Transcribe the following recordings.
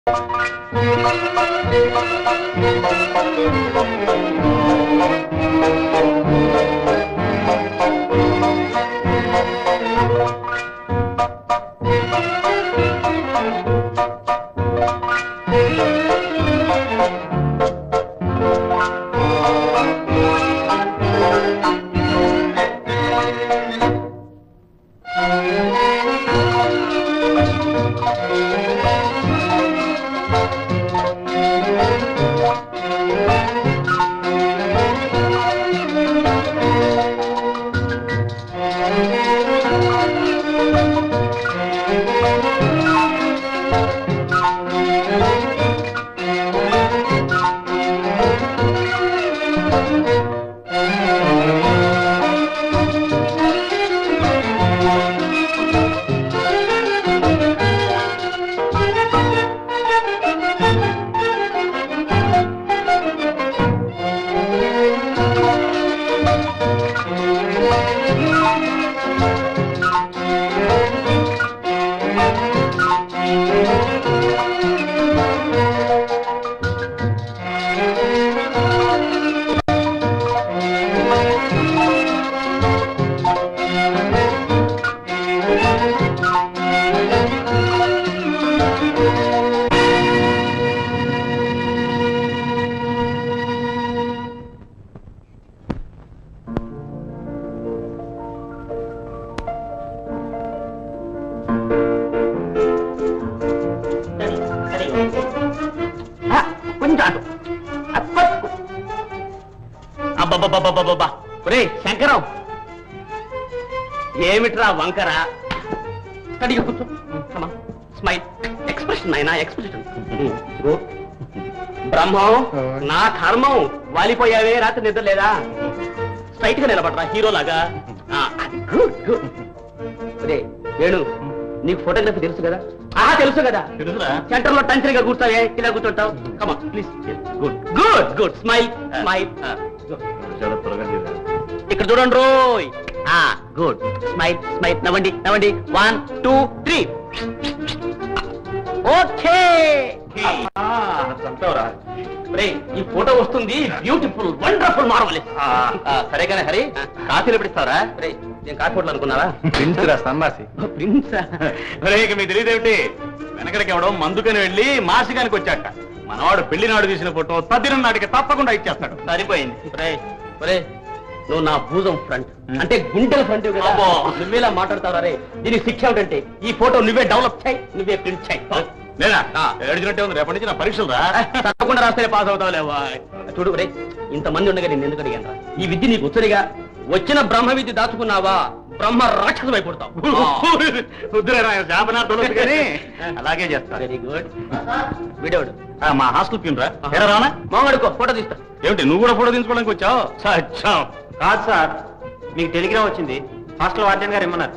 కొంచెం అటు అబ్బబ్బబ్బబ్బబ్బబ్బా ఒరే శంకరం ఏమిట్రా వంకర స్టడీగా కూర్చో స్మైల్ ఎక్స్ప్రెషన్ అయినా ఎక్స్ప్రెషన్ బ్రహ్మం నా కర్మం వాలిపోయావే రాత్రి నిద్ర లేదా స్ట్రైట్ గా నిలబడరా హీరో లాగా గుడ్ గుడ్ ఒరే వేణు నీకు ఫోటోగ్రఫీ తెలుసు కదా ఆహా తెలుసు కదా తెలుసురా సెంటర్ లో టంచరిగా కూర్చావే ఇలా కూర్చుంటావు కమా please good good good smile smile చాలా త్వరగా చేయాలి. ఇక్కడ చూడండి రోయ్ ఆ గుడ్ స్మైల్ స్మైల్ నవ్వండి నవ్వండి వన్ టూ త్రీ ఓకే ఆ, చంపావురా. ఈ ఫోటో వస్తుంది బ్యూటిఫుల్ వండర్ఫుల్ మార్వల్ ఆ, సరే కానీ హరి కాఫీలు ఎప్పుడు ఇస్తావరా నేను కాఫీ హోటల్ అనుకున్నావా ప్రిన్స్రా సన్నాసి ప్రిన్స్ ఒరే, ఇక మీకు తెలియదేమిటి వెనకడికి ఎవడో మందుకని వెళ్ళి మాసికానికి వచ్చాట మనవాడు పెళ్లి నాడు తీసిన ఫోటో తద్దినం నాటికి తప్పకుండా ఇచ్చేస్తాడు సరిపోయింది ఒరేయ్, ఒరేయ్, నువ్వు నా భూజం ఫ్రంట్ అంటే గుండెల ఫ్రంట్ అబ్బో. నువ్వేలా మాట్లాడతావు రే దీనికి శిక్ష ఏమిటంటే ఈ ఫోటో నువ్వే డెవలప్ చేయి నువ్వే ప్రింట్ చేయి లేదా ఆ. ఏడిచినట్టే ఉంది రేపటి నుంచి నా పరీక్షలు రా తప్పకుండా రాస్తే పాస్ అవుతావు లేవా చూడు రే ఇంతమంది ఉండగా నేను ఎందుకు అడిగాను రా ఈ విద్య నీకు వచ్చరిగా వచ్చిన బ్రహ్మ విద్య దాచుకున్నావా బ్రహ్మ రాక్షసు అయిపోతావు వద్దురా శాపనార్థులు కానీ అలాగే చేస్తా వెరీ గుడ్ వీడేవాడు ఆ, మా హాస్టల్ పిన్ రా ఎరా రానా మామడుకో ఫోటో తీస్తా ఏమిటి నువ్వు కూడా ఫోటో తీసుకోవడానికి వచ్చావు సచ్చాం కాదు సార్ మీకు టెలిగ్రామ్ వచ్చింది హాస్టల్ వార్డెన్ గారు ఇమ్మన్నారు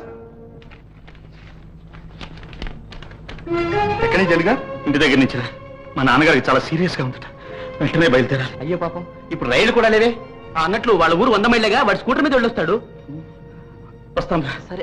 ఎక్కడి నుంచి జరిగా ఇంటి దగ్గర నుంచి రా. మా నాన్నగారికి చాలా సీరియస్ గా ఉందట వెంటనే బయలుదేరాలి అయ్యో పాపం ఇప్పుడు రైలు కూడా లేవే ఆ, అన్నట్లు వాళ్ళ ఊరు వంద మైళ్ళగా వాడి స్కూటర్ మీద వెళ్ళొస్తాడు వస్తాం రా. సరే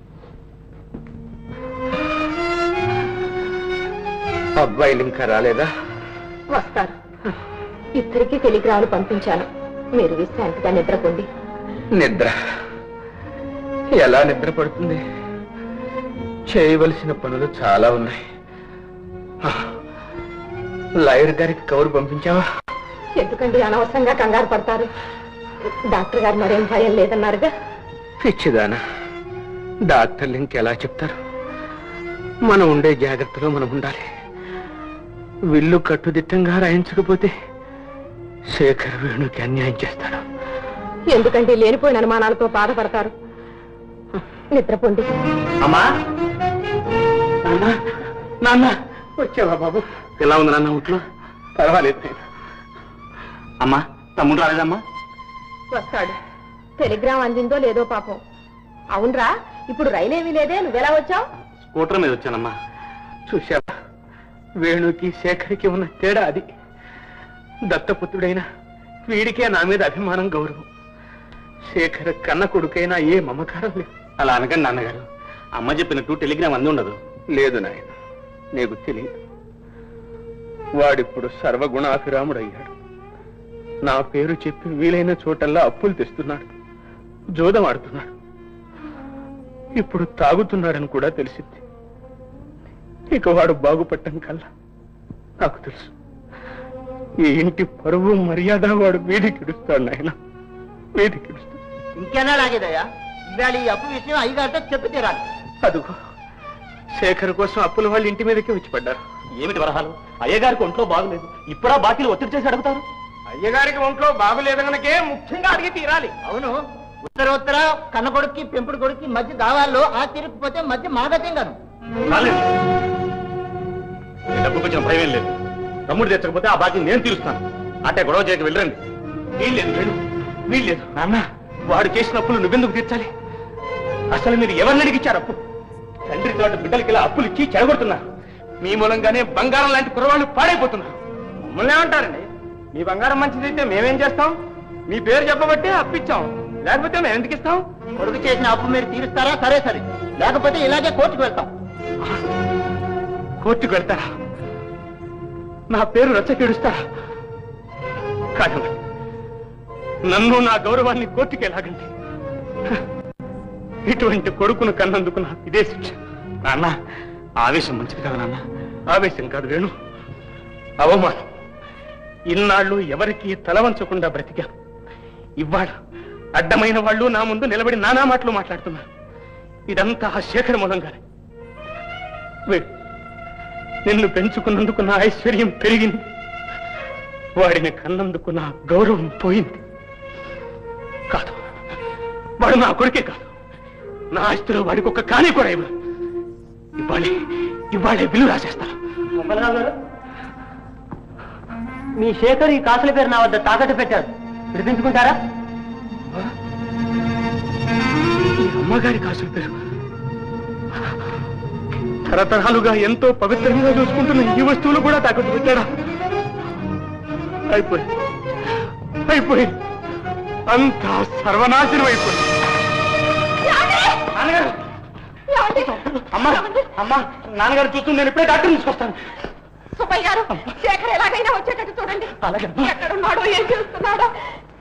అబ్బాయిలు ఇంకా రాలేదా వస్తారు ఇద్దరికి టెలిగ్రాములు పంపించాను మీరు విశ్రాంతిగా నిద్రపోండి నిద్ర ఎలా నిద్ర పడుతుంది చేయవలసిన పనులు చాలా ఉన్నాయి ఆ, లాయర్ గారికి కౌరు పంపించావా ఎందుకండి అనవసరంగా కంగారు పడతారు డాక్టర్ గారు మరేం భయం లేదన్నారుగా పిచ్చిదానా డాక్టర్లు ఇంకెలా చెప్తారు మనం ఉండే జాగ్రత్తలో మనం ఉండాలి విల్లు కట్టుదిట్టంగా రాయించకపోతే శేఖర్ వేణుకి అన్యాయం చేస్తాడు ఎందుకండి లేనిపోయిన అనుమానాలతో బాధపడతారు నిద్రపోండి అమ్మా నాన్న నాన్న వచ్చావా బాబు ఎలా ఉంది నాన్న ఒంట్లో పర్వాలేదు నాయనా. అమ్మా తమ్ముడు రాలేదమ్మా వస్తాడు టెలిగ్రామ్ అందిందో లేదో పాపం అవునరా ఇప్పుడు రైలేమీ లేదే నువ్వెలా వచ్చావు స్కూటర్ మీద వచ్చానమ్మా చూశావా వేణుకి శేఖర్కి ఉన్న తేడా అది దత్తపుత్రుడైన వీడికే నా మీద అభిమానం గౌరవం శేఖర్ కన్న కొడుకైనా ఏ మమకారం లేదు అలా అనకండి నాన్నగారు అమ్మ చెప్పినట్టు టెలిగ్రామ్ అంది ఉండదు లేదు నాయన నీకు తెలియదు వాడిప్పుడు సర్వగుణాభిరాముడయ్యాడు నా పేరు చెప్పి వీలైన చోటల్లా అప్పులు తెస్తున్నాడు జోదం ఆడుతున్నాడు ఇప్పుడు తాగుతున్నాడని కూడా తెలిసింది ఇక వాడు బాగుపట్టం కల్లా నాకు తెలుసు ఈ ఇంటి పరువు మర్యాద వాడు వీధికిడుస్తాడు నాయన వీధికిడుస్తాడు ఇంకెన్నా లాగేదయ్యా ఇవాళ ఈ అప్పు విషయం అయ్యగారితో చెప్పి తీరాలి అదుగో శేఖర్ కోసం అప్పుల వాళ్ళ ఇంటి మీదకే వచ్చి పడ్డారు ఏమిటి వరహాలు అయ్యగారికి ఒంట్లో బాగులేదు ఇప్పుడా బాకీలు ఒత్తిడి చేసి అడుగుతారు అయ్యగారికి ఒంట్లో బాగులేదు గనకే ముఖ్యంగా అడిగి తీరాలి అవును ఉత్తర ఉత్తర కన్న కొడుక్కి పెంపుడు కొడుక్కి మధ్య దావాల్లో ఆ తిరిగిపోతే మధ్య మాగత్యం గాను చాలండి. ఈ డబ్బుకి వచ్చిన భయం ఏం లేదు తమ్ముడు తెచ్చకపోతే ఆ బాకీ నేను తీరుస్తాను అంటే గొడవ చేయక వెళ్ళరండి వీల్లేదు వేణు వీల్లేదు నాన్న వాడు చేసిన అప్పులు నువ్వెందుకు తీర్చాలి అసలు మీరు ఎవరిని అడిగిచ్చారు అప్పు తండ్రి తోట బిడ్డలకి ఇలా అప్పులు ఇచ్చి చెడగొడుతున్నారు మీ మూలంగానే బంగారం లాంటి కురవాళ్ళు పాడైపోతున్నారు మమ్మల్ని ఏమంటారండి మీ బంగారం మంచిదైతే మేమేం చేస్తాం మీ పేరు చెప్పబట్టి అప్పిచ్చాం లేకపోతే మేము ఎందుకు ఇస్తాం కొడుకు చేసిన అప్పు మీరు తీరుస్తారా సరే సరే లేకపోతే ఇలాగే కోర్టుకు వెళ్తాం కోర్టుకు వెళ్తారా నా పేరు రచ్చకెడుస్తారా కాదండి నన్ను నా గౌరవాన్ని కోర్టుకి ఎలాగండి ఇటువంటి కొడుకును కన్నందుకు నాకు ఇదే శిక్ష నాన్న ఆవేశం మంచిది కదా నాన్న ఆవేశం కాదు వేణు అవమానం ఇన్నాళ్ళు ఎవరికి తల వంచకుండా బ్రతికాను ఇవాళ అడ్డమైన వాళ్ళు నా ముందు నిలబడి నానా మాటలు మాట్లాడుతున్నారు ఇదంతా ఆ శేఖర్ మూలంగానే వేణు నిన్ను పెంచుకున్నందుకు నా ఐశ్వర్యం పెరిగింది వాడిని కన్నందుకు నా గౌరవం పోయింది కాదు వాడు నా కొడుకే కాదు నా ఆస్తిలో వాడికి ఒక కాని కూడా ఇవ్వను ఇవ్వాలి ఇవాళే బిల్లు రాసేస్తాను మీ శేఖర్ ఈ కాసుల పేరు నా వద్ద తాకట్టు పెట్టారు విడిపించుకుంటారా ఈ అమ్మగారి కాసుల పేరు తరతరాలుగా ఎంతో పవిత్రంగా చూసుకుంటున్న ఈ వస్తువులు కూడా తాకట్టు పెట్టాడా అయిపోయి అయిపోయి అంతా సర్వనాశనం అయిపోయింది నాన్నగారు అమ్మా అమ్మా నాన్నగారు చూస్తుంది నేను ఇప్పుడే డాక్టర్ తీసుకొస్తాను సుబ్బయ్య గారు శేఖర్ ఎలాగైనా వచ్చేటట్టు చూడండి అలాగే. ఎక్కడున్నాడో ఏం చేస్తున్నాడో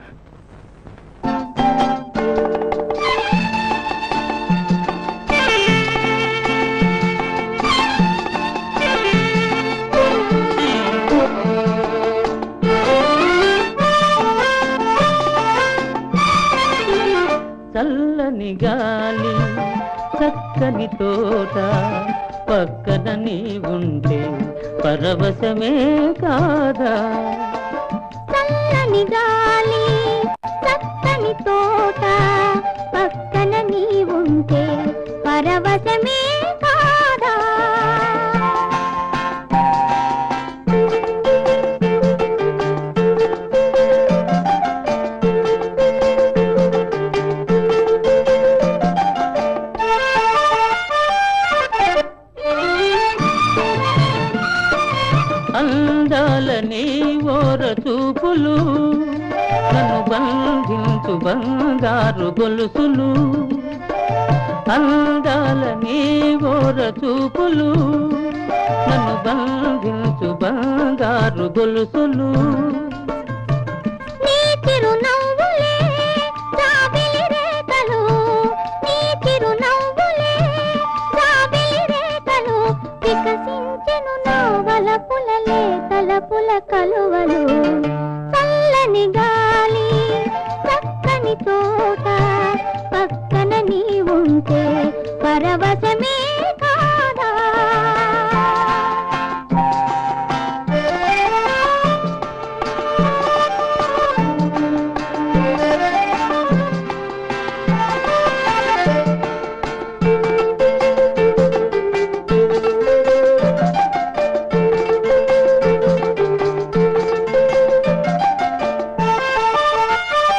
చల్లని గాలి చక్కని తోట పక్కన నీ ఉంటే పరవశమే కాదా చల్లని గాలి చక్కని తోట పక్కన నీ ఉంటే పరవశమే కాదా అందాలని ఓర చూపులు నన్ను బంధించు బంగారు గొలుసులు అందాలని ఓర చూపులు నన్ను బంధించు బంగారు గొలుసులు నీ చిరునవ్వులే జాబిలి రేఖలు నీ చిరునవ్వులే జాబిలి రేఖలు వికసించెను నా వలపులలే తలపుల కలువలు చల్లని గాలి చక్కని తోట పక్కన నీ ఉంటే పరవశమే కాదా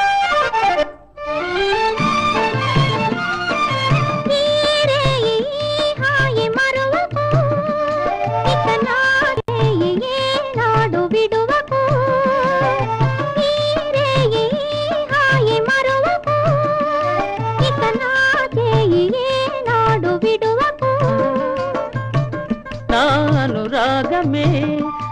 ఈరే ఈ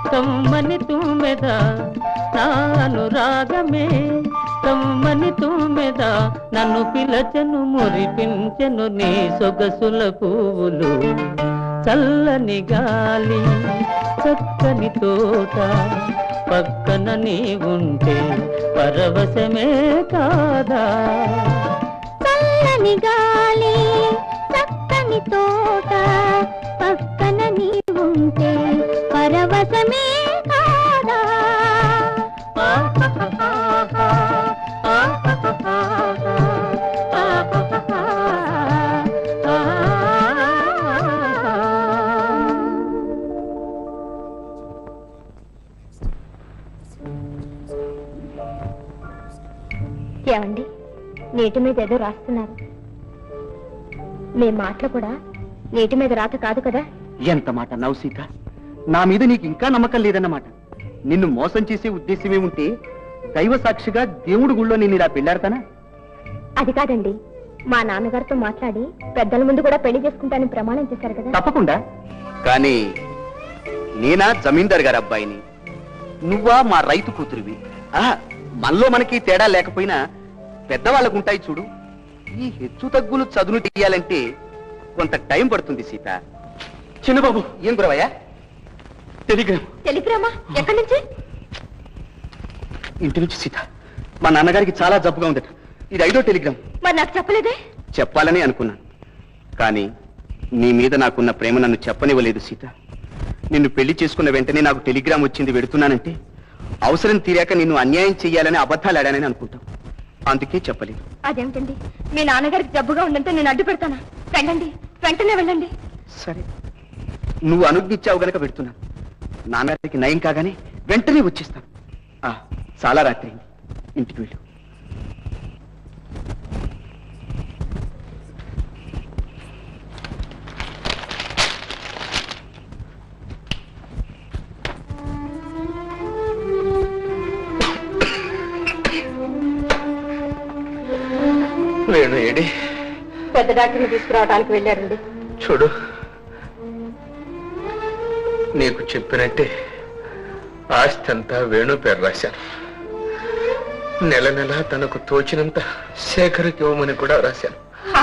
కమ్మని తుమ్మెద నాను రాగమే కమ్మని తుమ్మెద నన్ను పిలచను మురిపించెను నీ సొగసుల పువ్వులు చల్లని గాలి చక్కని తోట పక్కన నీ ఉంటే పరవశమే కాదా చల్లని గాలి చక్కని తోట పక్కన నీ ఉంటే పరవశమే కాదా ఏమండి నీటి మీద ఏదో రాస్తున్నారు మీ మాటలు కూడా నీటి మీద రాత కాదు కదా ఎంత మాట అన్నావు సీత నా మీద నీకు ఇంకా నమ్మకం లేదన్నమాట నిన్ను మోసం చేసే ఉద్దేశమే ఉంటే దైవ సాక్షిగా దేవుడి గుళ్ళో నేను ఇలా పెళ్ళాడతానా అది కాదండి మా నాన్నగారితో మాట్లాడి పెద్దల ముందు కూడా పెళ్లి చేసుకుంటానని ప్రమాణం చేశారు కదా తప్పకుండా కానీ నేనా జమీందార్ గారి అబ్బాయిని నువ్వా మా రైతు కూతురివి ఆ, మనలో మనకి తేడా లేకపోయినా పెద్దవాళ్ళకు ఉంటాయి చూడు ఈ హెచ్చు తగ్గులు చదును తీయాలంటే కొంత టైం పడుతుంది సీత చిన్నబాబు ఏం గురవయ్యా టెలిగ్రామ్ టెలిగ్రామా ఎక్కడి నుంచి ఇంటి నుంచి సీత మా నాన్నగారికి చాలా జబ్బుగా ఉందట ఇది ఐదో టెలిగ్రామ్ మరి నాకు చెప్పలేదే చెప్పాలని అనుకున్నాను కానీ నీ మీద నాకున్న ప్రేమ నన్ను చెప్పనివ్వలేదు సీత నిన్ను పెళ్లి చేసుకున్న వెంటనే నాకు టెలిగ్రామ్ వచ్చింది వెడుతున్నానంటే అవసరం తీరాక నిన్ను అన్యాయం చెయ్యాలని అబద్ధాలు ఆడానని అనుకుంటాం అందుకే చెప్పలేదు అదేమిటండి మీ నాన్నగారికి జబ్బుగా ఉందంటే నేను అడ్డు పెడతానా వెళ్ళండి వెంటనే వెళ్ళండి సరే నువ్వు అనుజ్ఞించావు గనక పెడుతున్నాను నాన్నగారికి నయం కాగానే వెంటనే వచ్చేస్తాను ఆ, చాలా రాత్రి అయింది. ఇంటికి వెళ్ళు వేణు ఏడి పెద్ద డాక్టర్ని తీసుకురావడానికి వెళ్ళారండి చూడు నీకు చెప్పినట్టే ఆస్తి అంతా వేణు పేరు రాశాను నెల నెల తనకు తోచినంత శేఖర్కి ఇవ్వమని కూడా రాశాను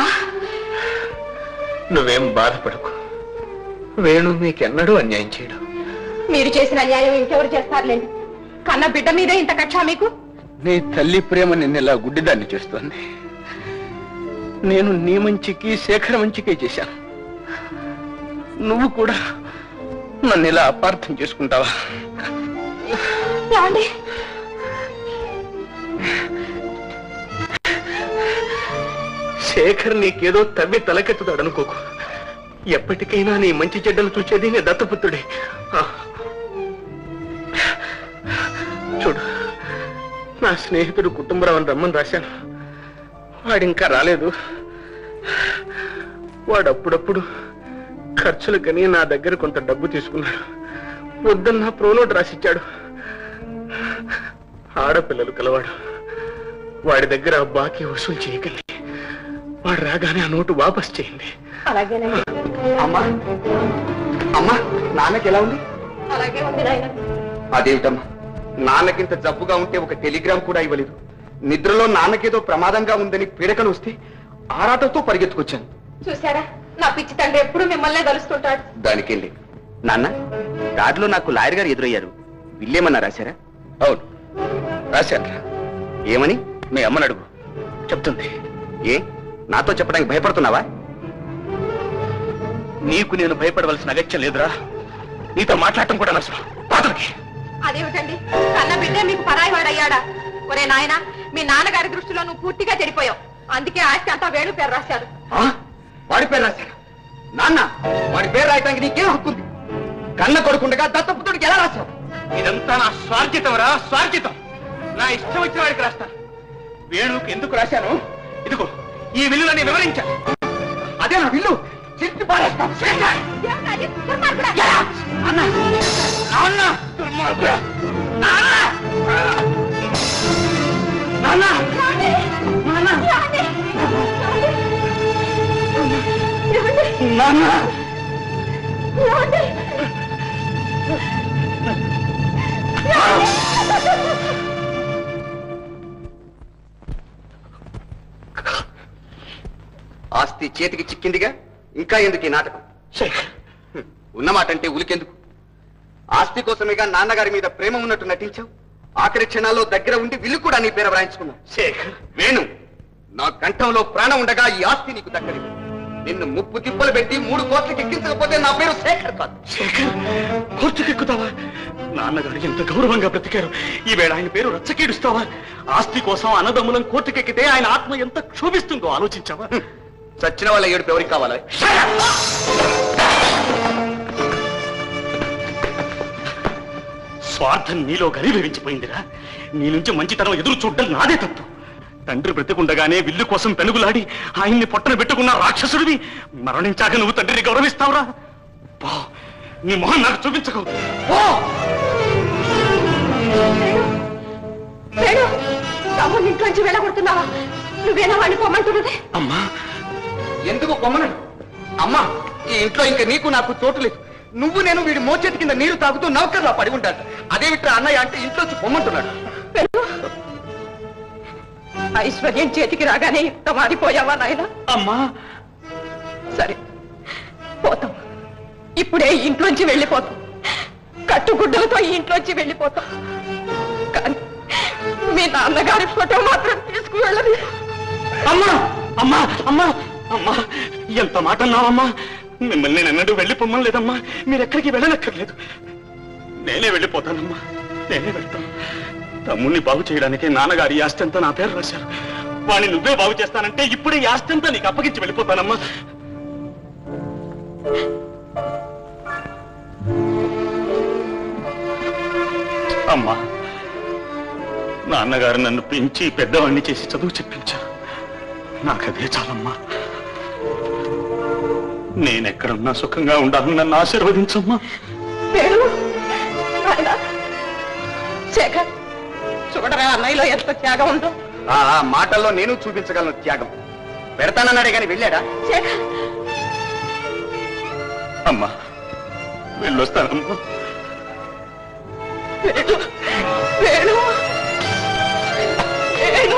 నువ్వేం బాధపడకు వేణు మీకెన్నడూ అన్యాయం చేయడు మీరు చేసిన అన్యాయం ఇంకెవరు చేస్తారులేండి కన్న బిడ్డ మీదే ఇంత కక్ష మీకు నీ తల్లి ప్రేమ నిన్నెలా గుడ్డిదాన్ని చేస్తోంది నేను నీ మంచికి శేఖర మంచికే చేశాను నువ్వు కూడా నన్ను ఇలా అపార్థం చేసుకుంటావా ఏమండి శేఖర్ నీకేదో తవ్వి తలకెత్తుతాడు అనుకోకు ఎప్పటికైనా నీ మంచి చెడ్డలు చూసేది నీ దత్తపుత్రుడే ఆ. చూడు నా స్నేహితుడు కుటుంబరావు రమ్మని రాశాను వాడు ఇంకా రాలేదు వాడు అప్పుడప్పుడు ఖర్చులకని నా దగ్గర కొంత డబ్బు తీసుకున్నాడు వద్దన్న ప్రోనోట్ రాసిచ్చాడు ఆడపిల్లలు కలవాడు వాడి దగ్గర ఆ బాకీ వసూలు చేయకండి వాడు రాగానే ఆ నోటు వాపస్ చేయండి అలాగేనండి అమ్మా అమ్మా నాన్నకి ఎలా ఉంది అలాగే ఉంది నాయన అదేమిటమ్మా నాన్నకింత జబ్బుగా ఉంటే ఒక టెలిగ్రామ్ కూడా ఇవ్వలేదు నిద్రలో నాన్నకేదో ప్రమాదంగా ఉందని పీడకలు వస్తే ఆరాటంతో పరిగెత్తుకొచ్చాను చూసారా నా పిచ్చి తండ్రి ఎప్పుడు మిమ్మల్నే కలుస్తుంటాడు దానికేం లేదు నాన్న దారిలో నాకు లాయర్ గారు ఎదురయ్యారు విల్లేమన్నా రాశారా అవును రాశాను ఏమని మీ అమ్మని అడుగు చెప్తుంది ఏ నాతో చెప్పడానికి భయపడుతున్నావా నీకు నేను భయపడవలసిన అగత్యం లేదురా నీతో మాట్లాడటం కూడా నష్టం పాతలకి అదేమిటండి కన్న బిడ్డే మీకు పరాయి వాడయ్యాడా ఒరే నాయన మీ నాన్నగారి దృష్టిలో నువ్వు పూర్తిగా చెడిపోయావు అందుకే ఆస్తి అంతా వేణు పేరు రాశారు ఆ? వాడి పేరు రాశారా నాన్న వాడి పేరు రాయటానికి నీకేం హక్కుంది కన్న కొడుకుండగా దత్తపుత్రుడికి ఎలా రాశావు ఇదంతా నా స్వార్జితం రా స్వార్జితం నా ఇష్టం వచ్చిన వాడికి రాస్తాను వేణువుకి ఎందుకు రాశాను ఇదిగో ఈ విల్లులని వివరించాను అదే నా విల్లు చిట్టి పారేస్తాను ఏమిటది? దుర్మార్గుడా! నాన్న దుర్మార్గుడా! నాన్న! నాన్న! నాన్న! ఏమండి? ఆస్తి చేతికి చిక్కిందిగా ఇంకా ఎందుకు ఈ నాటకం శేఖర్ హ్మ్. ఉన్నమాట అంటే ఉలికెందుకు ఆస్తి కోసమేగా నాన్నగారి మీద ప్రేమ ఉన్నట్టు నటించావు ఆఖరి క్షణాల్లో దగ్గర ఉండి విల్లు కూడా నీ పేర వ్రాయించుకున్నావు శేఖర్ వేణు నా కంఠంలో ప్రాణం ఉండగా ఈ ఆస్తి నీకు దక్కలేదు నిన్ను ముప్పు తిప్పలు పెట్టి మూడు కోట్లకి ఎక్కించకపోతే నా పేరు శేఖర్ కాదు శేఖర్ కోర్టుకెక్కుతావా నాన్నగారు ఎంత గౌరవంగా బ్రతికారు ఈవేళ ఆయన పేరు రచ్చకీడుస్తావా ఆస్తి కోసం అన్నదమ్ములం కోర్టుకెక్కితే ఆయన ఆత్మ ఎంత క్షోభిస్తుందో ఆలోచించావా చచ్చిన వాళ్ళ ఏడుపు ఎవరికి కావాలి స్వార్థం నీలో గరీభవించిపోయిందిరా నీ నుంచి మంచితనం ఎదురు చూడడం నాదే తప్పు తండ్రి బ్రతికుండగానే విల్లు కోసం పెనుగులాడి ఆయన్ని పొట్టన పెట్టుకున్న రాక్షసుడివి మరణించాక నువ్వు తండ్రిని గౌరవిస్తావురా పో నీ మొహం నాకు చూపించకు పో వేణు తమ్ముని ఇంట్లోంచి వెళ్ళగొడుతున్నావా నువ్వేనా వాడిని పొమ్మంటున్నది అమ్మా ఎందుకు పొమ్మనడు అమ్మా ఈ ఇంట్లో ఇంకా నీకు నాకు చోటు లేదు నువ్వు నేను వీడి మోచేతి కింద నీరు తాగుతూ నౌకర్లా పడి ఉంటాడు అదే విట్రా అన్నయ్య అంటే ఇంట్లోంచి పొమ్మంటున్నాడు వేణు ఐశ్వర్యం చేతికి రాగానే ఇంత మారిపోయావా నాయన అమ్మా సరే పోతాం ఇప్పుడే ఈ ఇంట్లోంచి వెళ్ళిపోతాం కట్టుగుడ్డలతో ఈ ఇంట్లోంచి వెళ్ళిపోతాం కానీ మీ నాన్నగారి ఫోటో మాత్రం తీసుకువెళ్ళదు అమ్మా అమ్మా అమ్మా అమ్మా ఎంత మాట అన్నావమ్మా మిమ్మల్ని నేను ఎన్నడూ వెళ్ళిపోమ్మని లేదమ్మా మీరు ఎక్కడికి వెళ్ళనక్కర్లేదు నేనే వెళ్ళిపోతానమ్మా నేనే వెళ్తాను తమ్ముణ్ణి బాగు చేయడానికి నాన్నగారి ఈ ఆస్తి అంతా నా పేరు రాశారు వాణ్ణి నువ్వే బాగు చేస్తానంటే ఇప్పుడే ఈ ఆస్తి అంతా నీకు అప్పగించి వెళ్ళిపోతానమ్మా అమ్మా నాన్నగారు నన్ను పెంచి పెద్దవాణ్ణి చేసి చదువు చెప్పించారు నాకదే చాలమ్మా నేనెక్కడున్నా సుఖంగా ఉండాలని నన్ను ఆశీర్వదించమ్మా వేణు నాయన శేఖర్ చూడరా అన్నయ్యలో ఎంత త్యాగం ఉందో ఆ ఆ మాటల్లో నేను చూపించగలను త్యాగం పెడతానన్నాడే కానీ వెళ్ళాడా శేఖర్ అమ్మా వెళ్ళొస్తానమ్మా వేణు వేణు వేణు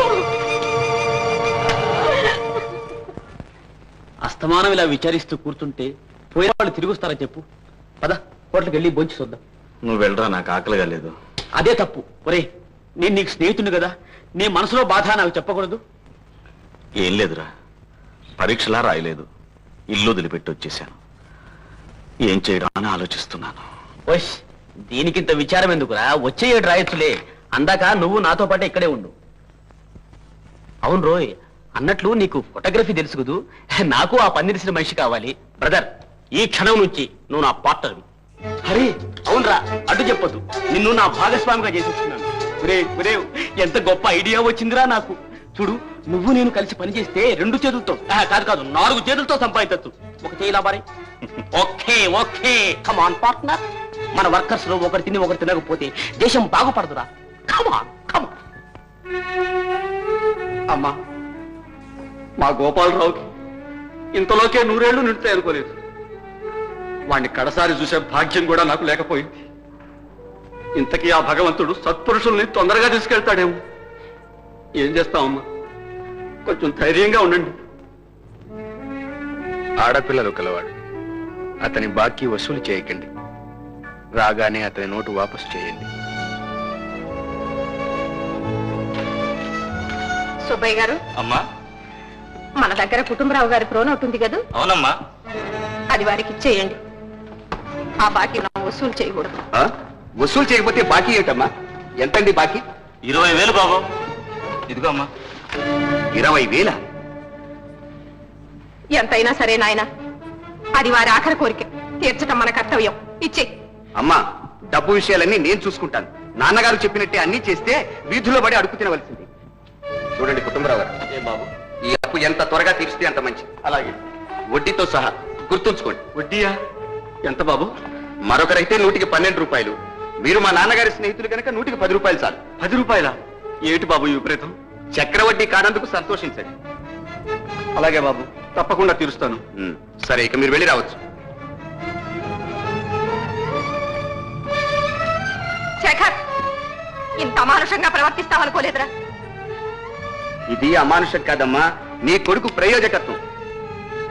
అస్తమానం ఇలా విచారిస్తూ కూర్చుంటే పోయిన వాళ్ళు తిరిగి వస్తారా చెప్పు పద హోటల్కి వెళ్ళి బొంచి చూద్దాం నువ్వు వెళ్ళరా నాకు ఆకలిగా లేదు అదే తప్పు ఒరే నేను నీకు స్నేహితుని కదా నీ మనసులో బాధ నాకు చెప్పకూడదు ఏం లేదురా పరీక్షలా రాయలేదు ఇల్లు వదిలిపెట్టి వచ్చేసాను ఏం చేయడం అని ఆలోచిస్తున్నాను ఓష్ దీనికింత విచారం ఎందుకురా వచ్చే ఏడు రాయొచ్చులే అందాక నువ్వు నాతో పాటే ఇక్కడే ఉండు అవును రోయ్ అన్నట్లు నీకు ఫోటోగ్రఫీ తెలుసు కదూ నాకు ఆ పందిరిసిన మనిషి కావాలి బ్రదర్ ఈ క్షణం నుంచి నువ్వు నా పార్ట్నర్వి హరి అవునరా అడ్డు చెప్పొద్దు నిన్ను నా భాగస్వామిగా చేసేస్తున్నాను ఒరే ఒరే ఎంత గొప్ప ఐడియా వచ్చిందిరా నాకు చూడు నువ్వు నేను కలిసి పనిచేస్తే రెండు చేతులతో ఆ, కాదు కాదు నాలుగు చేతులతో సంపాదించచ్చు ఒక చేయిలా బారే ఓకే ఓకే కమాన్ పార్ట్నర్ మన వర్కర్స్ లో ఒకరు తిని ఒకరు తినకపోతే దేశం బాగుపడదురా కమాన్ కమాన్ అమ్మా మా గోపాలరావుకి ఇంతలోకే నూరేళ్లు నిండుతాయి అనుకోలేదు వాణ్ణి కడసారి చూసే భాగ్యం కూడా నాకు లేకపోయింది ఇంతకీ ఆ భగవంతుడు సత్పురుషుల్ని తొందరగా తీసుకెళ్తాడేమో ఏం చేస్తామమ్మా కొంచెం ధైర్యంగా ఉండండి ఆడపిల్లలు కలవాడు అతని బాకీ వసూలు చేయకండి రాగానే అతని నోటు వాపసు చేయండి సుబ్బయ్య గారు అమ్మా మన దగ్గర కుటుంబరావు గారి ప్రోనోట్ ఉంది కదా అవునమ్మా అది వారికి ఇచ్చేయండి ఆ బాకీ మనం వసూలు చేయకూడదు ఆ? వసూలు చేయకపోతే బాకీ ఏమిటమ్మా ఎంతండి బాకీ ఇరవై వేలు బాబు ఇదిగో అమ్మా ఇరవై వేల ఎంతైనా సరే నాయన అది వారి ఆఖరి కోరిక తీర్చటం మన కర్తవ్యం ఇచ్చే అమ్మా డబ్బు విషయాలన్నీ నేను చూసుకుంటాను నాన్నగారు చెప్పినట్టే అన్ని చేస్తే వీధుల్లో పడి అడుగు తినవలసింది చూడండి కుటుంబరావు గారు ఏ బాబు ఈ అప్పు ఎంత త్వరగా తీరిస్తే అంత మంచిది అలాగే వడ్డీతో సహా గుర్తుంచుకోండి వడ్డీయా ఎంత బాబు మరొకరైతే నూటికి పన్నెండు రూపాయలు మీరు మా నాన్నగారి స్నేహితులు కనుక నూటికి పది రూపాయలు చాలు పది రూపాయల ఏమిటి బాబు ఈ విపరీతం చక్రవడ్డీ కానందుకు సంతోషించండి అలాగే బాబు తప్పకుండా తీరుస్తాను ఉమ్, సరే ఇక మీరు వెళ్ళి రావచ్చు శేఖర్ ఇంత అమానుషంగా ప్రవర్తిస్తామనుకోలేదురా ఇది అమానుషం కాదమ్మా నీ కొడుకు ప్రయోజకత్వం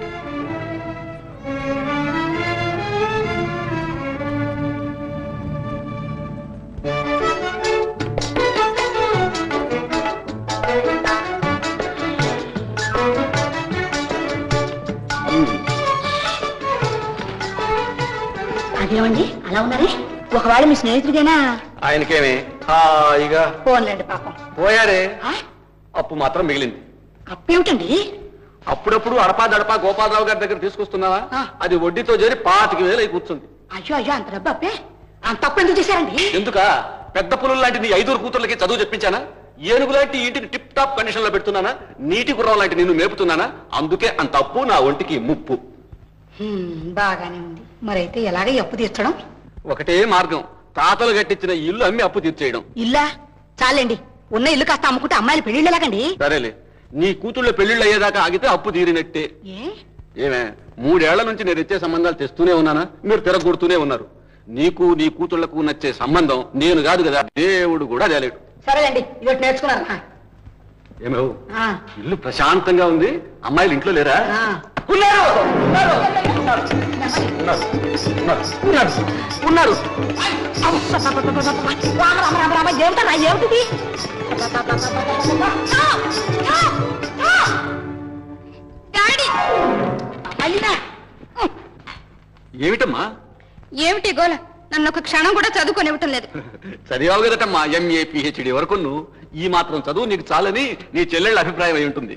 అలా ఉన్నారే ఒకవేళ మీ స్నేహితుడిదేనా ఆయనకేమే హాయిగా పోన్లేండి పాపం పోయారే ఆ? అప్పు మాత్రం మిగిలింది అప్పేమిటండి అప్పుడప్పుడు అడపా దడపా గోపాలరావు గారి దగ్గర తీసుకొస్తున్నావా ఆ. అది వడ్డీతో చేరి పాతికి వేలు అయి కూర్చుంది అయ్యో అయ్యో అంత డబ్బు అప్పే అంత తప్పు ఎందుకు చేశారండి ఎందుక పెద్ద పులులు లాంటి నీ ఐదుగురు కూతుర్లకి చదువు చెప్పించానా ఏనుగు లాంటి ఈ ఇంటిని టిప్ టాప్ కండిషన్ లో పెడుతున్నానా నీటి గుర్రం లాంటి నిన్ను మేపుతున్నానా అందుకే అంత అప్పు నా ఒంటికి ముప్పు హ్మ్, బాగానే ఉంది మరైతే ఎలాగ ఈ అప్పు తీర్చడం ఒకటే మార్గం తాతలు కట్టించిన ఈ ఇల్లు అమ్మి అప్పు తీర్చేయడం ఇల్లా చాలండి ఉన్న ఇల్లు కాస్త అమ్ముకుంటే అమ్మాయిలు పెళ్లిళ్ళు ఎలాగండి సరేలే నీ కూతుళ్ళ పెళ్లిళ్ళు అయ్యేదాకా ఆగితే అప్పు తీరినట్టే ఏ ఏమే మూడేళ్ల నుంచి నేను ఇచ్చే సంబంధాలు తెస్తూనే ఉన్నానా మీరు తిరగొడుతూనే ఉన్నారు నీకు నీ కూతుళ్లకు నచ్చే సంబంధం నేను కాదు కదా దేవుడు కూడా తేలేడు సరేలేండి ఇదొకటి నేర్చుకున్నారు ఆ, ఏమేవు ఆ, ఇల్లు ప్రశాంతంగా ఉంది అమ్మాయిలు ఇంట్లో లేరా ఆ. ఉన్నారు ఉన్నారు, ఉన్నారు, ఉన్నారు, ఉన్నారు, ఉన్నారు రామ రామ రామ రామ ఏమిటన్నా ఏమిటిది డాడీ మళ్ళీనా ఏమిటమ్మా ఏమిటి గోల నన్ను ఒక క్షణం కూడా చదువుకొనివ్వటం లేదు చదివావు కదటమ్మా ఎంఏ పిహెచ్డి వరకు నువ్వు ఈ మాత్రం చదువు నీకు చాలని నీ చెల్లెళ్ళ అభిప్రాయం అయి ఉంటుంది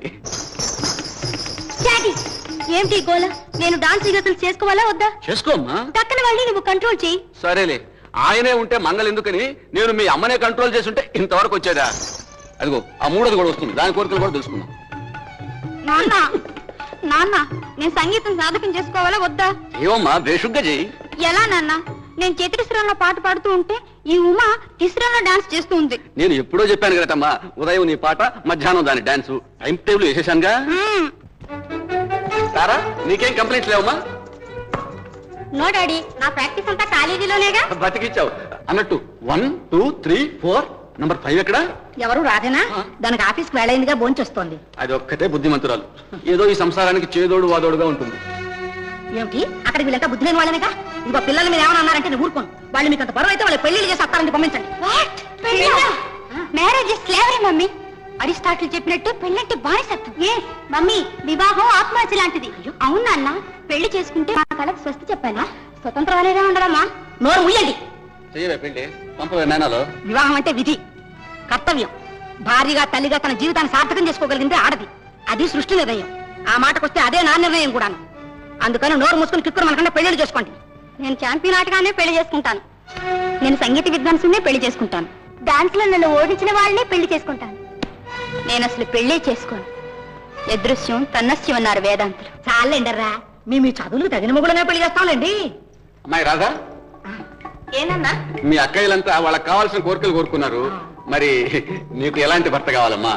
డాడీ ఏమిటి గోల నేను డాన్స్ రిహర్సల్ చేసుకోవాలా వద్దా చేసుకోమ్మా పక్కన వాళ్ళని నువ్వు కంట్రోల్ చేయి సరేలే ఆయనే ఉంటే మంగళ ఎందుకని నేను మీ అమ్మనే కంట్రోల్ చేసి ఉంటే ఇంతవరకు వచ్చేదా అదిగో ఆ మూడోది కూడా వస్తుంది దాని కోరికలు కూడా తెలుసుకుందాం నాన్న నాన్న నేను సంగీతం సాధకం చేసుకోవాలా వద్దా ఏమమ్మా బేషుగ్గా చెయ్యి ఎలా నాన్న నేను చతురస్రంలో పాట పాడుతూ ఉంటే ఈ ఉమా తిస్రంలో డాన్స్ చేస్తూ ఉంది నేను ఎప్పుడో చెప్పాను కదమ్మా ఉదయం నీ పాట మధ్యాహ్నం దాని డాన్స్ టైం టేబుల్ వేసేసానుగా మ్మ్. సారా నీకేం కంప్లైంట్స్ లేవమ్మా నో డాడీ నా ప్రాక్టీస్ అంతా కాలేజీలోనేగా బతికిచ్చావు అన్నట్టు one two three four number five ఎక్కడ ఎవరు రాదేనా దానికి ఆఫీస్కి వెళ్ళైందిగా భోంచేస్తోంది అది ఒక్కటే బుద్ధిమంతురాలు ఏదో ఈ సంసారానికి చేదోడు వాదోడుగా ఉంటుంది ఏమిటి అక్కడ వీళ్ళంతా బుద్ధి లేని వాళ్ళనిగా ఇంకో పిల్లలు మీరు ఏమన్నా అన్నారంటే నేను ఊరుకోను వాళ్ళు మీకు అంత బరువు అయితే వాళ్ళు పెళ్లిళ్ళు చేసి అత్తారని పంపించండి మ్యారేజ్ స్లేవరీ మమ్మీ అరిస్టాటిల్ చెప్పినట్టు పెళ్ళంటే బానిసత్వం ఏ మమ్మీ వివాహం ఆత్మహత్య లాంటిది అవునా అన్న పెళ్లి చేసుకుంటే మా కళకు స్వస్తి చెప్పాలా స్వతంత్రం అనేదే ఉండదమ్మా నోరు ముయ్యండి చెయ్యవే పెళ్ళి పంపవే మేనాలో వివాహం అంటే విధి కర్తవ్యం భార్యగా తల్లిగా తన జీవితాన్ని సార్థకం చేసుకోగలిగింది ఆడది అది సృష్టి నిర్ణయం ఆ మాటకొస్తే అదే నా నిర్ణయం కూడాను అందుకని నోరు మూసుకుని కిక్కురు మనకన్నా పెళ్లిళ్ళు చేసుకోండి నేను ఛాంపియన్ ఆటగానే పెళ్లి చేసుకుంటాను నేను సంగీత విద్వాంసునే పెళ్లి చేసుకుంటాను డాన్స్ లో నన్ను ఓడించిన వాళ్ళనే పెళ్లి చేసుకుంటాను నేను అసలు పెళ్లే చేసుకోను యదృశ్యం తన్నస్యం అన్నారు వేదాంతులు చాలండర్రా మీ మీ చదువులు తగిన మొగులనే పెళ్లి చేస్తాంలేండి అమ్మాయి రాధా ఏనన్నా మీ అక్కయ్యలంతా వాళ్ళకి కావాల్సిన కోరికలు కోరుకున్నారు మరి నీకు ఎలాంటి భర్త కావాలమ్మా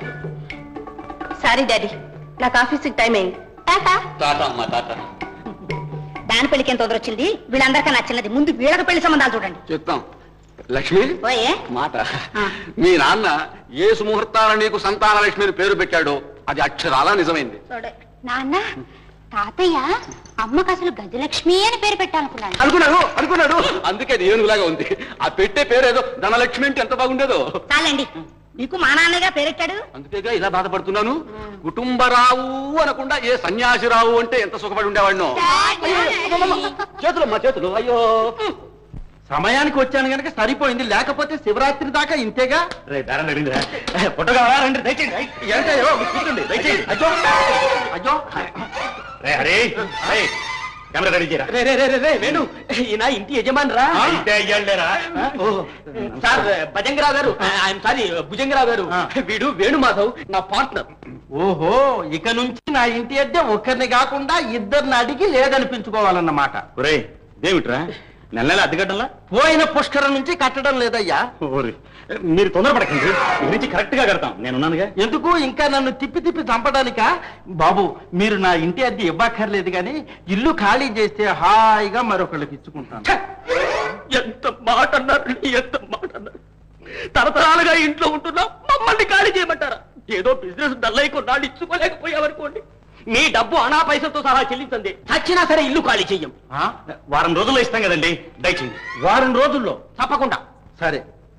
సారీ డాడీ నాకు ఆఫీస్కి టైం అయింది టాటా తాత అమ్మా తాత దాని పెళ్లికి ఎంత వచ్చింది వీళ్ళందరికీ నచ్చినది ముందు వీళ్ళకి పెళ్లి సంబంధాలు చూడండి చెప్తాం లక్ష్మి ఓయే మాట ఆ. మీ నాన్న ఏ సుముహూర్తాల నీకు సంతాన లక్ష్మిని పేరు పెట్టాడో అది అక్షరాలా నిజమైంది నాన్న తాతయ్య అమ్మకు అసలు గజలక్ష్మి అని పేరు పెట్టాలనుకున్నాను అనుకున్నాడు అనుకున్నాడు అందుకే అది ఏనుగులాగా ఉంది ఆ పెట్టే పేరు ఏదో ధనలక్ష్మి అంటే ఎంత బాగుండేదో చాలండి మీకు మా నాన్నగా పేరెట్టాడు అందుకేగా ఇలా బాధపడుతున్నాను కుటుంబరావు అనకుండా ఏ సన్యాసిరావు అంటే ఎంత సుఖపడి ఉండేవాడినో చేతులు మా చేతులు అయ్యో సమయానికి వచ్చాను గనక సరిపోయింది లేకపోతే శివరాత్రి దాకా ఇంతేగా రే దారం అడిగిందిరా ఫోటో కావాలా రండి దయచేయండి రైట్. ఏంటయ్యో మీరు కూర్చోండి దయచేయండి అయ్యో అయ్యో రే హరి రేయ్, కెమెరా రెడీ చేయరా రే రే రే రే రే వేణు ఈయన ఇంటి యజమాని రా అయితే అయ్యాళ్ళేరా సార్ భజంగరావు గారు ఐఎమ్ సారీ భుజంగరావు గారు ఆ. వీడు వేణు మాధవ్ నా పార్ట్నర్ ఓహో ఇక నుంచి నా ఇంటి అద్దె ఒక్కరిని కాకుండా ఇద్దరిని అడిగి లేదనిపించుకోవాలన్నమాట ఒరే ఏమిట్రా నెల నెల అద్దెగడ్డలా పోయిన పుష్కరం నుంచి కట్టడం లేదయ్యా ఓరి మీరు తొందరపడకండి గురించి కరెక్ట్ గా కడతాం నేనున్నానుగా ఎందుకు ఇంకా నన్ను తిప్పి తిప్పి చంపడానికా బాబు మీరు నా ఇంటి అద్దె ఇవ్వక్కర్లేదు కానీ ఇల్లు ఖాళీ చేస్తే హాయిగా మరొకళ్ళకి ఇచ్చుకుంటాను ఎంత మాట అన్నారు ఎంత మాట అన్నారు తరతరాలుగా ఇంట్లో ఉంటున్నా మమ్మల్ని ఖాళీ చేయమంటారా ఏదో బిజినెస్ డల్లై కొన్నాళ్ళు ఇచ్చుకోలేకపోయావనుకోండి మీ డబ్బు అనా పైసలతో సహా చెల్లించండి చచ్చినా సరే ఇల్లు ఖాళీ చెయ్యం ఆ? వారం రోజుల్లో ఇస్తాం కదండి దయచేయండి వారం రోజుల్లో తప్పకుండా సరే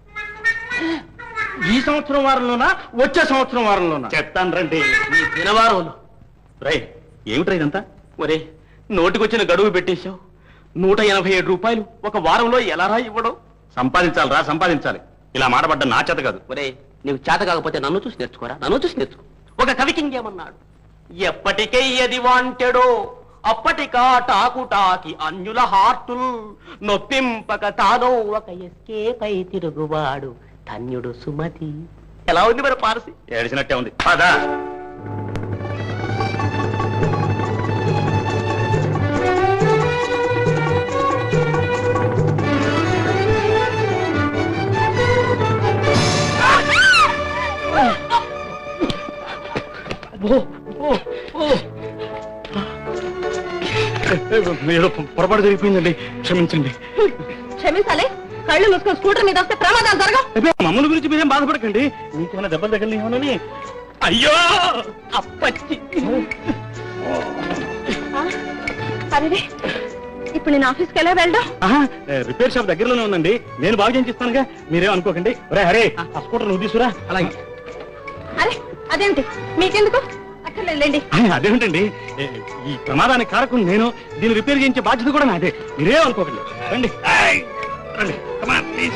ఈ సంవత్సరం వారంలోనా వచ్చే సంవత్సరం వారంలోనా చెప్తాను రండి ఈ దినవారంలో రై ఏమిట్రా ఇదంతా ఒరే నోటికొచ్చిన గడువు పెట్టేశావు నూట ఎనభై ఏడు రూపాయలు ఒక వారంలో ఎలారా ఇవ్వడం సంపాదించాలిరా సంపాదించాలి ఇలా మాటపడ్డ నా చేత కాదు ఒరే నీకు చేత కాకపోతే నన్ను చూసి నేర్చుకోరా నన్ను చూసి నేర్చుకో ఒక కవికి ఇంకేమన్నాడు ఎప్పటికే అది వాంటెడో అప్పటికా టాకుటాకి అన్యుల హార్టుల్ నొప్పింపక తానో ఒక ఎస్కేపై తిరుగువాడు ధన్యుడు సుమతి ఎలా ఉంది మరి పారసి ఏడిసినట్టే ఉంది పదా ఏదో పొరపాటు జరిగిపోయిందండి క్షమించండి క్షమించాలి కళ్ళు మూసుకొని స్కూటర్ మీద వస్తే ప్రమాదాలు జరగ అబ్బే, మమ్మల్ని గురించి మీరేం బాధపడకండి మీకేమైనా దెబ్బలు తగలినామోనని అయ్యో అప్పచ్చి అరే ఇప్పుడు నేను ఆఫీస్కి ఎలా వెళ్ళడం ఆహా, ఏ, రిపేర్ షాప్ దగ్గరలోనే ఉందండి నేను బాగు చేయించిస్తానుగా మీరేం అనుకోకండి రే హరే ఆ స్కూటర్ నువ్వు తీసుకురా అలాగే అరే అదేమిటి మీకెందుకు అక్కర్లేండి ఆ, అదేమిటండి ఏ, ఈ ప్రమాదానికి కారకం నేను దీన్ని రిపేర్ చేయించే బాధ్యత కూడా నాదే మీరేం అనుకోకండి రండి ఆయ్, రండి Come on, please.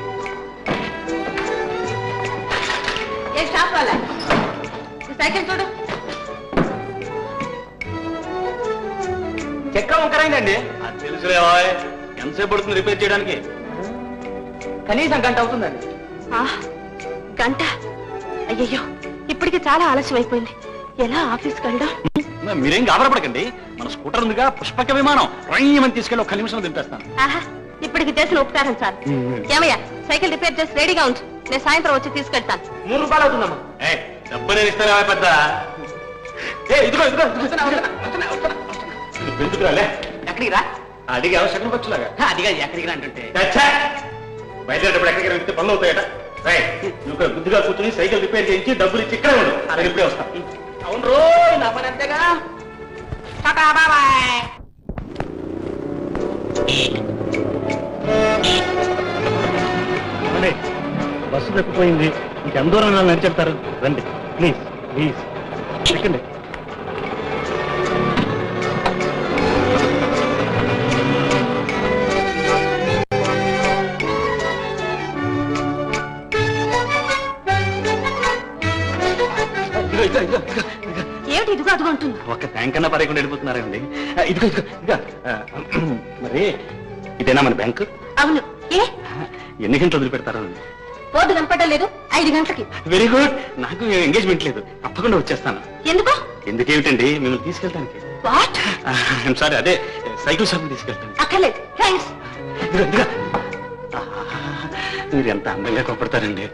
ఏ షాప్ వాళ్ళ ఈ సైకిల్ చూడు చక్రం వంకరైందండి అది తెలుసులేవా ఎంతసేపు పడుతుంది రిపేర్ చేయడానికి కనీసం గంట అవుతుందండి ఆ, గంట అయ్యయ్యో ఇప్పటికి చాలా ఆలస్యం అయిపోయింది ఎలా ఆఫీస్కి వెళ్ళడం మీరేం గాబరపడకండి మన స్కూటర్ ఉందిగా పుష్పక విమానం రైమని తీసుకెళ్ళి ఒక్క నిమిషంలో దింపేస్తాను ఆహా ఇప్పటికి చేసిన ఉపకారం చాలు ఏమయ్యా సైకిల్ రిపేర్ చేసి రెడీగా ఉంచు నేను సాయంత్రం వచ్చి తీసుకెళ్తాను మూడు రూపాయలు అవుతుందమ్మా ఏ డబ్బు నేను ఇస్తానే పెద్ద ఏ ఇదిగో ఇదిగో వస్తున్నా, వస్తున్నా, వస్తున్నా, వస్తున్నా. ఎందుకు రాలే ఎక్కడికి రా అడిగి అవసరం వచ్చులాగా అదిగా ఎక్కడికి రా అంటుంటే బయలుదేరేటప్పుడు ఎక్కడికి వెళ్తే పనులు అవుతాయట రే నువ్వు ఇక్కడ బుద్ధిగా కూర్చుని సైకిల్ రిపేర్ చేయించి డబ్బులు ఇచ్చి ఇక్కడే ఉండు అది ఇప్పుడే వస్తా అవును రోజు నా పని అంతేగా టాటా బాబాయ్ రండి బస్సు తప్పిపోయింది ఇంకెంత దూరం నడిచెళ్తారు రండి ప్లీజ్ ప్లీజ్ ఎక్కండి ఇదిగో, ఇదిగో, ఇదిగో, ఇదిగో. ఏమిటి ఇదిగో అదిగో అంటుంది ఒక్క ట్యాంక్ అన్నా పడకుండా వెళ్ళిపోతున్నారండి ఆ, ఇదిగో ఇదిగో ఇదిగో ఆ, మరి ఇదేనా మన బ్యాంకు అవును ఏ ఎన్ని గంటలు వదిలిపెడతారా బోర్డు కనపడడం లేదు ఐదు గంటలకి వెరీ గుడ్ నాకు ఎంగేజ్మెంట్ లేదు తప్పకుండా వచ్చేస్తాను ఎందుకు ఎందుకేమిటండి మిమ్మల్ని తీసుకెళ్తానికి వాట్ సారీ అదే సైకిల్ షాప్ తీసుకెళ్తాను అక్కర్లేదు థ్యాంక్స్ ఇదిగో, ఇదిగో. ఆహా, మీరు ఎంత అందంగా కోపడతారండి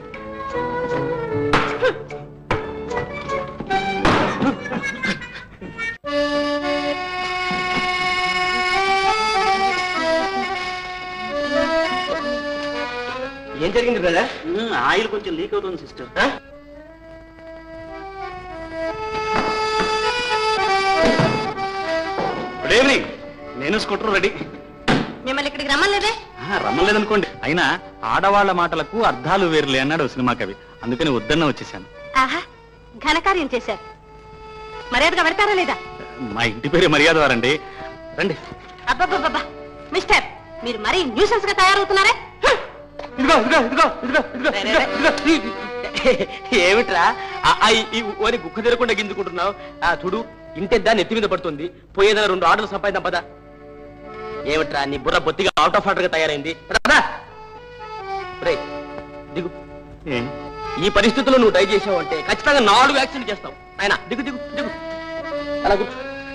ఏం జరిగింది బ్రదర్ ఆయిల్ కొంచెం లీక్ అవుతుంది సిస్టర్ గుడ్ ఈవినింగ్ నేను స్కూటర్ రెడీ మిమ్మల్ని ఇక్కడికి రమ్మలేదే రమ్మలేదనుకోండి అయినా ఆడవాళ్ల మాటలకు అర్థాలు వేరులే అన్నాడు ఓ సినిమా కవి అందుకని వద్దన్న వచ్చేసాను ఆహా ఘనకార్యం చేశారు మర్యాదగా పెడతారా లేదా మా ఇంటి పేరు మర్యాద వారండి రండి అబ్బబ్బబ్బబ్బా మిస్టర్ మీరు మరీ న్యూసెన్స్ గా తయారవుతున్నారే హ్మ్. ఇదిగో ఇదిగో ఇదిగో ఇదిగో ఇదిగో ఇదిగో, ఇదిగో ఏమిట్రా ఆ, ఆ, ఈ- ఈ ఓని గుక్క తిరగకుండా గింజుకుంటున్నావు ఆ చూడు ఇంటెద్దా నెత్తి మీద పడుతుంది పోయేదన్న రెండు ఆర్డర్లు సంపాదిద్దాం పదా ఏమిట్రా నీ బుర్ర బొత్తిగా అవుట్ ఆఫ్ ఆర్డర్ గా తయారైంది రాదా రేయ్, దిగు ఏం? ఈ పరిస్థితుల్లో నువ్వు డై చేసావు అంటే ఖచ్చితంగా నాలుగు యాక్సిడెంట్ చేస్తావు ఆయన దిగు దిగు దిగు అలా కూర్చో.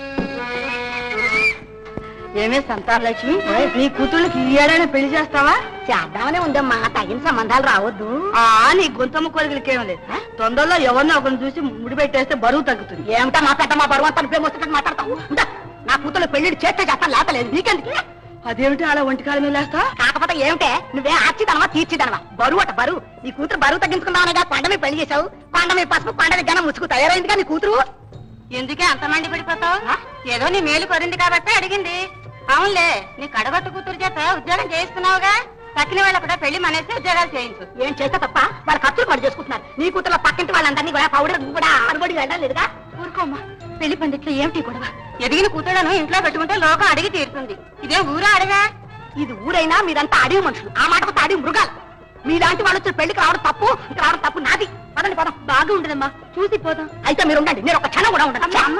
ఏమే సంతానలక్ష్మి నీ కూతుళ్ళకి ఈ ఏడైనా పెళ్లి చేస్తావా చేద్దామనే ఉందమ్మా తగిన సంబంధాలు రావద్దు ఆ నీ గొంతమ్మ కోరికలకేం లేదు తొందరలో ఎవరినో ఒకరిని చూసి ముడి పెట్టేస్తే బరువు తగ్గుతుంది ఏమిటా మా పెద్ద మా బరువు అంతా ప్రేమ వస్తున్నట్టు మాట్లాడతావు ఉందా? నా కూతురు పెళ్లి చేస్తే చేస్తాను లేతలేదు నీకెందుకు అదేమిటి అలా ఒంటికాల మీద లేస్తా కాకపోతే ఏమిటే నువ్వే ఆర్చిదనవా తీర్చిదనవా బరువు అట బరువు నీ కూతురు బరువు తగ్గించుకుందామనగా కొండమే పెళ్లి చేశావు కొండమే పసుపు కొండమే జనం ముసుగు తయారైందిగా నీ కూతురు ఎందుకే అంత మండి పడిపోతావు ఏదో నీ మేలు కొరింది కాబట్టి అడిగింది అవునులే నీ కడగట్టు కూతురు చేత ఉద్యోగం చేయిస్తున్నావుగా తక్కిన వాళ్ళ కూడా పెళ్లి మానేసి ఉద్యోగాలు చేయించు ఏం చేస్తే తప్ప వాళ్ళ ఖర్చులు పడి చేసుకుంటున్నారు నీ కూతురు పక్కింటి వాళ్ళందరినీ కూడా పౌడర్ కూడా ఆరుబడి వెళ్ళడం లేదుగా ఊరుకోమ్మా పెళ్లి పండిట్లో ఏమిటి గొడవ ఎదిగిన కూతుళ్ళను ఇంట్లో పెట్టుకుంటే లోకం అడిగి తీరుతుంది ఇదే ఊరా అడగా ఇది ఊరైనా మీరంతా అడవి మనుషులు ఆ మాటకు అడవి మృగాలు మీలాంటి వాళ్ళు వచ్చి పెళ్లికి రావడం తప్పు ఇక రావడం తప్పు నాది పదండి పదం బాగా ఉండదమ్మా చూసి పోదాం అయితే మీరు ఉండండి మీరు ఒక క్షణం కూడా ఉండండి అమ్మ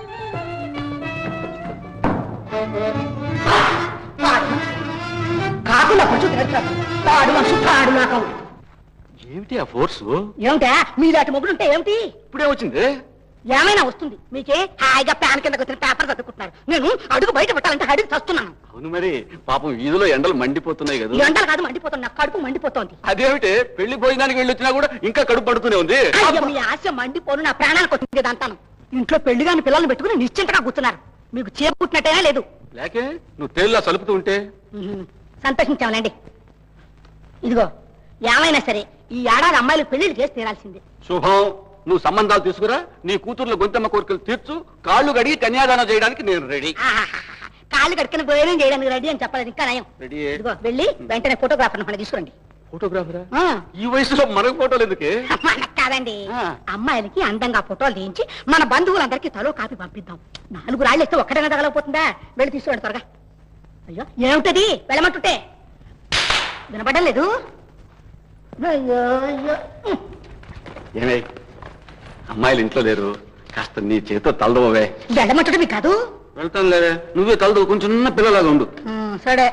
కాకుల పశు తిరగదు పాడు మనుషు పాడు నాకం ఏమిటి ఆ ఫోర్సు ఏమిటా మీలాంటి మొగుడుంటే ఏమిటి ఇప్పుడే వచ్చింది ఏమైనా వస్తుంది మీకే హాయిగా ప్యాన్ కింద వచ్చిన పేపర్ చదువుకుంటున్నారు నేను అడుగు బయట పెట్టాలంటే అడిగి చస్తున్నాను అవును మరి పాపం వీధిలో ఎండలు మండిపోతున్నాయి ఈ కదా ఎండలు కాదు మండిపోతుంది నా కడుపు మండిపోతోంది అదేమిటి పెళ్లి భోజనానికి వెళ్ళి వచ్చినా కూడా ఇంకా కడుపు పడుతూనే ఉంది అయ్య, మీ ఆశ మండిపోను నా ప్రాణాలకు వచ్చింది అంతాను ఇంట్లో పెళ్లి కాని పిల్లల్ని పెట్టుకుని నిశ్చింతగా కూర్చున్నారు మీకు చేపుట్టినట్టేనా లేదు లేకే నువ్వు తేలిలా సలుపుతూ ఉంటే ఉహుం, సంతోషించాంలేండి ఇదిగో ఏమైనా సరే ఈ ఏడాది అమ్మాయిలు పెళ్లిళ్ళు చేసి తీరాల్సిందే శుభం నువ్వు సంబంధాలు తీసుకురా నీ కూతుర్ల గొంతమ్మ కోరికలు తీర్చు కాళ్ళు గడిగి కన్యాదానం చేయడానికి నేను రెడీ ఆహాహాహా. కాళ్ళు కడుక్కుని భోజనం చేయడానికి రెడీ అని చెప్పలేదు ఇంకా నయం రెడీ ఇదిగో వెళ్ళి వెంటనే ఫోటోగ్రాఫర్ మన తీసుకురండి ఫోటోగ్రాఫరా ఆ, ఈ వయసులో మనకు ఫోటోలు ఎందుకే మనకు కాదండి ఆ. అమ్మాయిలకి అందంగా ఫోటోలు తీయించి మన బంధువులందరికీ తలో కాపీ పంపిద్దాం నాలుగు రాళ్ళు ఇస్తే ఒక్కడైనా తగలకపోతుందా వెళ్ళి తీసుకురండి త్వరగా అయ్యో ఏమిటది వెళ్ళమంటుంటే వినపడడం లేదు అయ్యో అయ్యో ఉమ్. ఏమే అమ్మాయిలు ఇంట్లో లేరు కాస్త నీ చేతితో తలదవే వెళ్ళమంటుంటే మీకు కాదు వెళ్తాను లేదే నువ్వే తలదవు కొంచెం చిన్న పిల్లలాగా ఉండు ఉమ్, సరే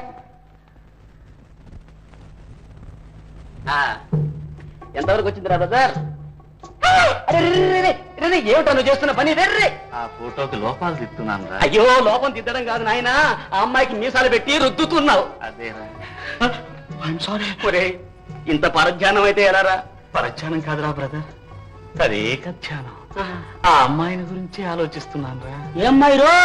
ఎంతవరకు వచ్చిందిరా బ్రదర్ ఏమిటో నువ్వు చేస్తున్న పని వెర్రే ఆ ఫోటోకి లోపాలు తిప్పుతున్నాను రా అయ్యో లోపం దిద్దడం కాదు నాయన ఆ అమ్మాయికి మీసాలు పెట్టి రుద్దుతున్నావు అదేరా సారీ ఒరే ఇంత పరధ్యానం అయితే ఎలారా పరధ్యానం కాదురా బ్రదర్ తదేక ధ్యానం ఆ అమ్మాయిని గురించి ఆలోచిస్తున్నాను రా ఏ అమ్మాయి రో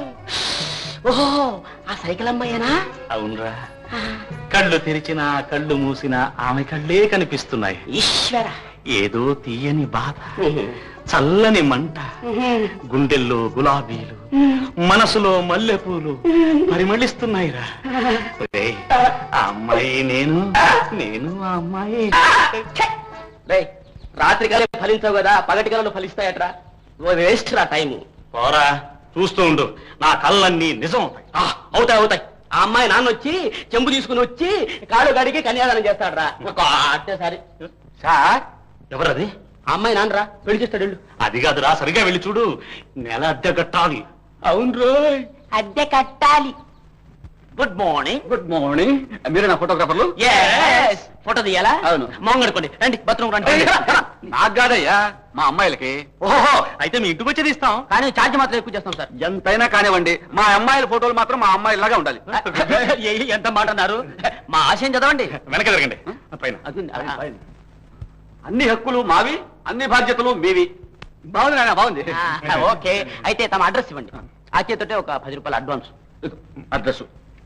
ఓహో ఆ సైకిల్ అమ్మాయేనా అవునరా కళ్ళు తెరిచినా కళ్ళు మూసినా ఆమె కళ్ళే కనిపిస్తున్నాయి ఈశ్వర ఏదో తీయని బాధ చల్లని మంట గుండెల్లో గులాబీలు మనసులో మల్లెపూలు పరిమళిస్తున్నాయిరా ఒరేయ్, ఆ అమ్మాయి నేను నేను ఆ అమ్మాయి రేయ్ రాత్రి కాలం ఫలించావు కదా పగటి కాలంలో ఫలిస్తాయట్రా వేస్ట్ రా టైము పోరా చూస్తూ ఉండు నా కళ్ళన్నీ నిజం అవుతాయి. ఆ, అవుతాయి అవుతాయి ఆ అమ్మాయి నాన్న వచ్చి చెంబు తీసుకుని వచ్చి కాడు గడికి కన్యాదానం చేస్తాడు రా అంటే సరే సార్ ఎవరది ఆ అమ్మాయి నాన్నరా పెళ్లి చేస్తాడు వెళ్ళు. అది కాదురా సరిగా వెళ్ళి చూడు నెల అద్దె కట్టాలి అవును రోయ్ అద్దె కట్టాలి గుడ్ మార్నింగ్ గుడ్ మార్నింగ్ మీరే నా ఫోటోగ్రాఫర్లు ఎస్ ఫోటో తీయాలా అవును. మోంగడుకోండి రండి బాత్రూమ్ రండి నాకు కాదయ్యా మా అమ్మాయిలకి ఓహో అయితే మీ ఇంటికి వచ్చేది ఇస్తాం కానీ ఛార్జ్ మాత్రం ఎక్కువ చేస్తాం సార్ ఎంతైనా కానివ్వండి మా అమ్మాయిల ఫోటోలు మాత్రం మా అమ్మాయిలాగా ఉండాలి ఏ- ఎంత మాట అన్నారు మా ఆశయం చదవండి వెనక జరగండి పైన అది ఆ, అన్ని హక్కులు మావి అన్ని బాధ్యతలు మీవి బాగుంది నాయన బాగుంది ఆ, ఓకే అయితే తమ అడ్రస్ ఇవ్వండి ఆ చేతోటే ఒక పది రూపాయలు advance address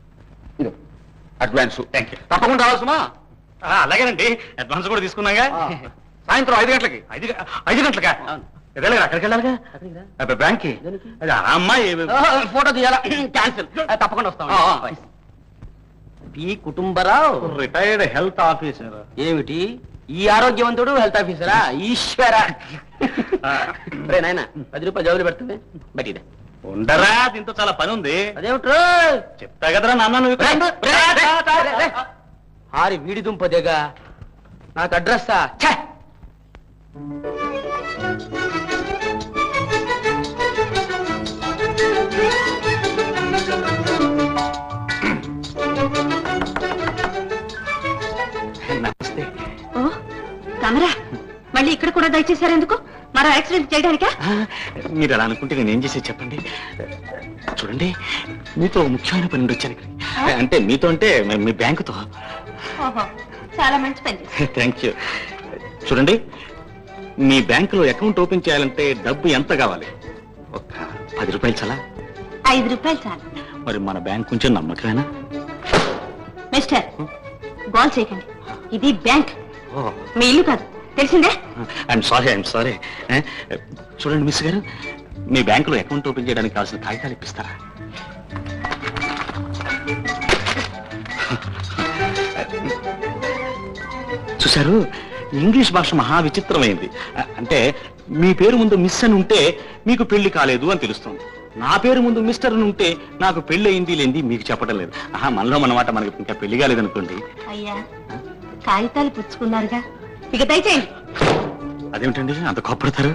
advance thank you తప్పకుండా రావాల్సుమా అలాగేనండి అడ్వాన్స్ కూడా తీసుకున్నాగా సాయంత్రం ఐదు గంటలకి ఐదు గ- ఐదు గంటలకా అవును. ఎదలగా అక్కడికి వెళ్ళాలిగా అబ్బే, బ్యాంక్కి దేనికి? అది ఆ అమ్మాయి ఫోటో తీయాలా క్యాన్సిల్ తప్పకుండా వస్తాం ఆ, ఆ. P Kutumbarao retired health officer ఏమిటి ఈ ఆరోగ్యవంతుడు హెల్త్ ఆఫీసరా ఈశ్వర రే నాయన పది రూపాయలు జోబులు పెడుతుంది బట్ ఇదే ఉండరా దీంతో చాలా పని ఉంది అదేమిట్రో చెప్తా కదరా నాన్న నువ్వు ఇక్కడ. రండి, రే, రే, రే, రే. హారి వీడి దుంపదేగా నాకు అడ్రస్సా ఛే! నమస్తే ఓ కమరా మళ్ళీ ఇక్కడ కూడా దయచేశారు ఎందుకు మరో యాక్సిడెంట్ చేయడానికా ఆ, మీరు అలా అనుకుంటే నేను ఏం చేసేది చెప్పండి చూడండి మీతో ఒక ముఖ్యమైన పని నుండి వచ్చాను ఇక్కడికి. అంటే మీతో అంటే మీ- మీ బ్యాంకుతో ఓహో చాలా మంచి పని థ్యాంక్ యూ చూడండి మీ బ్యాంకులో అకౌంట్ ఓపెన్ చేయాలంటే డబ్బు ఎంత కావాలి ఒక పది రూపాయలు చాలా ఐదు రూపాయలు చాలు మరి మన బ్యాంక్ కొంచెం నమ్మకమేనా మిస్టర్ గోల్ చేయకండి ఇది బ్యాంక్ ఓ మీ ఇల్లు కాదు తెలిసిందే ఐఎమ్ సారీ ఐఎమ్ సారీ చూడండి మిస్ గారు మీ బ్యాంకులో అకౌంట్ ఓపెన్ చేయడానికి కావాల్సిన కాగితాలు ఇప్పిస్తారా చూశారు ఇంగ్లీష్ భాష మహా విచిత్రమైంది అ- అంటే మీ పేరు ముందు మిస్ అని ఉంటే మీకు పెళ్లి కాలేదు అని తెలుస్తుంది నా పేరు ముందు మిస్టర్ అని ఉంటే నాకు పెళ్లి అయింది లేంది మీకు చెప్పడం లేదు ఆహా మనలో మన మాట మనకి ఇంకా పెళ్లి కాలేదనుకోండి అయ్యా కాగితాలు పుచ్చుకున్నారుగా ఇక దయచేయండి అదేమిటండి అంత కోపడతారు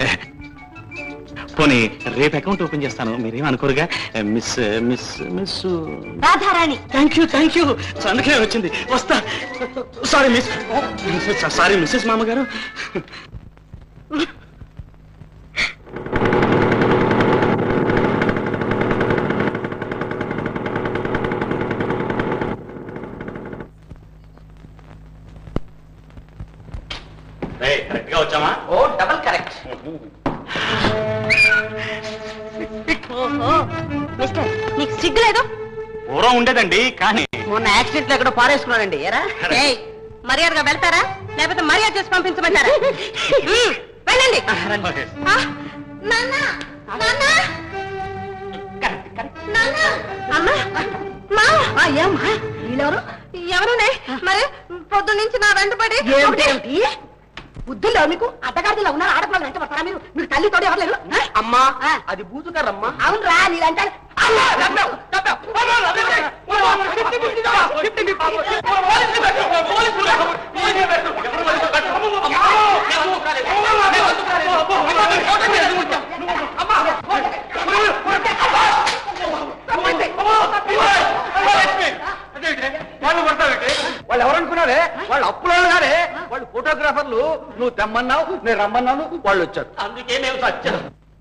పోనీ రేపు అకౌంట్ ఓపెన్ చేస్తాను మీరేం అనుకోరుగా miss miss miss Radharani thank you thank you అందుకే వచ్చింది వస్తా సారీ మిస్ సారీ మిస్సెస్ మామగారు కరెక్ట్ గా వచ్చామా ఓ డబల్ కరెక్ట్ ఓహో మిస్టర్ నీకు సిగ్గు లేదు పూర్వం ఉండేదండి కానీ మొన్న యాక్సిడెంట్ లో ఎక్కడో పారేసుకున్నానండి ఎరా ఏయ్, మర్యాదగా వెళ్తారా లేకపోతే మర్యాద చేసి పంపించమంటారా ఉమ్, వెళ్ళండి ఆ, నాన్న, నాన్న. నాన్న, అమ్మ, మా. ఏమ్మా వీళ్ళెవరు ఎవరునే మరి పొద్దు నుంచి నా వెంటబడి ఏమిటి బుద్ధుల్లో మీకు అడ్డగాడిలో ఉన్నారు ఆడపిల్లలు వెంట పడతారా మీరు మీరు తల్లి తోడు ఎవరు లేరు అమ్మా అది బూతుకారమ్మా అవునరా నీళ్ళంటే వాళ్ళు పడతావేంటి వాళ్ళు ఎవరనుకున్నారే వాళ్ళు అప్పులోళ్ళు గారే వాళ్ళు ఫోటోగ్రాఫర్లు నువ్వు తెమ్మన్నావు నేను రమ్మన్నాను వాళ్ళు వచ్చారు అందుకే మేము సత్యం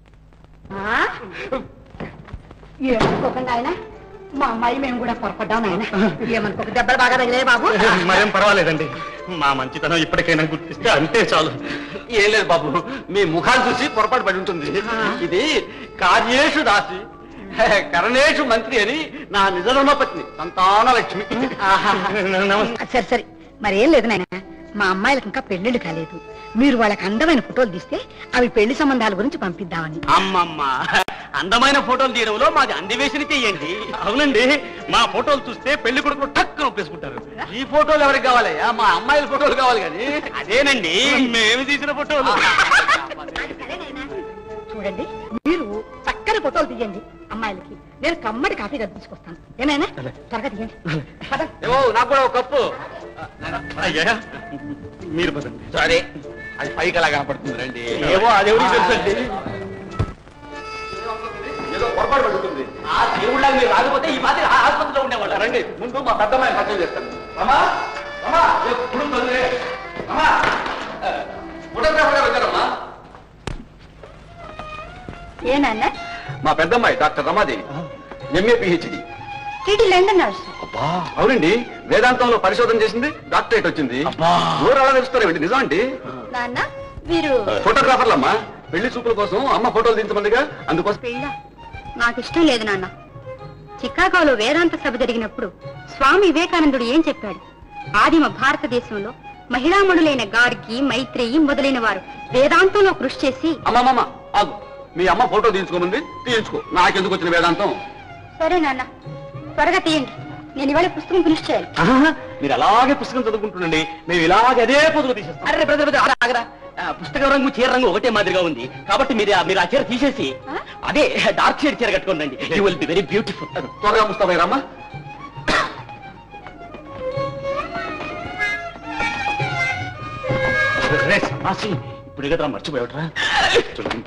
ఏమనుకోకండి ఆయన మా అమ్మాయి మేము కూడా పొరపడ్డాం నాయన ఏమనుకోక దెబ్బలు బాగా తగిలే బాబు మరేం పర్వాలేదండి మా మంచితనం ఇప్పటికైనా గుర్తిస్తే అంతే చాలు ఏం లేదు బాబు మీ ముఖాలు చూసి పొరపాటు పడి ఉంటుంది ఇది కార్యేషు దాసి కరణేషు మంత్రి అని నా నిజధర్మ పత్ని సంతాన లక్ష్మి నమస్తే సరే సరే మరి ఏం లేదు నాయన మా అమ్మాయిలకు ఇంకా పెళ్లిళ్ళు కాలేదు మీరు వాళ్ళకి అందమైన ఫోటోలు తీస్తే అవి పెళ్లి సంబంధాల గురించి పంపిద్దామని అమ్మమ్మ అందమైన ఫోటోలు తీయడంలో మాది అందివేసిన చెయ్యండి అవునండి మా ఫోటోలు చూస్తే పెళ్లి కొడుకులు టక్కున ఒప్పేసుకుంటారు ఈ ఫోటోలు ఎవరికి కావాలయ్యా మా అమ్మాయిల ఫోటోలు కావాలి కానీ అదేనండి మేము తీసిన ఫోటోలు చూడండి మీరు చక్కని ఫోటోలు తీయండి అమ్మాయిలకి నేను కమ్మడి కాఫీ తీసుకొస్తాను ఏమైనా త్వరగా తీయండి పద. ఏమో నాకు కూడా ఒక కప్పు అయ్యా మీరు పదండి సరే అది పైకి అలా కనపడుతుంది రండి ఏవో అదెవరికి తెలుసండి ఏదో పొరపాటు పడుతుంది ఆ దేవుళ్ళ మీరు రాకపోతే ఈ మాదిరి ఆ ఆసుపత్రిలో ఉండేవాళ్ళ రండి ముందు మా పెద్దమ్మాయి పరిచయం చేస్తాను అమ్మా అమ్మా ఎప్పుడు తొందరే అమ్మా ఫోటోగ్రాఫర్ గారు వచ్చారమ్మా ఏ నాన్న మా పెద్దమ్మాయి doctor Ramadevi MA PhD TT London nurse అబ్బా అవునండి వేదాంతంలో పరిశోధన చేసింది డాక్టరేట్ వచ్చింది ఊరు అలా తెలుస్తారేమిటి నిజం అండి నాన్న మీరు ఫోటోగ్రాఫర్లమ్మా పెళ్లి చూపుల కోసం అమ్మ ఫోటోలు దించమందిగా అందుకోసం పెళ్ళ నాకు ఇష్టం లేదు నాన్న చికాగోలో వేదాంత సభ జరిగినప్పుడు స్వామి వివేకానందుడు ఏం చెప్పాడు ఆదిమ భారతదేశంలో మహిళామణులైన గార్గి మైత్రేయి మొదలైన వారు వేదాంతంలో కృషి చేసి అమ్మమ్మ ఆగు మీ అమ్మ ఫోటో తీయించుకోమంది తీయించుకో నాకెందుకు వచ్చిన వేదాంతం సరే నాన్న త్వరగా తీయండి నేను ఇవాళ పుస్తకం ఫినిష్ చేయాలి ఆహా, మీరు అలాగే పుస్తకం చదువుకుంటుండండి మేము ఇలాగే అదే పొదుగు తీసేస్తాం అరే బ్రదర్ బ్రదర్ ఆగరా, ఆగరా ఆ, పుస్తకం రంగు చీర రంగు ఒకటే మాదిరిగా ఉంది కాబట్టి మీరు ఆ- మీరు ఆ చీర తీసేసి అదే డార్క్ షేడ్ చీర కట్టుకోండి you will be very beautiful త్వరగా ముస్తాబాయి రామ్మా ఇప్పుడు కదా మర్చిపోయావట్రా చూడండి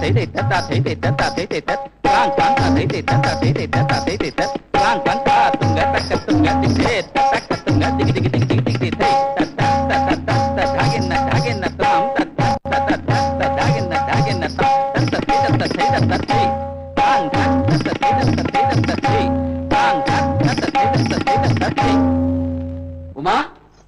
ఉమా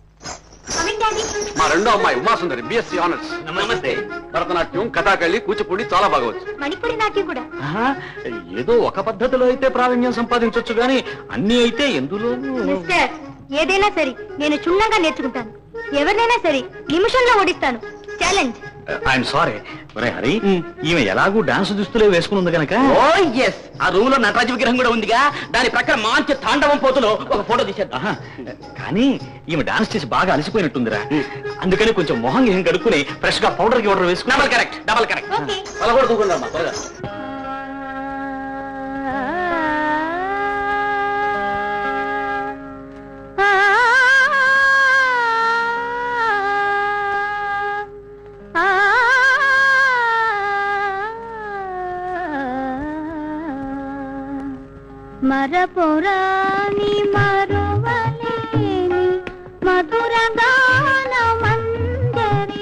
మా రెండో అమ్మాయి ఉమా సుందరి బిఎస్సి ఆనర్స్ నమస్తే భరతనాట్యం కథాకళి కూచిపూడి చాలా బాగవచ్చు మణిపూరి నాట్యం కూడా ఆహా, ఏదో ఒక పద్ధతిలో అయితే ప్రావీణ్యం సంపాదించవచ్చు గాని అన్ని అయితే ఎందులో మిస్టర్ ఏదైనా సరే నేను క్షుణ్ణంగా నేర్చుకుంటాను ఎవరినైనా సరే నిమిషంలో ఓడిస్తాను ఛాలెంజ్ ఐఎమ్ సారీ ఒరే హరి ఈమె ఎలాగూ డాన్స్ దుస్తులే వేసుకుని ఉంది కనుక ఓ ఎస్ ఆ రూమ్ లో నటరాజ విగ్రహం కూడా ఉందిగా దాని ప్రక్కన మంచి తాండవం పోతులో ఒక ఫోటో తీసేద్దాం ఆహా, కానీ ఈమె డాన్స్ చేసి బాగా అలసిపోయినట్టుందిరా అందుకని కొంచెం మొహం గిహం కడుక్కుని ఫ్రెష్ గా పౌడర్ కి ఆర్డర్ వేసుకున్నా double correct double correct okay అలా కూడా దూకుందమ్మా త్వరగా మరపురాని మరువలేని మధుర గానమంజరి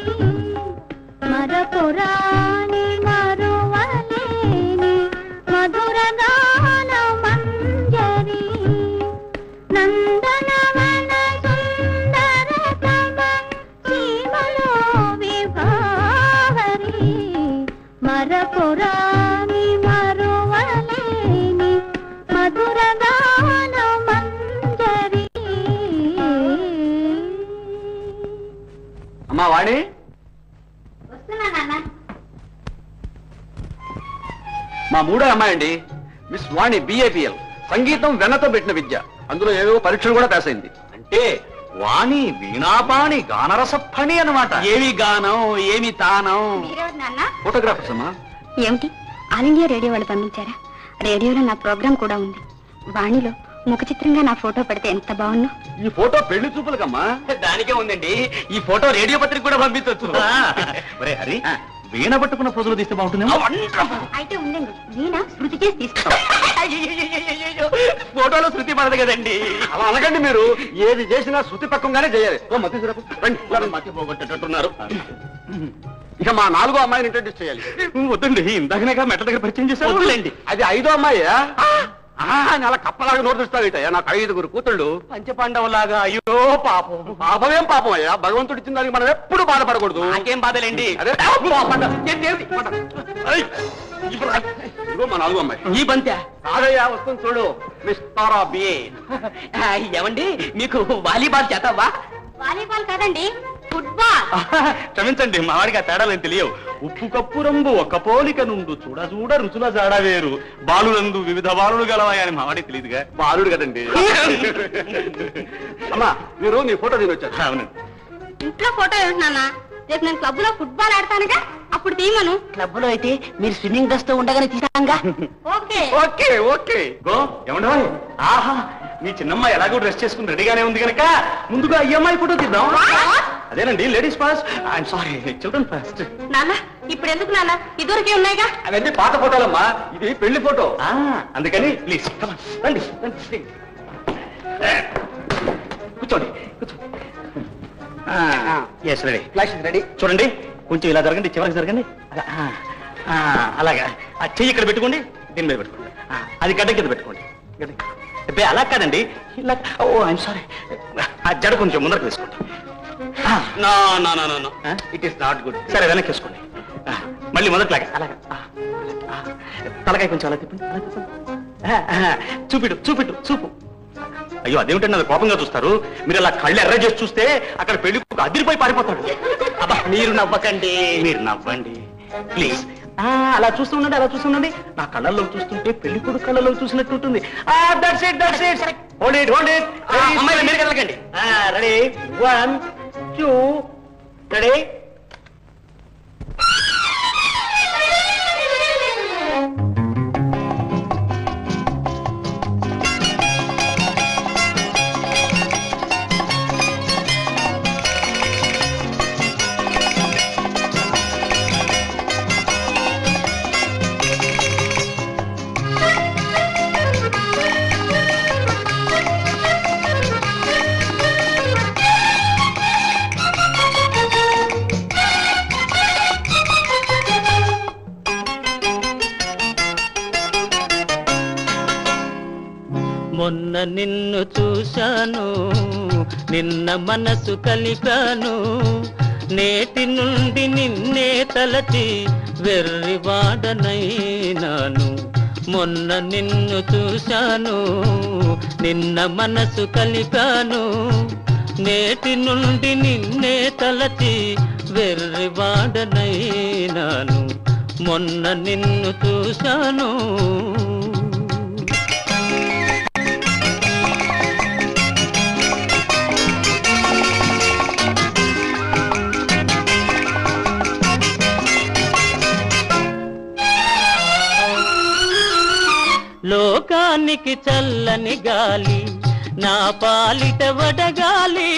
మరపురాని మరువలేని మధుర గానమంజరి నందనవన సుందరతమ సీమలో విభావరి మరపురాని మరువలేని మధుర గానమంజరి అమ్మా వాణి వస్తున్నా నాన్న మా మూడో అమ్మాయి అండి మిస్ వాణి బిఏపిఎల్ సంగీతం వెన్నతో పెట్టిన విద్య అందులో ఏవేవో పరీక్షలు కూడా పాస్ అయింది అంటే వాణి వీణాపాణి గానరసఫణి అన్నమాట ఏమి గానం ఏమి తానం మీరెవరు నాన్న ఫోటోగ్రాఫర్స్ అమ్మా ఏమిటి ఆల్ ఇండియా రేడియో వాళ్ళు పంపించారా రేడియోలో నా ప్రోగ్రాం కూడా ఉంది వాణిలో ముఖ చిత్రంగా నా ఫోటో పెడితే ఎంత బాగుండు ఈ ఫోటో పెళ్లి చూపులకమ్మా దానికే ఉందండి ఈ ఫోటో రేడియో పత్రిక కూడా పంపించవచ్చు ఒరే హరి వీణ పట్టుకున్న పోజులు తీస్తే బాగుంటుందేమో అయితే ఉండండి వీణ శృతి చేసి తీసుకో ఫోటోలో శృతి పడదు కదండి అలా అనకండి మీరు ఏది చేసినా శృతి పక్కంగానే చేయాలి ఓ మతి సిరపు. రండి, రండి. మతి పోగొట్టేటట్టున్నారు ఇక మా నాలుగో అమ్మాయిని ఇంట్రడ్యూస్ చేయాలి వద్దండి ఇందాకనేగా మెట్ల దగ్గర పరిచయం చేశారు వద్దులేండి అది ఐదో అమ్మాయి అలా కప్పలాగా నోరు తెస్తావిటయ్యా నాకు ఐదుగురు కూతుళ్ళు పంచపాండవులాగా అయ్యో పాపం పాపమేం పాపం అయ్యా భగవంతుడు ఇచ్చిన దానికి మనం ఎప్పుడు బాధపడకూడదు నాకేం బాధలేండి అదే ఏంటి, ఏంటి? పద. ఐ, ఇప్పుడు రా. ఇదిగో మా నాలుగో అమ్మాయి ఈ బంత్యా కాదయ్యా వస్తుంది చూడు మిస్ తారా బిఏ ఏమండి మీకు వాలీబాల్ చేతావా వాలీబాల్ కాదండి ఫుట్బాల్ క్షమించండి మా వాడికి ఆ తేడాలేం తెలియవు ఉప్పు కప్పు రంగు ఒక్క పోలిక నుండు చూడ చూడ రుచుల జాడ వేరు బాలులందు వివిధ బాలులు గలవాయి అని మా వాడికి తెలియదుగా బాలుడు కదండి అమ్మా మీరు నీ ఫోటో దీని వచ్చారు అవును ఇంట్లో ఫోటో ఏమిటి నాన్న రేపు నేను క్లబ్ లో ఫుట్బాల్ ఆడతానుగా అప్పుడు తీయమను క్లబ్ లో అయితే మీరు స్విమ్మింగ్ డ్రెస్ తో ఉండగానే తీసాంగా ఓకే ఓకే ఓకే గో ఏమండవా ఆహా మీ చిన్నమ్మ ఎలాగో డ్రెస్ చేసుకుని రెడీగానే ఉంది కనుక ముందుగా ఈ అమ్మాయి ఫోటో తీద్దాం అదేనండి ladies first I'm sorry children first నాన్న ఇప్పుడు ఎందుకు నాన్న ఇదివరకే ఉన్నాయిగా అవన్నీ పాత ఫోటోలమ్మా ఇది పెళ్లి ఫోటో అందుకని ప్లీజ్ రండి రండి కూర్చోండి కూర్చోండి ఎస్ రెడీ ఫ్లాష్ రెడీ చూడండి కొంచెం ఇలా జరగండి చివరికి జరగండి అలా, ఆ, ఆ, అలాగా ఆ చెయ్యి ఇక్కడ పెట్టుకోండి దీని మీద పెట్టుకోండి ఆ, అది గడ్డ కింద పెట్టుకోండి గడ్డ కింద. అబ్బే, అలా కాదండి ఇలా ఓ ఐఎమ్ సారీ ఆ జడ కొంచెం ముందరకు వేసుకోండి no no no no no it is not good సరే వెనక్కి వేసుకోండి ఆ, మళ్ళీ మొదట్లాగా అలాగా ఆ, ఆ, తలకాయ కొంచెం అలా తిప్పండి అలా తిప్పండి ఆ, ఆ, చూపిడు చూపిడు చూపు అయ్యో అదేమిటండి అది కోపంగా చూస్తారు మీరు అలా కళ్ళు ఎర్ర చేసి చూస్తే అక్కడ పెళ్లి కొడుకు అదిరిపోయి పారిపోతాడు అబ్బా మీరు నవ్వకండి మీరు నవ్వండి ప్లీజ్ అలా చూస్తుండండి అలా చూస్తుండండి నా కళ్ళల్లో చూస్తుంటే పెళ్లి కొడుకు కళ్ళల్లో చూసినట్టు ఉంటుంది that's it that's it hold it hold it అమ్మాయి మీరు వెళ్ళకండి రెడీ వన్ టూ రెడీ మొన్న నిన్ను చూశాను నిన్న మనసు కలిపాను నేటి నుండి నిన్నే తలచి వెర్రివాడనైనాను మొన్న నిన్ను చూశాను నిన్న మనసు కలిపాను నేటి నుండి నిన్నే తలచి వెర్రివాడనైనాను మొన్న నిన్ను చూశాను లోకానికి చల్లని గాలి నా పాలిట వడగాలి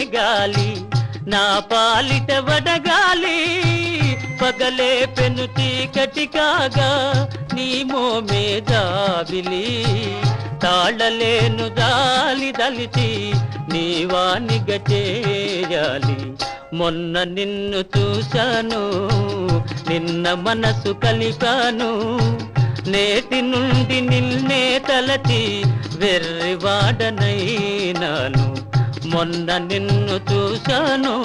గాలి నా పాలిట వడగాలి పగలే పెను చీకటి కాగా నీ మోమే జాబిలి తాళలేను దాలి దలిచి నీ వానిగ చేయాలి మొన్న నిన్ను చూశాను నిన్న మనసు కలిపాను నేటి నుండి నిన్నే తలచి వెర్రివాడనైనాను మొన్న నిన్ను చూశాను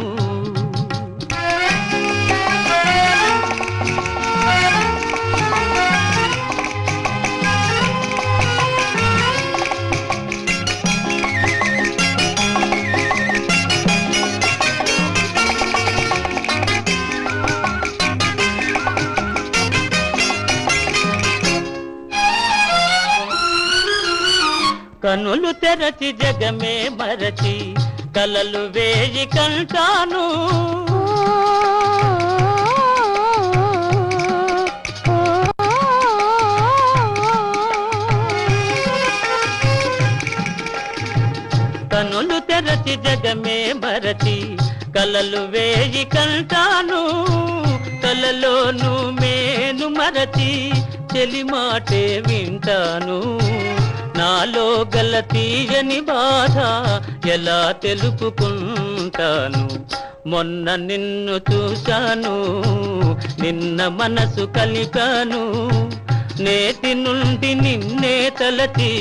కనులు తెరచి జగమే మరచి కలలు వేయి కంటాను కనులు తెరచి జగమే మరచి కలలు వేయి కంటాను కలలోను మేను మరచి చెలి మాటే వింటాను నాలో గల తీయని బాధ ఎలా తెలుపుకుంటాను మొన్న నిన్ను చూశాను నిన్న మనసు కలిపాను నేటి నుండి నిన్నే తలచి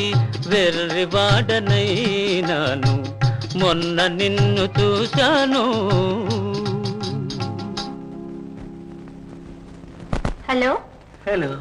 వెర్రివాడనైనాను మొన్న నిన్ను చూశాను హలో హలో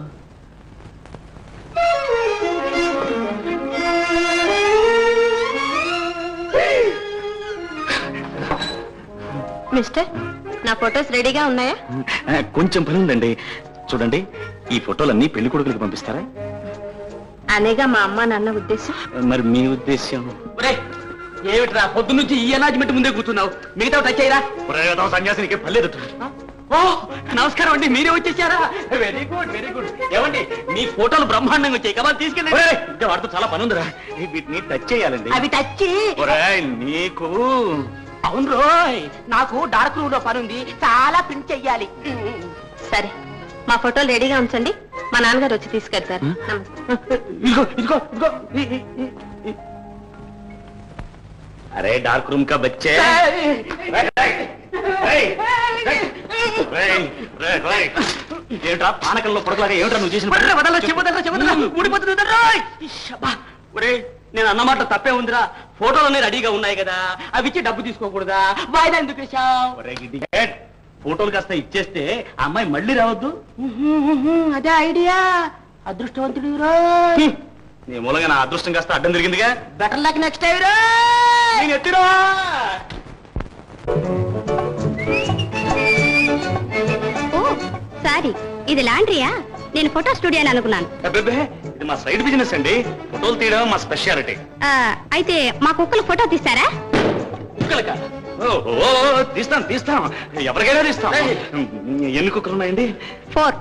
మిస్టర్ నా ఫొటోస్ రెడీగా ఉన్నాయా కొంచెం పని ఉందండి చూడండి ఈ ఫోటోలన్నీ పెళ్లి కొడుకులకు పంపిస్తారా అనేగా మా అమ్మ నాన్న ఉద్దేశం మరి మీ ఉద్దేశం ఒరే ఏమిట్రా పొద్దు నుంచి ఈ అనాజ్మెంట్ ముందే కూర్చున్నావు మిగతా టచ్ అయ్యరా సన్యాసినికి పర్లేదు ఓ నమస్కారం అండి మీరే వచ్చేసారా వెరీ గుడ్ వెరీ గుడ్ ఏమండి మీ ఫోటోలు బ్రహ్మాండంగా వచ్చాయి కదా తీసుకెళ్ళండి ఇంకా వాడితో చాలా పని ఉందిరా వీటిని టచ్ చేయాలండి అవి టచ్చి ఒరేయ్, నీకు అవును రోయ్ నాకు డార్క్ రూమ్ లో పని ఉంది చాలా ప్రింట్ చెయ్యాలి సరే మా ఫోటోలు రెడీగా ఉంచండి మా నాన్నగారు వచ్చి తీసుకెళ్తారు నమస్తే ఇదిగో ఇదిగో ఇదిగో ఈ, ఈ, ఈ, ఈ. అరే డార్క్ రూమ్ కా బచ్చే ఏమిట్రా పానకంలో పొడకలాగా ఏమిట్రా నువ్వు చేసిన వదలరా, వదలరా, చెయ్యి వదలరా, ఊడిపోతుంది వదలరా, రోయ్. ఇష్, అబ్బా. ఒరే నేను అన్నమాట తప్పే ఉందిరా ఫోటోలన్నీ రెడీగా ఉన్నాయి కదా అవి ఇచ్చి డబ్బు తీసుకోకూడదా వాయిదా ఎందుకు వేశావు ఒరే గిడ్డిగేట్, ఫోటోలు కాస్త ఇచ్చేస్తే ఆ అమ్మాయి మళ్ళీ రావద్దు అదే ఐడియా అదృష్టవంతుడు హ్మ్. నీ మూలంగా నా అదృష్టం కాస్త అడ్డం తిరిగిందిగా బెటర్ లక్ నెక్స్ట్ టైం రా నేను ఎత్తిరా ఓ సారీ ఇది లాండ్రీయా నేను ఫోటో స్టూడియో అని అనుకున్నాను అబ్బబ్బే, ఇది మా సైడ్ బిజినెస్ అండి ఫోటోలు తీయడం మా స్పెషాలిటీ ఆ, అయితే మా కుక్కలు ఫోటో తీస్తారా కుక్కలకా ఓ తీస్తాం తీస్తాం ఎవరికైనా తీస్తాం ఎన్ని కుక్కలు ఉన్నాయండి ఫోర్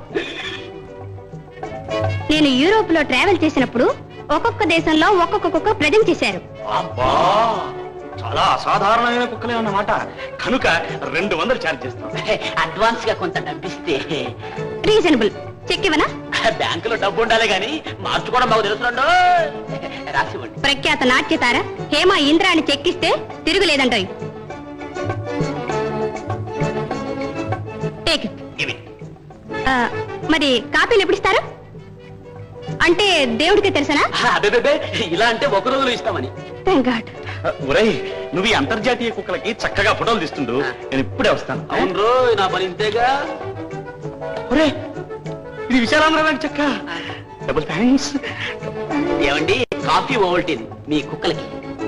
నేను యూరోప్ లో ట్రావెల్ చేసినప్పుడు ఒక్కొక్క దేశంలో ఒక్కొక్క కుక్క ప్రజెంట్ చేశారు అబ్బా చాలా అసాధారణమైన కుక్కలే అన్నమాట కనుక రెండు వందలు ఛార్జ్ చేస్తాం అడ్వాన్స్ గా కొంత డబ్బిస్తే రీజనబుల్ చెక్ ఇవ్వనా బ్యాంకులో డబ్బు ఉండాలి గాని మార్చుకోవడం మాకు తెలుసురండు రాసివ్వండి ప్రఖ్యాత నాట్యతార హేమ ఇంద్రాన్ని చెక్కిస్తే తిరుగులేదంటాయి టేక్ ఇట్. ఇవి ఆ, మరి కాపీలు ఎప్పుడు ఇస్తారు అంటే దేవుడికి తెలుసనా అబ్బే ఇలా అంటే ఒక రోజులో ఇస్తామని థ్యాంక్ గాడ్ ఒరేయ్ నువ్వు ఈ అంతర్జాతీయ కుక్కలకి చక్కగా ఫోటోలు తీస్తుండు నేను ఇప్పుడే వస్తాను అవును రోయ్ నా పని ఇంతేగా ఒరే ఇది విశాలాంధ్రమైన చెక్క డబుల్ థ్యాంక్స్ ఏమండి కాఫీ ఓవల్టీన్ మీ కుక్కలకి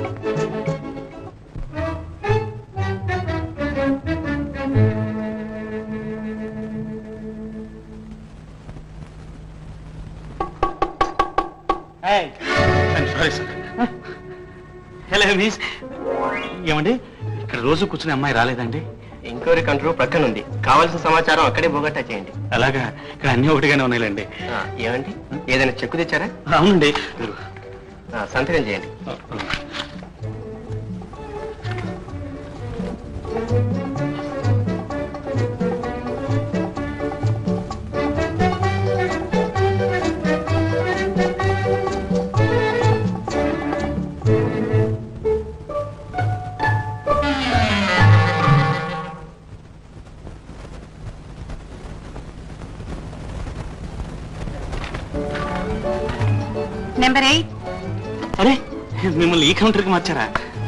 సారీ సార్ హలో మిస్ ఏమండి ఇక్కడ రోజు కూర్చునే అమ్మాయి రాలేదండి ఎంక్వైరీ కంట్రోల్ ప్రక్కన ఉంది కావాల్సిన సమాచారం అక్కడే బోగట్టా చేయండి అలాగా ఇక్కడ అన్ని ఒకటిగానే ఉన్నాయిలేండి ఆ, ఏమండి ఏదైనా చెక్కు తెచ్చారా అవునండి ఆ, సంతకం చేయండి నెంబర్ ఎయిట్ అరే మిమ్మల్ని ఈ కౌంటర్కి మార్చారా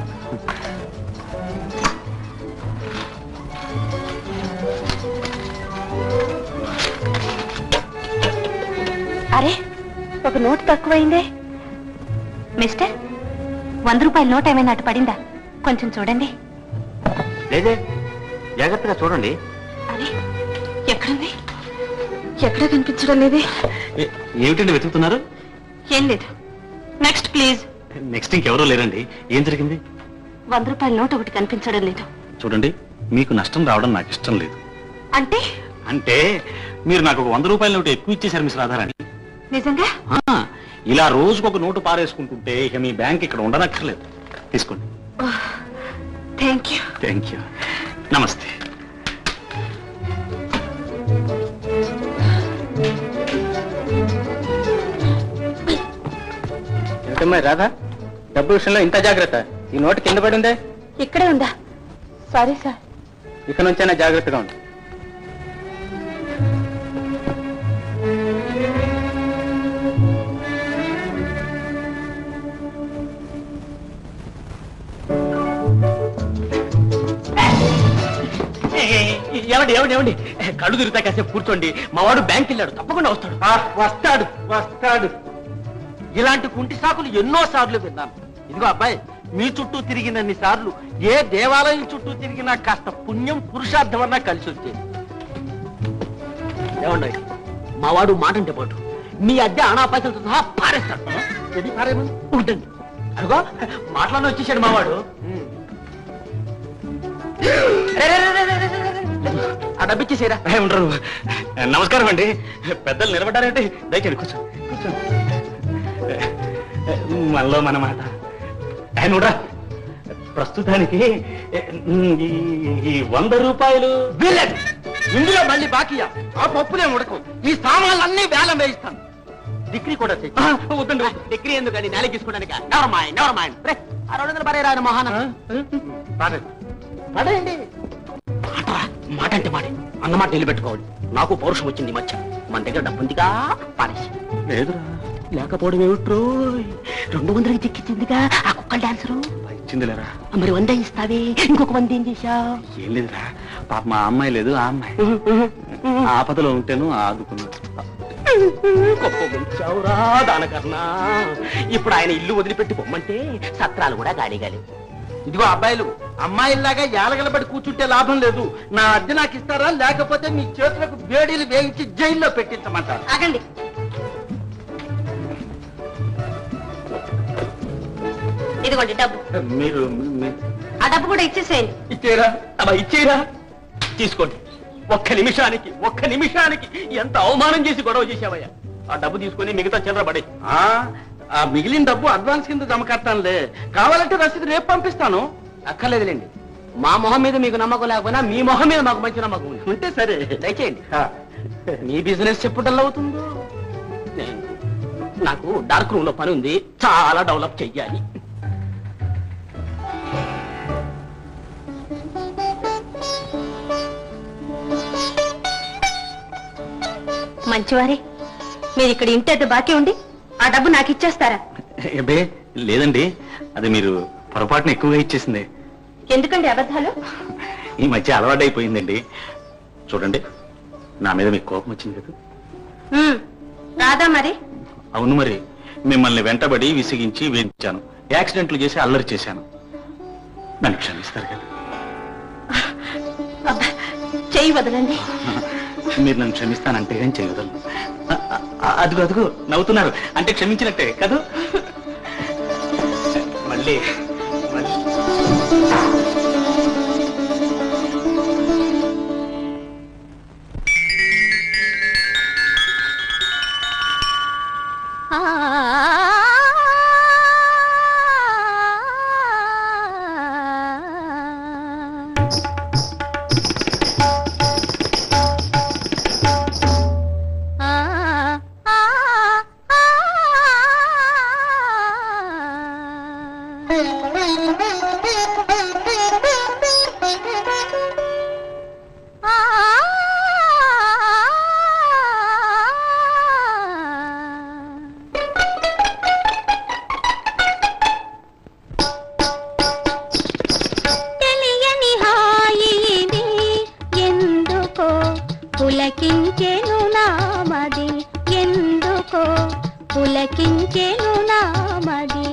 అరే ఒక నోటు తక్కువైందే మిస్టర్ వంద రూపాయల నోట్ ఏమైనా అటు పడిందా కొంచెం చూడండి లేదే జాగ్రత్తగా చూడండి అరే ఎక్కడుంది ఎక్కడ కనిపించడం లేదే ఏ- ఏమిటండి వెతుకుతున్నారు ఏం లేదు నెక్స్ట్ ప్లీజ్ నెక్స్ట్ ఇంకెవరూ లేరండి ఏం జరిగింది వంద రూపాయల నోట్ ఒకటి కనిపించడం లేదు చూడండి మీకు నష్టం రావడం నాకు ఇష్టం లేదు అంటే అంటే మీరు నాకు ఒక వంద రూపాయల నోటు ఎక్కువ ఇచ్చేశారు మిస్ రాధారాణి నిజంగా ఆ, ఇలా రోజుకు ఒక నోటు పారేసుకుంటుంటే ఇక మీ బ్యాంక్ ఇక్కడ ఉండనక్కర్లేదు తీసుకోండి థ్యాంక్ యూ థ్యాంక్ యూ నమస్తే ఏమిటమ్మా రాధా డబ్బు విషయంలో ఇంత జాగ్రత్త ఈ నోటు కింద పడి ఉందే ఇక్కడే ఉందా సారీ సార్ ఇక నుంచైనా జాగ్రత్తగా ఉండు ఏమండి ఏమండి ఏమండి కళ్ళు తిరుగుతా కాసేపు కూర్చోండి మా వాడు బ్యాంక్ వెళ్ళాడు తప్పకుండా వస్తాడు ఆ, వస్తాడు వస్తాడు ఇలాంటి కుంటి సాకులు ఎన్నో సార్లు విన్నాను ఇదిగో అబ్బాయి మీ చుట్టూ తిరిగినన్ని సార్లు ఏ దేవాలయం చుట్టూ తిరిగినా కాస్త పుణ్యం పురుషార్థం అన్నా కలిసి వచ్చేది ఏమండి మా వాడు మాట అంటే పాటు మీ అద్దె అనా పైసలతో సహా పారేస్తాడు ఎది పారేమని ఉంటుంది అదిగో మాట్లాడి వచ్చేసాడు మా వాడు రే, రే, రే, రే, రే, రే, రే, రే. ఆ డబ్బు ఇచ్చేసేరా ఏ, ఉండరు నమస్కారం అండి పెద్దలు నిలబడ్డారంటే దయచేయండి కూర్చో కూర్చో మనలో మన మాట ఆయన ఉండరా ప్రస్తుతానికి ఈ- ఈ వంద రూపాయలు వీలేదు ఇందులో మళ్ళీ బాకీయా ఆ పప్పులే ఉడకవు ఈ సామాన్లన్నీ వేలం వేయిస్తాను డిగ్రీ కూడా తెచ్చి ఆ, వద్దండి డిగ్రీ ఎందుకని నేల తీసుకోవడానికి నెవర్ మైండ్ నెవర్ మైండ్ రే ఆ రెండు వందలు పడే రాయన మహాన పడండి. పడండి మాటరా మాట అంటే మాట అన్నమాట నిలబెట్టుకోవాలి నాకు పౌరుషం వచ్చింది ఈ మధ్య మన దగ్గర డబ్బు ఉందిగా పారేసి లేదురా లేకపోవడం ఏమిట్రో రెండు వందలకి చిక్కించిందిగా ఆ కుక్కల డాన్సరు ఇచ్చింది లేరా మరి వంద ఇస్తావే ఇంకొక వంద ఏం చేశావు ఏం లేదురా పాప మా అమ్మాయి లేదు ఆ అమ్మాయి ఆపదలో ఉంటేను ఆదుకున్నా గొప్ప పెంచావురా దానకర్ణా ఇప్పుడు ఆయన ఇల్లు వదిలిపెట్టి పొమ్మంటే సత్రాలు కూడా గాలిగాలి ఇదిగో అబ్బాయిలు అమ్మాయిల్లాగా ఏలగలబడి కూర్చుంటే లాభం లేదు నా అద్దె నాకు ఇస్తారా లేకపోతే మీ చేతులకు వేడీలు వేయించి జైల్లో పెట్టించమంటారు ఆగండి ఇదిగోండి డబ్బు మీరు మీ- ఆ డబ్బు కూడా ఇచ్చేసేయండి ఇచ్చేరా అలా ఇచ్చేరా తీసుకోండి ఒక్క నిమిషానికి ఒక్క నిమిషానికి ఎంత అవమానం చేసి గొడవ చేశావయ్యా ఆ డబ్బు తీసుకొని మిగతా చిల్లర పడే ఆ, ఆ మిగిలిన డబ్బు అడ్వాన్స్ కింద జమ కట్టానులే కావాలంటే రసీదు రేపు పంపిస్తాను అక్కర్లేదులేండి మా మొహం మీద మీకు నమ్మకం లేకపోయినా మీ మొహం మీద మాకు మంచి నమ్మకం ఉంది ఉంటే సరే దయచేయండి ఆ, మీ బిజినెస్ ఎప్పుడు అవుతుందో నేను- నాకు డార్క్ రూమ్ లో పని ఉంది చాలా డెవలప్ చెయ్యాలి మంచివారే మీరు ఇక్కడ ఇంటి బాకీ ఉండి ఆ డబ్బు నాకు ఇచ్చేస్తారా అబ్బే లేదండి అది మీరు పొరపాటున ఎక్కువగా ఇచ్చేసింది ఎందుకండి అబద్ధాలు ఈ మధ్య అలవాటైపోయిందండి చూడండి నా మీద మీకు కోపం వచ్చింది కదా ఉమ్, రాదా మరి అవును మరి మిమ్మల్ని వెంటబడి విసిగించి వేయించాను యాక్సిడెంట్లు చేసి అల్లరి చేశాను నన్ను క్షమిస్తారు కదా అబ్బా, చెయ్యి వదలండి మీరు నన్ను క్షమిస్తానంటే ఏం చేయగలను అ- అ- అదిగో అదిగో నవ్వుతున్నారు అంటే క్షమించినట్టే కదా మళ్ళీ మళ్ళీ ఆ పులకించెను నామది ఎందుకో పులకించెను నామది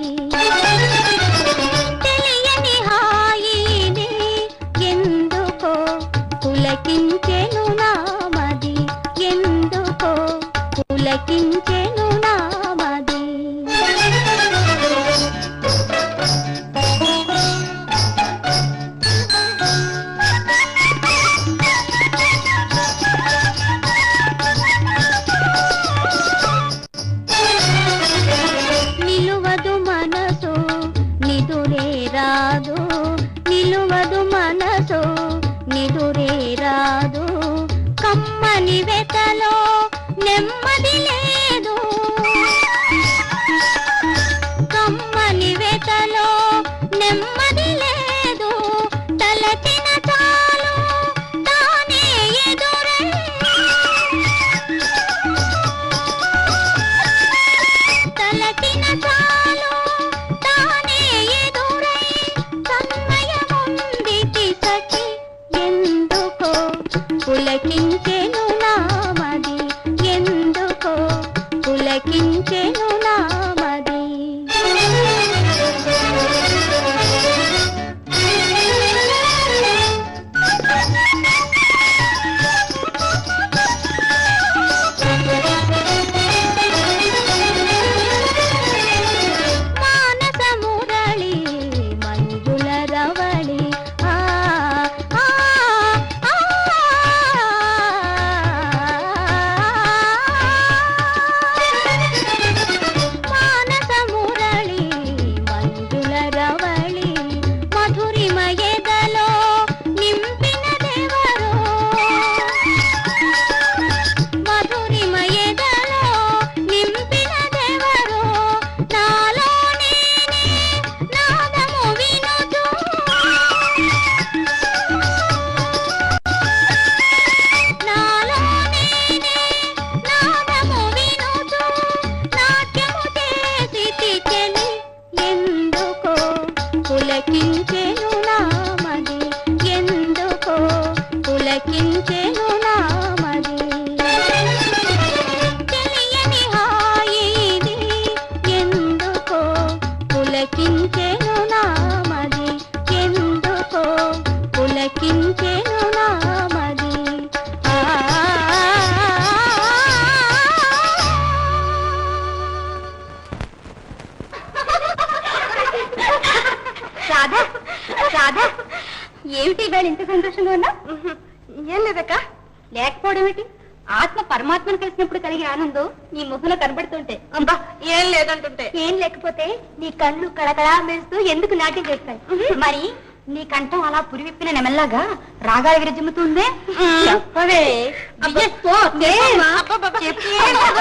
తెలియని హాయి ఇది ఎందుకో పులకించెను నామది ఎందుకో పులకించెను నామది నిలువదు మనసు నిదురే రాదు నిలువదు మనసు నిదురే రాదు కమ్మని వెతలో నెమ్మది లేదు కమ్మని వెతలో నెమ్మది లేదు తలచిన చాలు తానే ఎదురై తలచిన చాలు తానే ఎదురై తన్మయముందిటి సఖి ఎందుకో పులకించెను నామది ఎందుకో పులకించెను నామది మానస మురళి మంజుల రవళి ఆ ఆ ఆ మానస మురళి మంజుల రవళి మధురిమ ఎదలో నింపినదెవరో మధురిమ ఎదలో నింపినదెవరో నాలో నేనే నాదము వినుచు నాలో నేనే నాదము వినుచు నాట్యము చేసి చెలి ఎందుకో పులకించెను నామది ఎందుకో పులకించెను నామది తెలియని హాయి ఇది ఎందుకో పులకించెను నామది ఎందుకో పులకించెను నామది ఆ రాధా రాధా ఏమిటి ఇవాళ ఇంత సంతోషంగా ఉన్నా ఏం లేదక్క లేకపోవడం ఏంటి ఆత్మ పరమాత్మను కలిసినప్పుడు కలిగే ఆనందం నీ ముఖంలో కనబడుతుంటే అబ్బా ఏం లేదంటుంటే ఏం లేకపోతే నీ కళ్ళు కళకళా మెరుస్తూ ఎందుకు నాట్యం చేస్తాయి మరి నీ కంఠం అలా పురివిప్పిన నెమల్లాగా రాగాల విరజిమ్ముతుందే చెప్పవే చెప్పు. చెప్పు.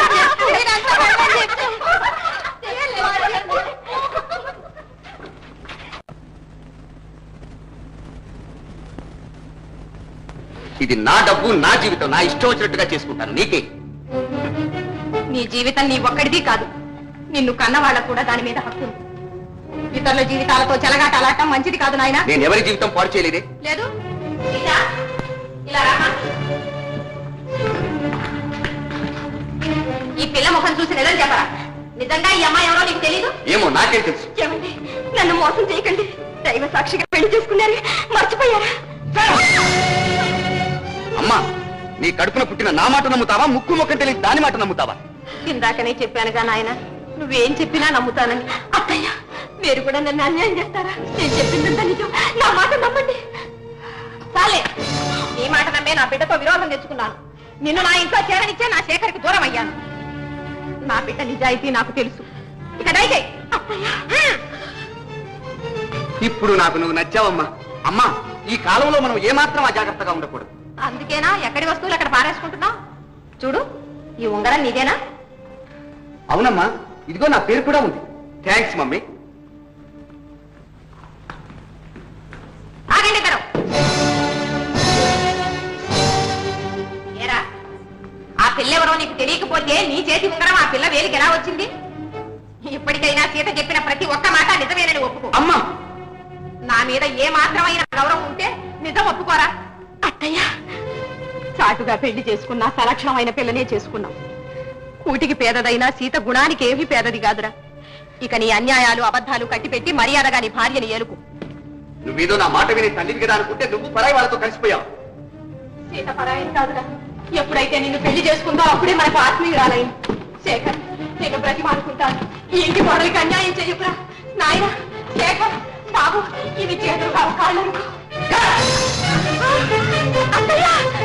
ఇది నా డబ్బు నా జీవితం నా ఇష్టం వచ్చినట్టుగా చేసుకుంటాను నీకే నీ జీవితం నీ ఒక్కడిది కాదు నిన్ను కన్న వాళ్ళకు కూడా దాని మీద హక్కు ఉంది. ఇతరుల జీవితాలతో చెలగాటలాడటం మంచిది కాదు నాయనా నేను ఎవరి జీవితం పాడు చేయలేదే లేదు సీత, ఇలా రామా ఈ పిల్ల ముఖం చూసి నిజం చెప్పరా నిజంగా ఈ అమ్మాయి ఎవరో నీకు తెలీదు ఏమో నాకేం తెలుసు ఏమండి నన్ను మోసం చేయకండి దైవ సాక్షిగా పెళ్లి చేసుకున్నారు మర్చిపోయారా అమ్మా నీ కడుపున పుట్టిన నా మాట నమ్ముతావా ముక్కు ముఖం తెలియదు దాని మాట నమ్ముతావా ఇందాకనే చెప్పానుగా నాయన నువ్వేం చెప్పినా నమ్ముతానని అత్తయ్య మీరు కూడా నన్ను అన్యాయం చేస్తారా నేను చెప్పిందంతా నిజం నా మాట నమ్మండి చాలే నీ మాట నమ్మే నా బిడ్డతో విరోధం తెచ్చుకున్నాను నిన్ను నా ఇంట్లో చేరనిచ్చే నా శేఖర్కి దూరం అయ్యాను నా బిడ్డ నిజాయితీ నాకు తెలుసు ఇక దయచేయి ఇప్పుడు నాకు నువ్వు నచ్చావమ్మా అమ్మా ఈ కాలంలో మనం ఏమాత్రం అజాగ్రత్తగా ఉండకూడదు అందుకేనా ఎక్కడి వస్తువులు అక్కడ పారేసుకుంటున్నావు చూడు ఈ ఉంగరం నీదేనా అవునమ్మా ఇదిగో నా పేరు కూడా ఉంది థ్యాంక్స్ మమ్మీ ఆగండి ఇద్దరు ఏరా ఆ పిల్ల ఎవరో నీకు తెలియకపోతే నీ చేతి ఉంగరం ఆ పిల్ల వేలికి ఎలా వచ్చింది ఇప్పటికైనా సీత చెప్పిన ప్రతి ఒక్క మాట నిజమేనని ఒప్పుకో అమ్మా నా మీద ఏ మాత్రమైన గౌరవం ఉంటే నిజం ఒప్పుకోరా అత్తయ్య చాటుగా పెళ్లి చేసుకున్నా సలక్షణమైన పిల్లనే చేసుకున్నాం కూటికి పేదదైనా సీత గుణానికి ఏమీ పేదది కాదురా ఇక నీ అన్యాయాలు అబద్ధాలు కట్టిపెట్టి మర్యాదగా నీ భార్యని ఏలుకు నువ్వేదో నా మాట విని తల్లివి కదా అనుకుంటే నువ్వు పరాయి వాళ్ళతో కలిసిపోయావు సీత పరాయని కాదురా ఎప్పుడైతే నిన్ను పెళ్లి చేసుకుందో అప్పుడే మనకు ఆత్మీయురాలైంది శేఖర్ నేను బ్రతిమానుకుంటాను ఈ ఇంటి కోడలికి అన్యాయం చెయ్యకురా నాయన శేఖర్ బాబు ఇవి చేతులు కావు కాళ్ళనుకో అత్తయ్య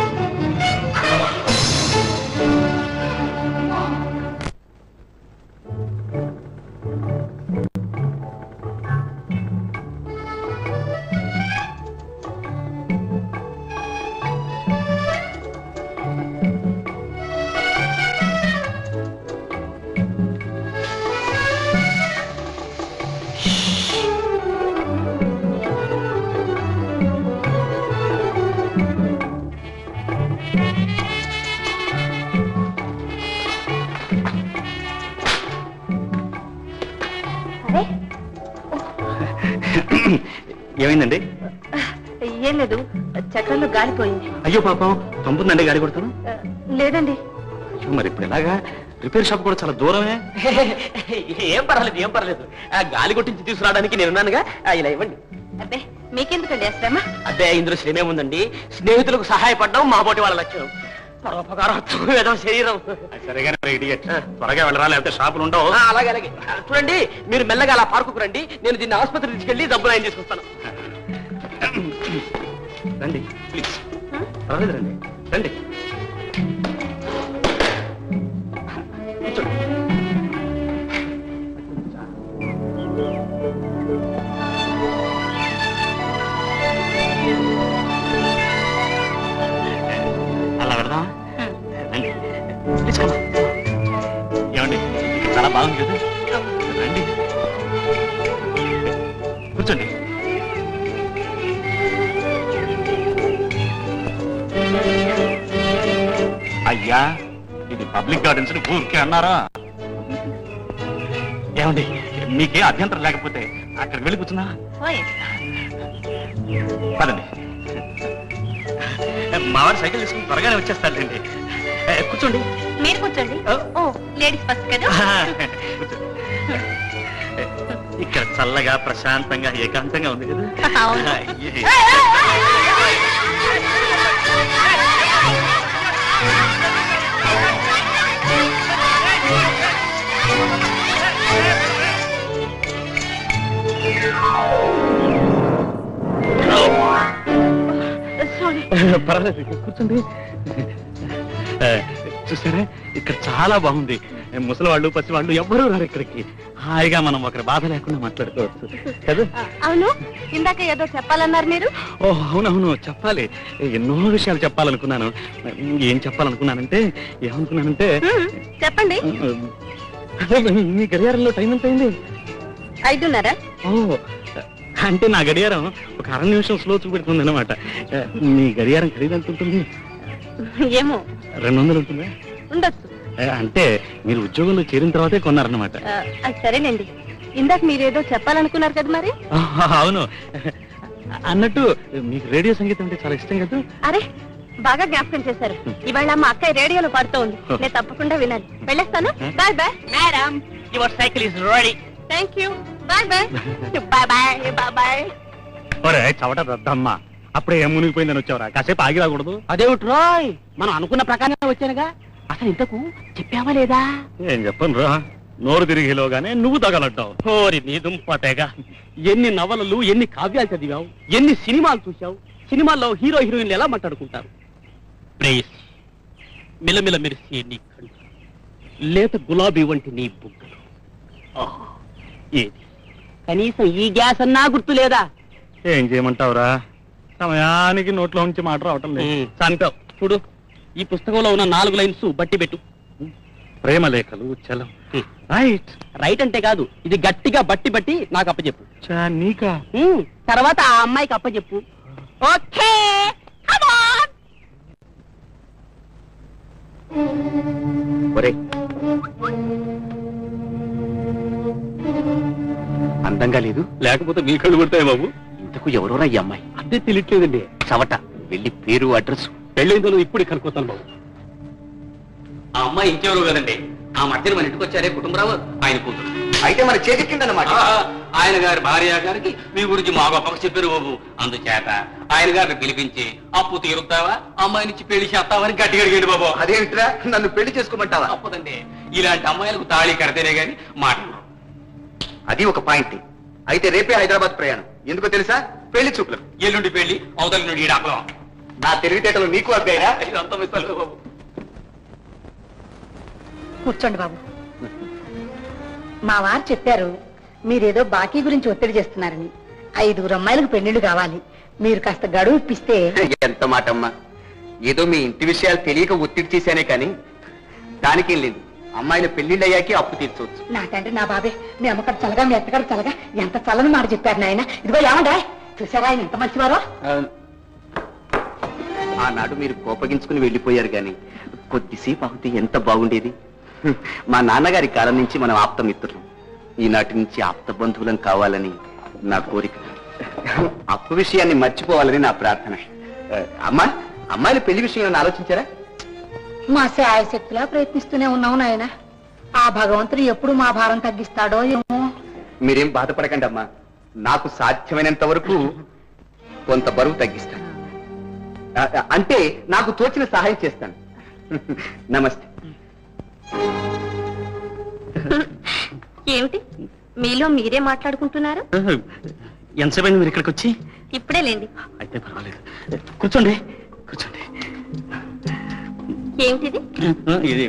ఏమైందండి ఏం లేదు చక్రంలో గాలిపోయింది అయ్యో పాపం పంపుందండి గాడి కొడతాను లేదండి అయ్యో మరి ఇప్పుడు ఎలాగా రిపేర్ షాప్ కూడా చాలా దూరమే ఏం పర్వాలేదు ఏం పర్వాలేదు ఆ గాలి కొట్టించి తీసుకురావడానికి నేనున్నానుగా ఆ, ఇలా ఇవ్వండి అబ్బే మీకెందుకండి శ్రమ అదే ఇందులో శ్రమే ఉందండి స్నేహితులకు సహాయపడడం మా పోటీ వాళ్ళ లక్ష్యం పరోపకారాత్మకం ఏదో శరీరం సరేగానే మరి idiot. త్వరగా వెళ్ళరా లేకపోతే షాపులు ఉండవు ఆ, అలాగే అలాగే ఆ, చూడండి మీరు మెల్లగా అలా పార్కుకు రండి నేను దీన్ని ఆసుపత్రికి తీసుకెళ్లి డబ్బులు ఆయన తీసుకొస్తాను రండి ప్లీజ్ పర్వాలేదు రండి రండి కూర్చోండి. అలా వెళ్దాం రండి ప్లీజ్ come on. ఏమండి ఇక్కడ చాలా బాగుంది కదా రండి కూర్చోండి అయ్యా ఇది పబ్లిక్ గార్డెన్స్ ఊరికే అన్నారా ఏమండి మీకే అభ్యంతరం లేకపోతే అక్కడికి వెళ్ళి కూర్చున్నా పదండి మావాడు సైకిల్ తీసుకుని త్వరగానే వచ్చేస్తాడండి ఏ, కూర్చోండి మీరు కూర్చోండి ఓ లేడీస్ ఫస్ట్ కదా కూర్చోండి ఏ, ఇక్కడ చల్లగా ప్రశాంతంగా ఏకాంతంగా ఉంది కదా అవును. ఏ, పర్వాలేదు కూర్చోండి ఏ, చూసారా ఇక్కడ చాలా బాగుంది ముసలి వాళ్ళు పసి వాళ్ళు ఎవ్వరూ రారు ఇక్కడికి హాయిగా మనం ఒకరి బాధ లేకుండా మాట్లాడుకోవచ్చు కదా అవును ఇందాక ఏదో చెప్పాలన్నారు మీరు ఓ అవునవును చెప్పాలి ఎన్నో విషయాలు చెప్పాలనుకున్నాను ఏం చెప్పాలనుకున్నానంటే ఏమనుకున్నానంటే చెప్పండి మీ గడియారంలో టైం ఎంత అయింది ఐదున్నరా ఓ అంటే నా గడియారం ఒక అర నిమిషం స్లో చూపెడుతుంది అనమాట మీ గడియారం ఖరీదు ఎంత ఉంటుంది ఏమో రెండు వందలు ఉంటుందా ఉండొచ్చు ఏ, అంటే మీరు ఉద్యోగంలో చేరిన తర్వాతే కొన్నారన్నమాట ఆ, అది సరేనండి ఇందాక మీరేదో చెప్పాలనుకున్నారు కదా మరి ఆహా, అవును అన్నట్టు మీకు రేడియో సంగీతం అంటే చాలా ఇష్టం కదా అరే బాగా జ్ఞాపకం చేశారు ఇవాళ మా అక్కయ్య రేడియోలో పాడుతూ ఉంది నేను తప్పకుండా వినాలి వెళ్ళేస్తాను bye bye madam your cycle is ready thank you bye bye bye bye bye bye ఒరే చవట దద్దమ్మ అప్పుడే ఏం మునిగిపోయిందని వచ్చావురా కాసేపు ఆగి రాకూడదు అదేమిటి రోయ్ మనం అనుకున్న ప్రకారమే వచ్చానుగా అసలు ఇంతకు చెప్పావా లేదా ఏం చెప్పను రా నోరు తిరిగిలోగానే నువ్వు తగలడ్డావు ఓరి నీ దుంపతేగా ఎన్ని నవలలు ఎన్ని కావ్యాలు చదివావు ఎన్ని సినిమాలు చూసావు సినిమాల్లో హీరో హీరోయిన్లు ఎలా మాట్లాడుకుంటారు ప్రేయస్ మిలమిల మెరిసే నీ కళ్ళు లేత గులాబీ వంటి నీ బుగ్గలు ఆహా, ఏది కనీసం ఈ గ్యాస్ అన్నా గుర్తు లేదా ఏం చేయమంటావురా సమయానికి నోట్లో ఉంచి మాట రావటం లేదు చంపావు చూడు ఈ పుస్తకంలో ఉన్న నాలుగు లైన్స్ బట్టి పెట్టు ప్రేమ లేఖలు చలం రైట్ రైట్ అంటే కాదు ఇది గట్టిగా బట్టి బట్టి నాకు అప్పచెప్పు చా నీకా ఉమ్, తర్వాత ఆ అమ్మాయికి అప్పచెప్పు ఓకే come on. ఒరే అందంగా లేదు లేకపోతే మీ కళ్ళు కొడతాయి బాబు ఇంతకు ఎవరోరా ఈ అమ్మాయి అదే తెలియట్లేదండి చవట వెళ్ళి పేరు అడ్రస్ పెళ్ళైందో ఇప్పుడు కనుక్కోతాను బాబు ఆ అమ్మాయి ఇంకెవరు కదండి ఆ మధ్యన మన ఇంటికి వచ్చారే కుటుంబరావు ఆయన కూతురు అయితే మన చేతికిందన్నమాట ఆ, ఆయన గారి భార్య గారికి మీ గురించి మా గొప్పగా చెప్పారు బాబు అందుచేత ఆయన గారిని పిలిపించి అప్పు తీరుతావా అమ్మాయినిచ్చి పెళ్లి చేస్తావని గట్టిగా అడిగాడు బాబు అదేమిట్రా నన్ను పెళ్లి చేసుకోమంటావా తప్పదండి ఇలాంటి అమ్మాయిలకు తాళి కడితేనే గాని మాటలు అది ఒక పాయింట్ అయితే రేపే హైదరాబాద్ ప్రయాణం ఎందుకో తెలుసా పెళ్లి చూపులు ఎల్లుండి పెళ్లి అవతల నుండి ఈడాకలం నా తెలివితేటలు నీకు అబ్బాయిరా ఇదంతా మిత్రులు బాబు కూర్చోండి బాబు మా వారు చెప్పారు మీరేదో బాకీ గురించి ఒత్తిడి చేస్తున్నారని ఐదుగురు అమ్మాయిలకు పెళ్లిళ్ళు కావాలి మీరు కాస్త గడువు ఇప్పిస్తే ఎంత మాట అమ్మా ఏదో మీ ఇంటి విషయాలు తెలియక ఒత్తిడి చేశానే కానీ దానికేం లేదు అమ్మాయిల పెళ్లిళ్ళు అయ్యాకే అప్పు తీర్చవచ్చు నా తండ్రి నా బాబే మీ అమ్మగారు చల్లగా మీ అత్తగారు చల్లగా ఎంత చల్లని మాట చెప్పారు నాయన ఇదిగో ఏమండా చూసారా ఆయన ఎంత మంచివారో ఆనాడు మీరు కోపగించుకుని వెళ్ళిపోయారు గాని కొద్దిసేపు ఆగితే ఎంత బాగుండేది మా నాన్నగారి కాలం నుంచి మనం ఆప్త మిత్రులం ఈనాటి నుంచి ఆప్త బంధువులం కావాలని నా కోరిక అప్పు విషయాన్ని మర్చిపోవాలని నా ప్రార్థన ఆ, అమ్మా అమ్మాయిల పెళ్లి విషయం ఏమైనా ఆలోచించారా మా శాయశక్తిలా ప్రయత్నిస్తూనే ఉన్నావు నాయన ఆ భగవంతుడు ఎప్పుడు మా భారం తగ్గిస్తాడో ఏమో మీరేం బాధపడకండి అమ్మా నాకు సాధ్యమైనంత వరకు కొంత బరువు తగ్గిస్తాను ఆ, ఆ, అంటే నాకు తోచిన సహాయం చేస్తాను నమస్తే ఏమిటి మీలో మీరే మాట్లాడుకుంటున్నారు ఎంతసేపు అయింది మీరు ఇక్కడికి వచ్చి ఇప్పుడే లేండి అయితే పర్వాలేదు కూర్చోండి కూర్చోండి ఏమిటిది ఇది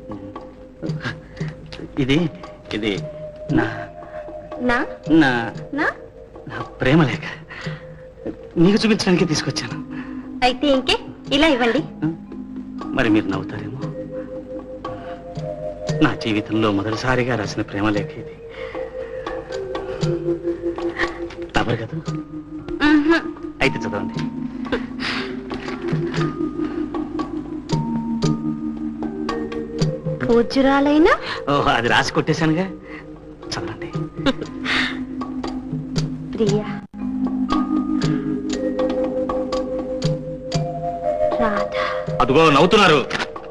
ఇది ఇది నా నా నా నా నా ప్రేమ లేఖ నీకు చూపించడానికి తీసుకొచ్చాను అయితే ఇంకే ఇలా ఇవ్వండి మరి మీరు నవ్వుతారేమో నా జీవితంలో మొదటిసారిగా రాసిన ప్రేమ లేఖ ఇది తప్పరు కదా మ్మ్హ్మ్. అయితే చదవండి పూజ్యురాలైనా ఓహో అది రాసి కొట్టేశానుగా చదవండి ప్రియా రాధ అదిగో నవ్వుతున్నారు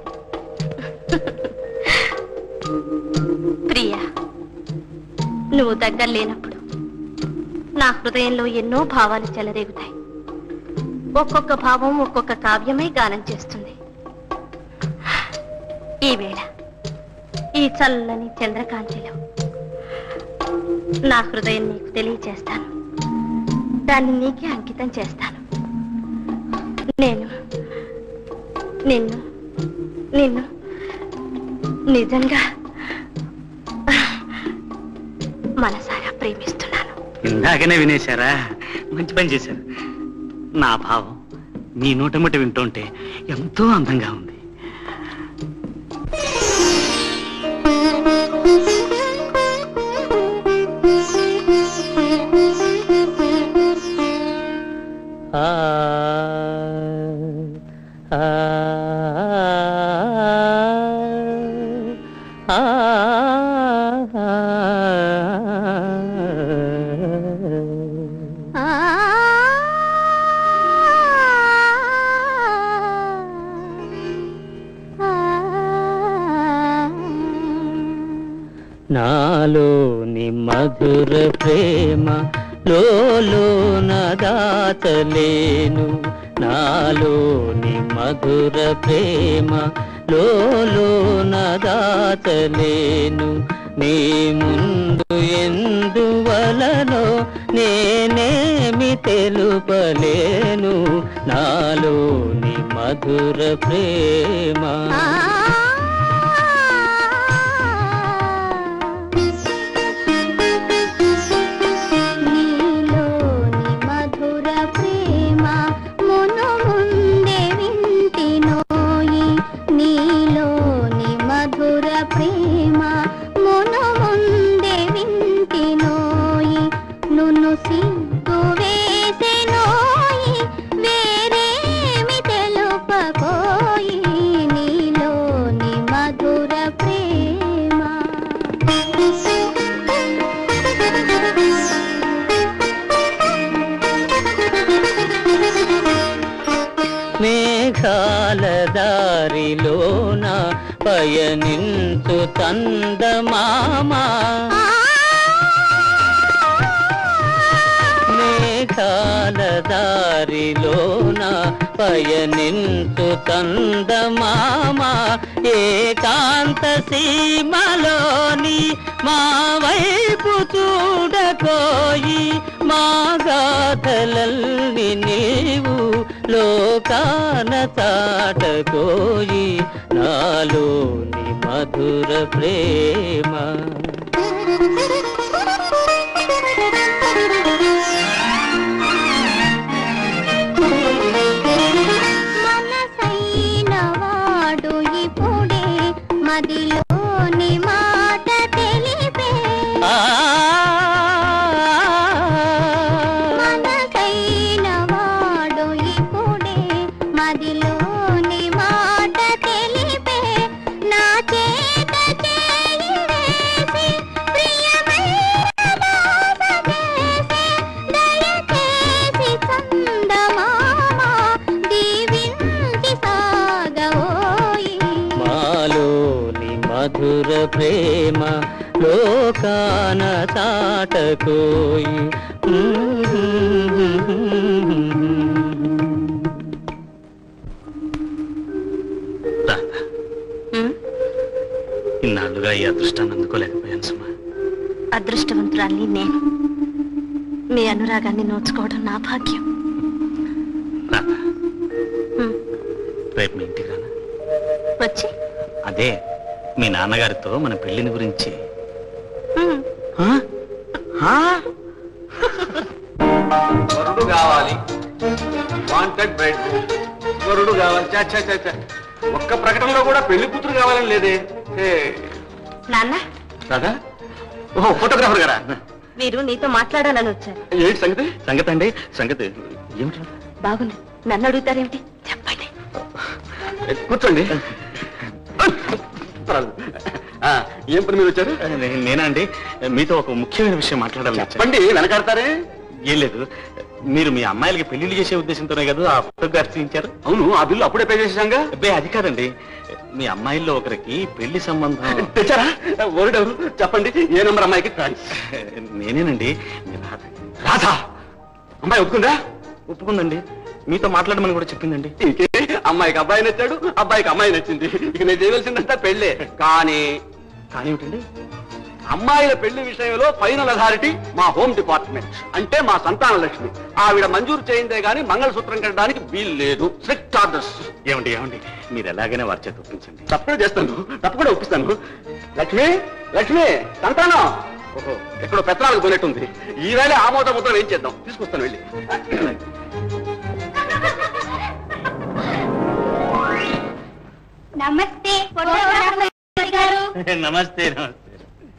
ప్రియా నువ్వు దగ్గర లేనప్పుడు నా హృదయంలో ఎన్నో భావాలు చెలరేగుతాయి ఒక్కొక్క భావం ఒక్కొక్క కావ్యమై గానం చేస్తుంది ఈ వేళ ఈ చల్లని చంద్రకాంతిలో నా హృదయం నీకు తెలియచేస్తాను దాన్ని నీకే అంకితం చేస్తాను నేను నిన్ను నిన్ను నిజంగా మనసారా ప్రేమిస్తున్నాను ఇందాకనే వినేశారా మంచి పని చేశారు నా భావం మీ నోటముట వింటుంటే ఎంతో అందంగా ఉంది ఆ ఆ ఆ నాలోని మధుర ప్రేమ లోలోన దాచలేను నాలోని మధుర ప్రేమ లోలోన దాచలేను నీ ముందు ఎందువలనో నేనేమి తెలుపలేను నాలోని మధుర ప్రేమ నీలోని మధుర ప్రేమ మును ముందే వింటినోయి నీలోని మధుర ప్రేమ మును ముందే వింటినోయి నున్ను సిగ్గు వేసెనోయి వేరేమి తెలుపకోయి నీలోని దారిలోన పయనించు తందమామా మేఘాల దారిలోన పయనించు తందమామా ఏకాంత సీమలోని మా వైపు చూడకోయి మా గాథలల్ని నీవు లోకాన చాటకోయి నాలోని మధుర ప్రేమ మనసైన వాడు ఇప్పుడే మదిలోని మాట తెలిపే ఆ మనసైన వాడు ఇప్పుడే మదిలోని మాట తెలిపే నా చేత చేయి వేసి ప్రియమైన బాధ చేసే దయచేసి చందమామ దీవించి సాగవోయి మాలోని మధుర ప్రేమ లోకాన చాటకోయి ఇన్నాళ్ళుగా ఈ అదృష్టాన్ని అందుకోలేకపోయాను సుమా అదృష్టవంతురాల్ని నేను మీ అనురాగాన్ని నోచుకోవడం నా భాగ్యం రాధ హ్మ్. రేపు మీ ఇంటికి రానా వచ్చి అదే మీ నాన్నగారితో మన పెళ్లిని గురించి హ్మ్. వరుడు కావాలి వాంటెడ్ బ్రైడ్ వరుడు కావాలి చా చా చా చా. ఒక్క ప్రకటనలో కూడా పెళ్లి కూతురు కావాలని లేదే ఏ, నాన్న రాధా ఓహో ఫోటోగ్రాఫర్ గారా మీరు నీతో మాట్లాడాలని వచ్చారు ఏంటి సంగతి సంగతి అండి సంగతి ఏమిటి బాగుంది నన్ను అడుగుతారేమిటి చెప్పండి ఏ, కూర్చోండి పర్వాలేదు. ఆ, ఏం పని మీరు వచ్చారు నే- నేనా అండి మీతో ఒక ముఖ్యమైన విషయం మాట్లాడాలి చెప్పండి వెనకాడతారే ఏం లేదు మీరు మీ అమ్మాయిలకి పెళ్లిళ్ళు చేసే ఉద్దేశంతోనే కదా ఆ ఫోటోగ్రాఫ్ చేయించారు అవును ఆ బిల్లు అప్పుడే పే చేసేసాంగా అబ్బే అది కాదండి మీ అమ్మాయిల్లో ఒకరికి పెళ్లి సంబంధం తెచ్చారా వరుడెవరు చెప్పండి ఏ నెంబర్ అమ్మాయికి నేనేనండి మీ రాధ రాధా అమ్మాయి ఒప్పుకుందా ఒప్పుకుందండి మీతో మాట్లాడమని కూడా చెప్పిందండి ఇంకే అమ్మాయికి అబ్బాయి నచ్చాడు అబ్బాయికి అమ్మాయి నచ్చింది ఇక నేను చేయవలసిందంతా పెళ్ళే కానీ కానీ ఏమిటండి అమ్మాయిల పెళ్లి విషయంలో ఫైనల్ అథారిటీ మా హోమ్ డిపార్ట్మెంట్ అంటే మా సంతాన లక్ష్మి ఆవిడ మంజూరు చేయిందే గాని మంగళసూత్రం కట్టడానికి వీలు లేదు స్ట్రిక్ట్ ఆర్డర్స్ ఏమండి ఏమండి మీరు ఎలాగైనా వారి చేత ఒప్పించండి తప్పకుండా చేస్తాను తప్పకుండా ఒప్పిస్తాను లక్ష్మి లక్ష్మి సంతానం ఓహో ఎక్కడో పెత్రాలకు పోయినట్టుంది ఈవేళ ఆమోద ముద్ర ఏం చేద్దాం తీసుకొస్తాను వెళ్ళి నమస్తే ఫోటోగ్రాఫర్ గారు నమస్తే నమస్తే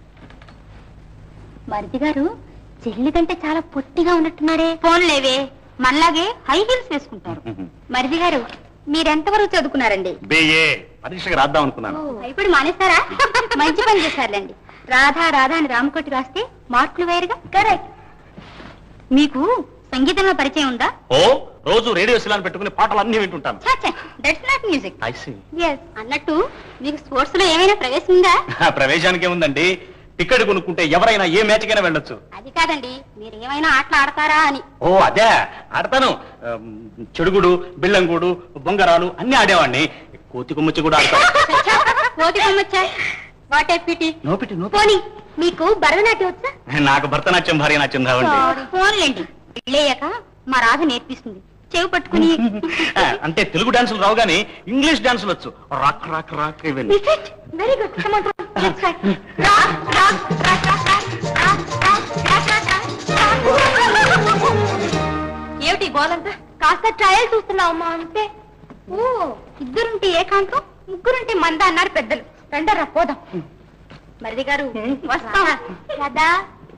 మరిది గారు చెల్లి కంటే చాలా పొట్టిగా ఉన్నట్టున్నారే ఫోన్ లేవే మనలాగే హై హీల్స్ వేసుకుంటారు మరిది గారు మీరెంతవరకు చదువుకున్నారండి బేయే పరీక్షకు రాద్దాం అనుకున్నాను ఇప్పుడు మానేస్తారా మంచి పని చేశారులేండి రాధా రాధా అని రామకోటి రాస్తే మార్కులు వేరుగా కరెక్ట్ మీకు సంగీతంలో పరిచయం ఉందా ఓ రోజు రేడియో శిలాన్ని పెట్టుకుని పాటలు అన్ని వింటుంటాను that's not music I see yes అన్నట్టు మీకు స్పోర్ట్స్ లో ఏమైనా ప్రవేశం ఉందా ప్రవేశానికి ఏముందండి టికెట్ కొనుక్కుంటే ఎవరైనా ఏ మ్యాచ్కైనా వెళ్ళొచ్చు అది కాదండి మీరు ఏమైనా ఆటలు ఆడతారా అని ఓ అదే ఆడతాను ఆమ్, చెడుగుడు బిళ్ళంగూడు బొంగరాలు అన్ని ఆడేవాడిని కోతి కొమ్మచ్చి కూడా ఆడతాను కోతి కొమ్మచ్చా వాట్ పిటి నోపిటి నోపి పోనీ మీకు భరతనాట్యం వచ్చా నాకు భరతనాట్యం భార్య నాట్యం రావండి ఫోన్లేండి పెళ్ళయ్యాక మా రాధ నేర్పిస్తుంది చెవి పట్టుకుని ఆ, అంటే తెలుగు డాన్సులు రావు గానీ ఇంగ్లీష్ డాన్సులు వచ్చు రాక్ రాక్ రాక్ ఇవన్నీ very good Let's try. Rock, rock, rock, rock, rock, rock, rock, rock, rock, rock. ఏమిటి గోలంతా కాస్త ట్రయల్ చూస్తున్నావమ్మా అంతే ఓ ఇద్దరుంటే ఏకాంతం ముగ్గురుంటే మంద అన్నారు పెద్దలు రండరా పోదాం మరిది గారు వస్తాం కదా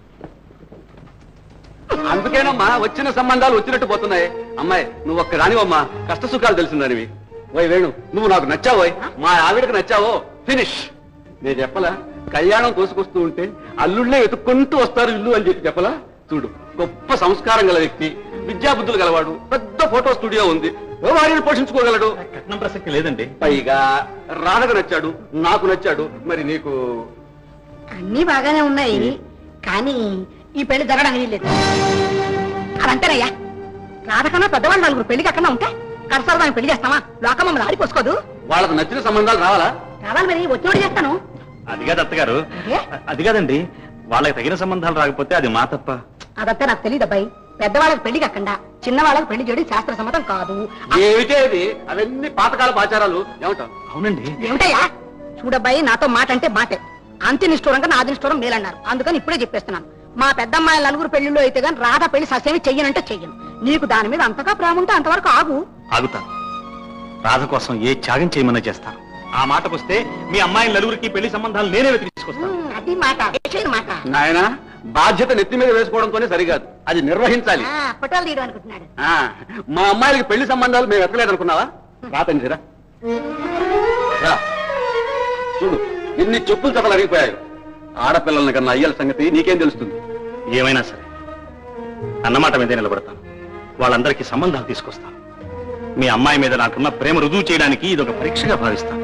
అందుకేనమ్మా వచ్చిన సంబంధాలు వచ్చినట్టు పోతున్నాయి అమ్మాయి నువ్వు ఒక్క రానివమ్మా కష్ట సుఖాలు తెలిసిందానివి ఓయ్ వేణు నువ్వు నాకు నచ్చావోయ్ మా ఆవిడకి నచ్చావో ఫినిష్ నేను చెప్పలా కళ్యాణం కోసుకొస్తూ ఉంటే అల్లుళ్ళే వెతుక్కుంటూ వస్తారు ఇల్లు అని చెప్పి చెప్పలా చూడు గొప్ప సంస్కారం గల వ్యక్తి విద్యాబుద్ధులు గలవాడు పెద్ద ఫోటో స్టూడియో ఉంది భార్యను పోషించుకోగలడు కట్నం ప్రసక్తి లేదండి పైగా రాధకు నచ్చాడు నాకు నచ్చాడు మరి నీకు అన్ని బాగానే ఉన్నాయి కానీ ఈ పెళ్లి జరగడానికి లేదు అదంతేనయ్యా రాధకన్నా పెద్దవాళ్ళు నలుగురు పెళ్లికి అక్కడ ఉంటే కరసరదాన్ని పెళ్లి చేస్తావా లోకం మమ్మల్ని ఆడిపోసుకోదు వాళ్ళకు నచ్చిన సంబంధాలు రావాలా కావాలి మరి వచ్చినోడు చేస్తాను అది కాదు అత్తగారు ఏ? అది కాదండి వాళ్ళకి తగిన సంబంధాలు రాకపోతే అది మా తప్ప అదంతా నాకు తెలియదు అబ్బాయి పెద్దవాళ్ళకి పెళ్లి కాకుండా చిన్నవాళ్ళకి పెళ్లి చేయడం శాస్త్ర సమ్మతం కాదు ఏమిటే అది అవన్నీ పాతకాలపు ఆచారాలు ఏమంటావు అవునండి ఏమిటయ్యా చూడబ్బాయి నాతో మాట అంటే మాటే అంత్య నిష్ఠూరంగా నాది నిష్ఠూరం మేలన్నారు అందుకని ఇప్పుడే చెప్పేస్తున్నాను మా పెద్దమ్మాయి నలుగురు పెళ్లిలో అయితే గాని రాధా పెళ్లి ససేమి చెయ్యనంటే చెయ్యను నీకు దాని మీద అంతగా ప్రేమ ఉంటే అంతవరకు ఆగు ఆగుతాను రాధ కోసం ఏ త్యాగం చేయమన్నా చేస్తాను ఆ మాటకొస్తే మీ అమ్మాయి నలుగురికి పెళ్లి సంబంధాలు నేనే వెతికి తీసుకొస్తాను ఉమ్, అది మాట వేసేది మాట నాయన బాధ్యత నెత్తి మీద వేసుకోవడంతోనే సరికాదు అది నిర్వహించాలి ఆ, ఫోటోలు తీయడం అనుకుంటున్నాడు ఆ మా అమ్మాయిలకి పెళ్లి సంబంధాలు మేము ఎత్తలేదనుకున్నావా రాతండి రా రా. చూడు ఎన్ని చెప్పులు చదలు అరిగిపోయాయి ఆడపిల్లల్ని కన్నా అయ్యల సంగతి నీకేం తెలుస్తుంది ఏమైనా సరే అన్నమాట మీదే నిలబడతాను వాళ్ళందరికీ సంబంధాలు తీసుకొస్తాను మీ అమ్మాయి మీద నాకున్న ప్రేమ రుజువు చేయడానికి ఇది ఒక పరీక్షగా భావిస్తాను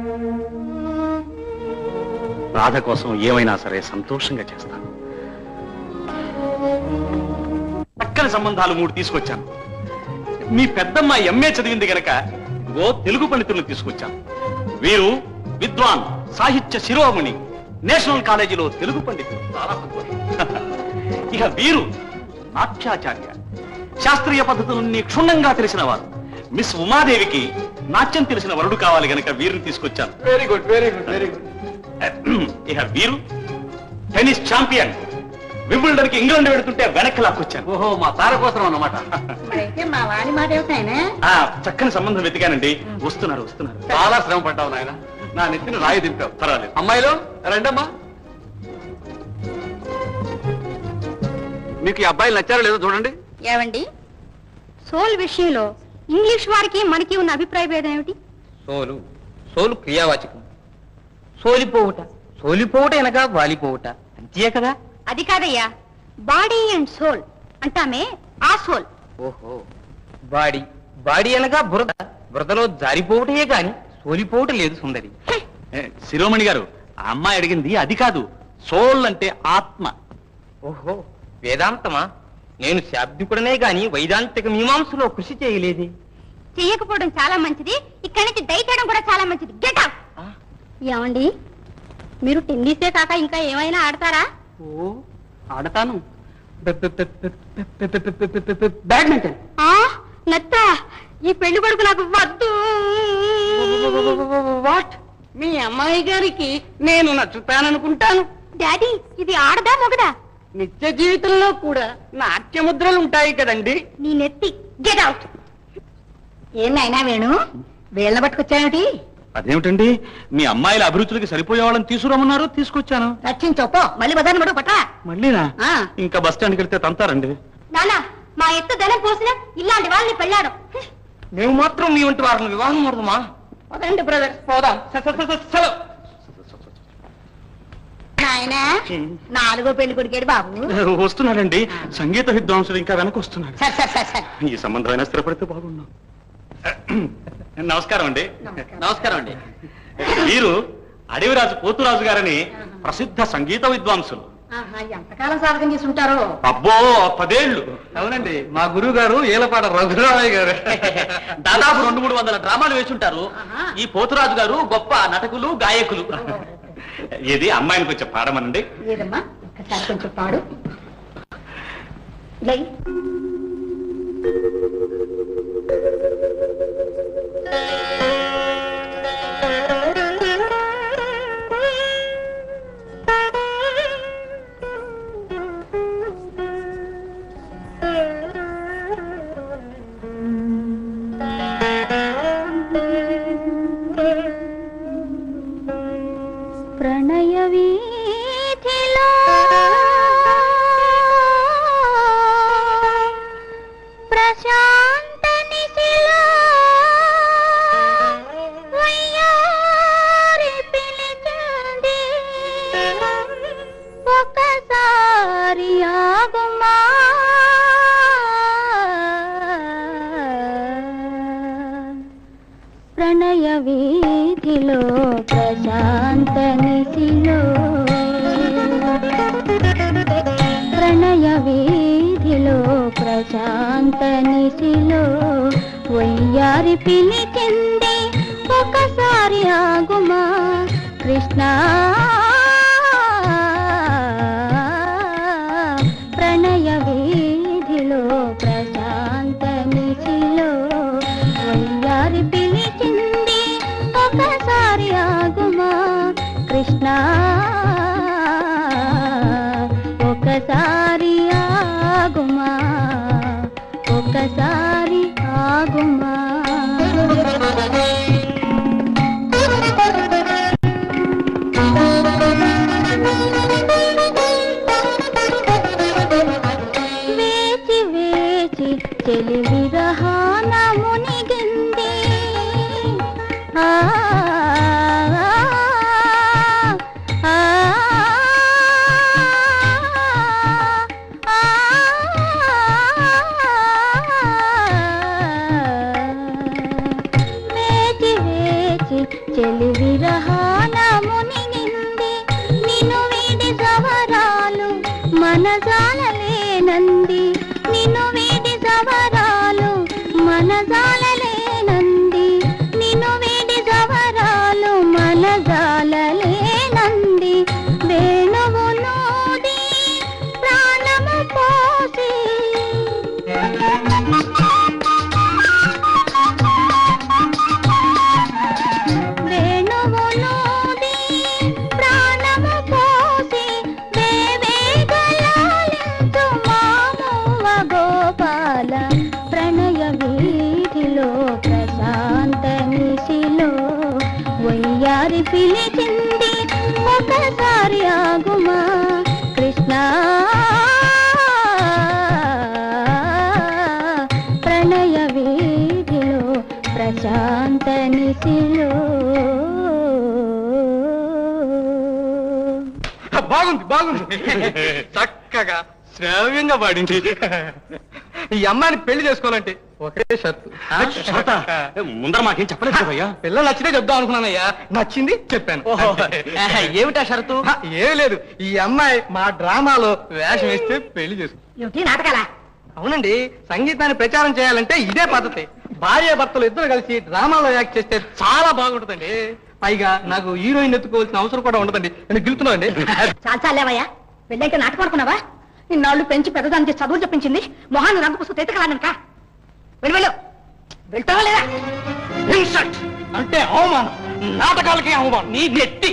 రాధ కోసం ఏమైనా సరే సంతోషంగా చేస్తాను చక్కని సంబంధాలు మూడు తీసుకొచ్చాను మీ పెద్దమ్మ ఎంఏ చదివింది గనక ఓ తెలుగు పండితులను తీసుకొచ్చాను వీరు విద్వాన్ సాహిత్య శిరోమణి నేషనల్ కాలేజీలో తెలుగు పండితులు చాలా సంతోషం ఇక వీరు నాట్యాచార్య శాస్త్రీయ పద్ధతులన్నీ క్షుణ్ణంగా తెలిసిన వారు మిస్ ఉమాదేవికి నాట్యం తెలిసిన వరుడు కావాలి గనక వీరిని తీసుకొచ్చాను very good very good very good ఇక వీరు టెన్నిస్ ఛాంపియన్ వింబుల్డన్ కి ఇంగ్లాండ్ వెడుతుంటే వెనక్కి లాక్కొచ్చాను ఓహో మా తార కోసం అన్నమాట మరైతే మా వాడి మాట ఏమిటాయనే ఆ, చక్కని సంబంధం వెతికానండి వస్తున్నారు వస్తున్నారు చాలా శ్రమ పడ్డావు నాయన నా నెత్తిని రాయి దింపావు పర్వాలేదు అమ్మాయిలు రండమ్మా మీకు ఈ అబ్బాయిలు నచ్చారో లేదో చూడండి ఏవండి సోల్ విషయంలో ఇంగ్లీష్ వారికి మనకి ఉన్న అభిప్రాయ భేదం ఏమిటి సోలు సోలు క్రియావాచకం సోలిపోవుట సోలిపోవుట అనగా వాలిపోవుట అంతే కదా అది కాదయ్యా బాడీ అండ్ సోల్ అంటామే ఆ సోల్ ఓహో బాడీ బాడీ అనగా బురద బురదలో జారిపోవుటయే గాని సోలిపోవుట లేదు సుందరి ఏ, శిరోమణి గారు ఆ అమ్మాయి అడిగింది అది కాదు సోల్ అంటే ఆత్మ ఓహో వేదాంతమా నేను శాబ్దికుడనే గాని వైదాంతిక మీమాంసలో కృషి చేయలేదే చెయ్యకపోవడం చాలా మంచిది ఇక్కడి నుంచి దయచేయడం కూడా చాలా మంచిది గెట్ ఏమండి మీరు టెన్నిసే కాక ఇంకా ఏమైనా ఆడతారా ఓ ఆడతాను బ్యాడ్మింటన్ ఆ నత్త ఈ పెళ్లి కొడుకు నాకు వద్దు వాట్ మీ అమ్మాయి గారికి నేను నచ్చుతాననుకుంటాను డాడీ ఇది ఆడదా మొగదా నిత్య జీవితంలో కూడా నాట్యముద్రలు ఉంటాయి కదండి నీ నెత్తి గెట్ అవుట్ ఏందైనా వేణు వీళ్ళ పట్టుకొచ్చాయేమిటి అదేమిటండి మీ అమ్మాయిల అభిరుచులకి సరిపోయే వాళ్ళని తీసుకురమ్మన్నారు తీసుకొచ్చాను రక్షించొప్పో మళ్ళీ బదాన్ని పడు పట్టా మళ్ళీనా ఆ. ఇంకా బస్ స్టాండ్కి వెళ్తే తంతారండి నానా మా ఎత్తు ధనం పోసిన ఇలాంటి వాళ్ళని పెళ్ళాడు మేము మాత్రం మీ వంటి వారిని వివాహం మరదమా పదండి బ్రదర్ పోదాం నాయనా నాలుగో పెళ్లి కొడుకేడు బాబు వస్తున్నారండి సంగీత విద్వాంసులు ఇంకా వెనక వస్తున్నారు సరే సరే సరే సరే ఈ సంబంధం అయినా స్థిరపడితే బాగున్నాం నమస్కారం అండి నమస్కారం అండి వీరు అడవిరాజు పోతురాజు గారని ప్రసిద్ధ సంగీత విద్వాంసులు ఆహా, ఎంతకాలం సాధకం చేసి ఉంటారో అబ్బో పదేళ్లు అవునండి మా గురువు గారు ఏలపాట రఘురామయ్య గారు దాదాపు రెండు మూడు వందల డ్రామాలు వేసుంటారు ఆహా. ఈ పోతురాజు గారు గొప్ప నటకులు గాయకులు ఇది అమ్మాయిని కొంచెం పాడమనండి ఏదమ్మా ఒక్కసారి కొంచెం పాడు లై ప్రణయ వీధిలో ప్రశాంత నిశిలో వయ్యారి పిలిచింది ఒకసారి ఆగుమా వీధిలో ప్రశాంత నిశిలో ప్రణయ వీధిలో ప్రశాంత నిశిలో వయ్యారి పిలిచింది ఒకసారి ఆగుమా కృష్ణ ప్రణయ వీధిలో ప్రశాంత నిశిలో వయ్యారి పిలిచింది ఒకసారి ఆగుమా కృష్ణ ఒకసారి ఆగుమా ఒకసారి ఆగుమా వేచి వేచి చెలి విరహాన మునిగింది ఆ, ఆ, ఆ, వేచి వేచి చెలి విరహాన మునిగింది నిన్ను వీడి సవరాలు మనజాలలేనంది నిన్ను వీడి సవరాలు మనజాలలేనంది నిన్ను వీడి సవరాలు మనజాలలేనంది వేణువు నూది ప్రాణము పోసి వేణువు నూది ప్రాణము పోసి వేవేగలాలించు మామూవ గోపాల ప్రణయ వీధిలో ప్రశాంత నిశిలో వయ్యారి పిలిచింది ఒకసారి ఆగుమా కృష్ణ ప్రణయ వీధిలో ప్రశాంత నిశిలో బాగుంది బాగుంది చక్కగా శ్రావ్యంగా పాడింది ఈ అమ్మాయిని పెళ్లి చేసుకోవాలంటే ఒకే షర్తు ముందర మాకేం చెప్పలేదు కదయ్యా పిల్లలు నచ్చితే చెప్దాం అనుకున్నానయ్యా నచ్చింది చెప్పాను ఏమిటా షరతు హ, ఏం లేదు ఈ అమ్మాయి మా డ్రామాలో వేషం వేస్తే పెళ్లి చేసుకో ఏమిటి నాటకాలా అవునండి సంగీతాన్ని ప్రచారం చేయాలంటే ఇదే పద్ధతి భార్య భర్తలు ఇద్దరు కలిసి డ్రామాలో యాక్ట్ చేస్తే చాలా బాగుంటుందండి పైగా నాకు హీరోయిన్ ఎత్తుకోవాల్సిన అవసరం కూడా ఉండదండి నేను గెలుతున్నానండి చాలా చాలేవయ్యా పెళ్ళైతే నాటకం అనుకున్నావా ఇన్నాళ్ళు పెంచి పెద్దదానికి చదువు చెప్పించింది మొహాన్ని రంగు పుస్తకం తెతకలానక వెళ్ళి వెళ్ళు వెళ్తావా లేదా ఇన్సల్ట్ అంటే అవమానం నాటకాలకి అవమానం నీ నెట్టి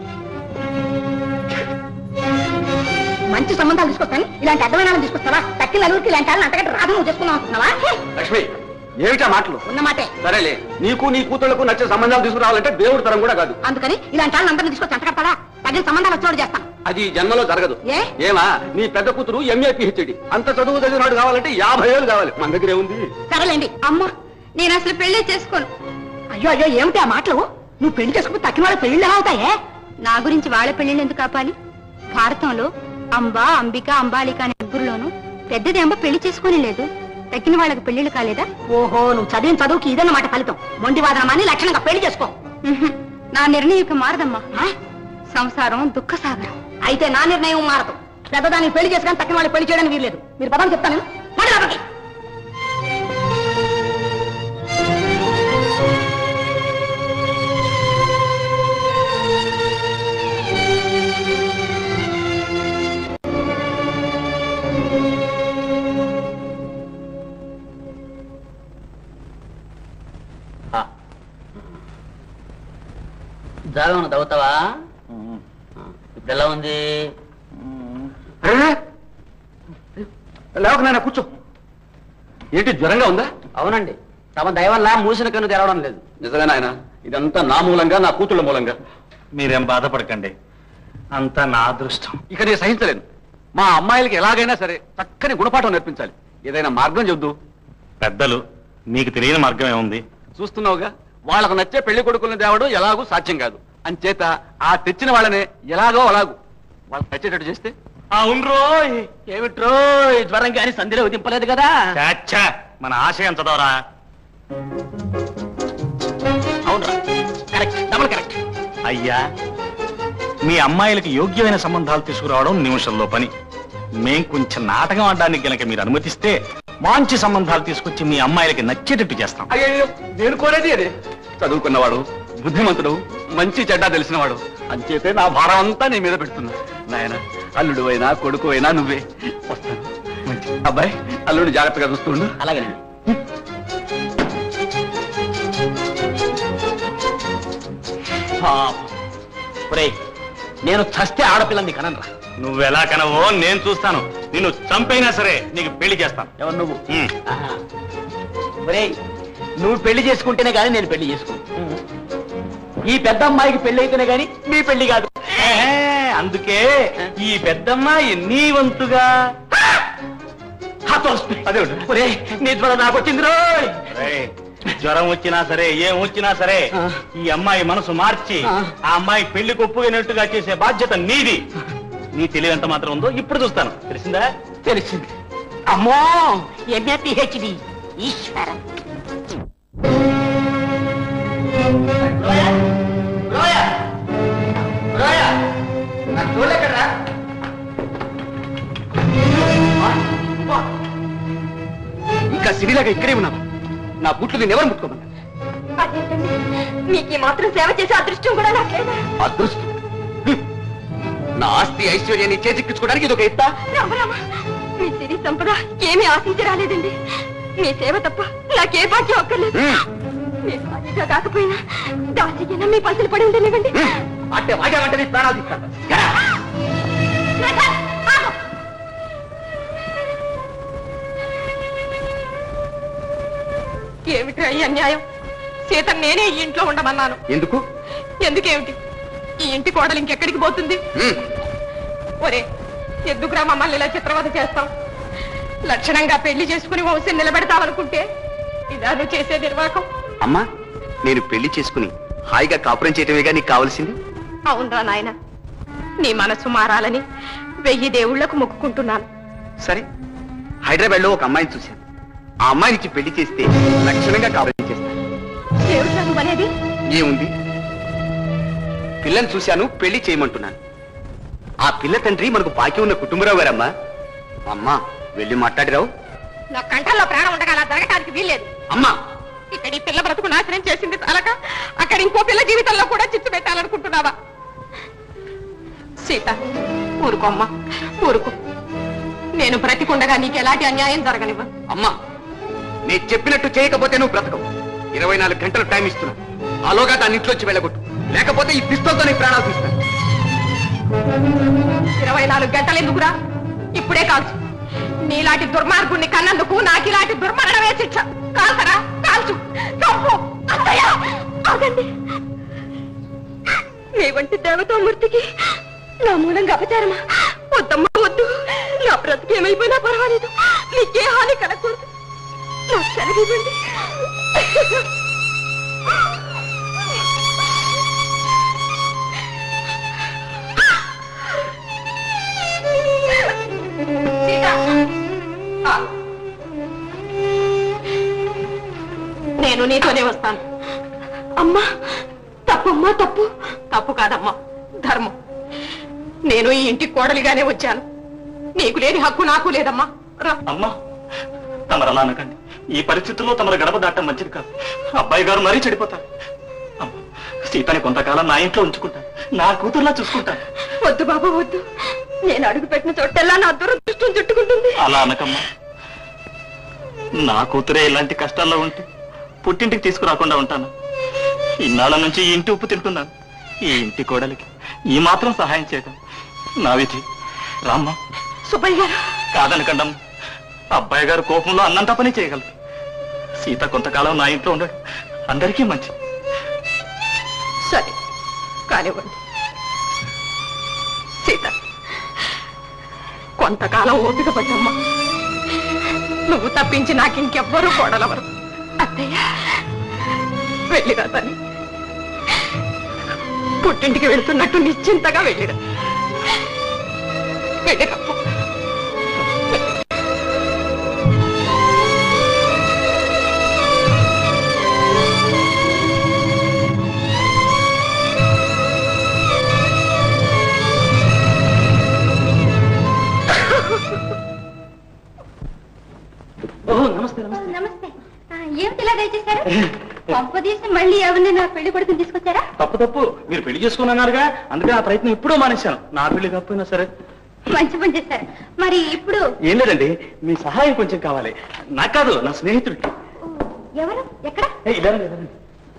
మంచి సంబంధాలు తీసుకొస్తాను ఇలాంటి అర్థమైన వాళ్ళని తీసుకొస్తావా తక్కిన నలుగురికి ఇలాంటి వాళ్ళని అంతకంటే రాదు నువ్వు చేసుకుందాం అనుకున్నావా లక్ష్మి ఏమిటా మాటలు ఉన్న మాటే సరేలే నీకు నీ కూతుళ్లకు నచ్చే సంబంధాలు తీసుకురావాలంటే దేవుడి తరం కూడా కాదు అందుకని ఇలాంటి వాళ్ళని అందరిని తీసుకొచ్చి అంతకడతాడా తగిన సంబంధాలు వచ్చేవాడు చేస్తాను అది జన్మలో జరగదు ఏ? ఏమా నీ పెద్ద కూతురు ఎంఏ పిహెచ్డి అంత చదువు చదివినాడు కావాలంటే యాభై ఏళ్ళు కావాలి మన దగ్గర ఏముంది సరేలేండి అమ్మా నేను అసలు పెళ్లి చేసుకోను అయ్యో అయ్యో ఏమిటి ఆ మాటలు నువ్వు పెళ్లి చేసుకుని తక్కిన వాళ్ళ పెళ్లి ఎలా అవుతాయే నా గురించి వాళ్ళ పెళ్లిళ్ళు ఎందుకు ఆపాలి భారతంలో అంబ అంబిక అంబాలిక అనే ముగ్గురులోను పెద్దది అంబ పెళ్లి చేసుకుని లేదు తగ్గిన వాళ్ళకి పెళ్లిళ్ళు కాలేదా ఓహో నువ్వు చదివిన చదువుకి ఇదన్నమాట ఫలితం మొండి వాదన అని లక్షణంగా పెళ్లి చేసుకో ఉహుం. నా నిర్ణయం ఇక మారదమ్మా ఆ? సంసారం దుఃఖ సాగరం అయితే నా నిర్ణయం మారదు పెద్దదానికి పెళ్లి చేసుకొని తక్కిన వాళ్ళు పెళ్లి చేయడానికి వీల్లేదు మీరు పదాలు చెప్తాను మరి లోపలికి. జాగా ఉన్న దవ్వుతావా ఇప్పుడు ఎలా ఉంది లేవక నాయన కూర్చో ఏంటి జ్వరంగా ఉందా అవునండి తమ దయవల్ల మూసిన కన్ను తెరవడం లేదు నిజమేనా ఆయన ఇదంతా నా మూలంగా నా కూతుళ్ళ మూలంగా మీరేం బాధపడకండి అంతా నా అదృష్టం ఇక నేను సహించలేను మా అమ్మాయిలకి ఎలాగైనా సరే చక్కని గుణపాఠం నేర్పించాలి ఏదైనా మార్గం చెబుదు పెద్దలు మీకు తెలియని మార్గం ఏముంది చూస్తున్నావుగా వాళ్ళకు నచ్చే పెళ్లి కొడుకుల్ని తేవడం ఎలాగూ సాధ్యం కాదు అంచేత ఆ తెచ్చిన వాళ్ళనే ఎలాగో అలాగూ వాళ్ళకి నచ్చేటట్టు చేస్తే అవునరో ఏమిట్రో ఈ జ్వరం కానీ సంధిలో దింపలేదు కదా చాచ్చా మన ఆశయం చదవరా అవునరా కరెక్ట్ డబుల్ కరెక్ట్ అయ్యా మీ అమ్మాయిలకి యోగ్యమైన సంబంధాలు తీసుకురావడం నిమిషంలో పని మేం కొంచెం నాటకం ఆడడానికి గనక మీరు అనుమతిస్తే మంచి సంబంధాలు తీసుకొచ్చి మీ అమ్మాయిలకి నచ్చేటట్టు చేస్తాం అయ్యో నేను కోరేది అదే చదువుకున్నవాడు బుద్ధిమంతుడు మంచి చెడ్డ తెలిసినవాడు అంచేతే నా భారం అంతా నీ మీద పెడుతున్నా నాయన అల్లుడు అయినా కొడుకు అయినా నువ్వే వస్తాను మంచి అబ్బాయి అల్లుడు జాగ్రత్తగా చూస్తుండు అలాగేనండి నేను చస్తే ఆడపిల్లని కనరా నువ్వెలా కనవో నేను చూస్తాను నిన్ను చంపైనా సరే నీకు పెళ్లి చేస్తాను ఎవరు నువ్వు ఉమ్. ఆహా. ఒరేయ్ నువ్వు పెళ్లి చేసుకుంటేనే కానీ నేను పెళ్లి చేసుకోను ఈ పెద్ద అమ్మాయికి పెళ్లి అయితేనే కానీ నీ పెళ్లి కాదు ఏ, అందుకే ఈ పెద్దమ్మాయి నీ వంతుగా అదే ఒరే నీ జ్వరం నాకు వచ్చింది రోయ్ ఏయ్, జ్వరం వచ్చినా సరే ఏం వచ్చినా సరే ఆ. ఈ అమ్మాయి మనసు మార్చి ఆ. ఆ అమ్మాయి పెళ్లి కొప్పుకునేట్టుగా చేసే బాధ్యత నీది నీ తెలివి ఎంత మాత్రం ఉందో ఇప్పుడు చూస్తాను తెలిసిందా తెలిసింది అమ్మో ఎంఏ పిహెచ్డి ఈశ్వరం ఇంకా సిరిలాగా ఇక్కడే ఉన్నాను నా బూట్లు నేను ఎవరు ముట్టుకోమన్నా మీకు మాత్రం సేవ చేసే అదృష్టం కూడా నాకేనా అదృష్టం హ్మ్. నా ఆస్తి ఐశ్వర్యాన్ని చేజిక్కించుకోవడానికి ఇది ఒక ఎత్తా రామరామ మీ సిరి సంపద ఏమీ ఆశించి రాలేదండి మీ సేవ తప్ప నాకే భాగ్యం అక్కర్లేదు హ్మ్. మీ భార్యగా కాకపోయినా దాసికైనా మీ పంచులు పడి ఉండనివ్వండి అంటే వాగామంటే నీ ప్రాణాలు తీస్తాను రాధా, ఆగు. ఏమిట్రా ఈ అన్యాయం సీత నేనే ఈ ఇంట్లో ఉండమన్నాను ఎందుకు ఎందుకేమిటి ఈ ఇంటి కోడలు ఇంకెక్కడికి పోతుంది హ్మ్. ఒరే ఎందుకురా మమ్మల్ని ఇలా చిత్రవద చేస్తాం లక్షణంగా పెళ్లి చేసుకుని వంశం నిలబెడతావనుకుంటే ఇదా నువ్వు చేసే నిర్వాహకం అమ్మా నేను పెళ్లి చేసుకుని హాయిగా కాపురం చేయటమేగా నీకు కావలసింది అవునరా నాయన నీ మనసు మారాలని వెయ్యి దేవుళ్లకు మొక్కుకుంటున్నాను సరే హైదరాబాద్ లో ఒక అమ్మాయిని చూశాను ఆ అమ్మాయినికి పెళ్లి చేస్తే లక్షణంగా కాపురం చేస్తాను ఏమిట్రా నువ్వు అనేది ఏముంది పిల్లని చూశాను పెళ్లి చేయమంటున్నాను ఆ పిల్ల తండ్రి మనకు బాకీ ఉన్న కుటుంబరావు గారమ్మా అమ్మా వెళ్ళి మాట్లాడిరావు నా కంఠంలో ప్రాణం ఉండగా అలా జరగటానికి వీల్లేదు అమ్మా ఇక్కడ ఈ పిల్ల బ్రతుకు నాశనం చేసింది చాలక అక్కడ ఇంకో పిల్ల జీవితంలో కూడా చిచ్చు పెట్టాలనుకుంటున్నావా సీత ఊరుకోమ్మా ఊరుకో నేను బ్రతికుండగా నీకు ఎలాంటి అన్యాయం జరగనివ్వను అమ్మా నేను చెప్పినట్టు చేయకపోతే నువ్వు బ్రతకవు ఇరవై నాలుగు గంటలు టైం ఇస్తున్నా ఆలోగా దాని ఇంట్లోంచి వెళ్ళగొట్టు లేకపోతే ఈ పిస్తోల్తో నీ ప్రాణాలు తీస్తాను ఇరవై నాలుగు గంటలు ఎందుకురా ఇప్పుడే కాల్చు నీలాంటి దుర్మార్గుణ్ణి కన్నందుకు నాకు ఇలాంటి దుర్మరణమే శిక్ష కాల్చరా కాల్చు చంపు అత్తయ్య ఆగండి మీ వంటి దేవతామూర్తికి నా మూలంగా అపచారమా వద్దమ్మా వద్దు నా బ్రతికి ఏమైపోయినా పర్వాలేదు నీకే హాని కలగకూడదు నాకు సెలవివ్వండి సీత ఆగు. నేను నీతోనే వస్తాను అమ్మా తప్పమ్మా తప్పు తప్పు కాదమ్మా ధర్మం నేను ఈ ఇంటికి కోడలిగానే వచ్చాను నీకు లేని హక్కు నాకు లేదమ్మా రా అమ్మా తమరు అలా అనకండి ఈ పరిస్థితుల్లో తమరు గడప దాటం మంచిది కాదు అబ్బాయి గారు మరీ చెడిపోతారు అమ్మా, సీతని కొంతకాలం నా ఇంట్లో ఉంచుకుంటాను నా కూతుర్లా చూసుకుంటాను వద్దు బాబు వద్దు నేను అడుగు పెట్టిన చోటెల్లా నా దురదృష్టం చుట్టుకుంటుంది అలా అనకమ్మా నా కూతురే ఇలాంటి కష్టాల్లో ఉంటే పుట్టింటికి తీసుకురాకుండా ఉంటాను ఇన్నాళ్ళ నుంచి ఈ ఇంటి ఉప్పు తింటున్నాను ఈ ఇంటి కోడలికి ఈ మాత్రం సహాయం చేయడం నా విధి రామ్మా సుబ్బయ్య గారు కాదనకండం అబ్బాయి గారు కోపంలో అన్నంత పని చేయగలరు సీత కొంతకాలం నా ఇంట్లో ఉండడు అందరికీ మంచి సరే కానివ్వండి సీత కొంతకాలం ఓపిక పట్టమ్మా నువ్వు తప్పించి నాకు ఇంకెవ్వరూ కోడలవరు అత్తయ్య వెళ్ళిరా తల్లి పుట్టింటికి వెళ్తున్నట్టు నిశ్చింతగా వెళ్ళిరా వెళ్ళిరా పంపదీసి మళ్ళీ ఎవరిని నా పెళ్లి కొడుకుని తీసుకొచ్చారా తప్పు తప్పు మీరు పెళ్లి చేసుకున్నారుగా అందుకే ఆ ప్రయత్నం ఎప్పుడూ మానేశాను నా పెళ్లి తప్పైనా సరే మంచి పని చేశారు మరి ఇప్పుడు ఏం లేదండి మీ సహాయం కొంచెం కావాలి నాకు కాదు నా స్నేహితుడికి ఎవరు ఎక్కడ ఏ, ఇలా రండి, ఇలా రండి.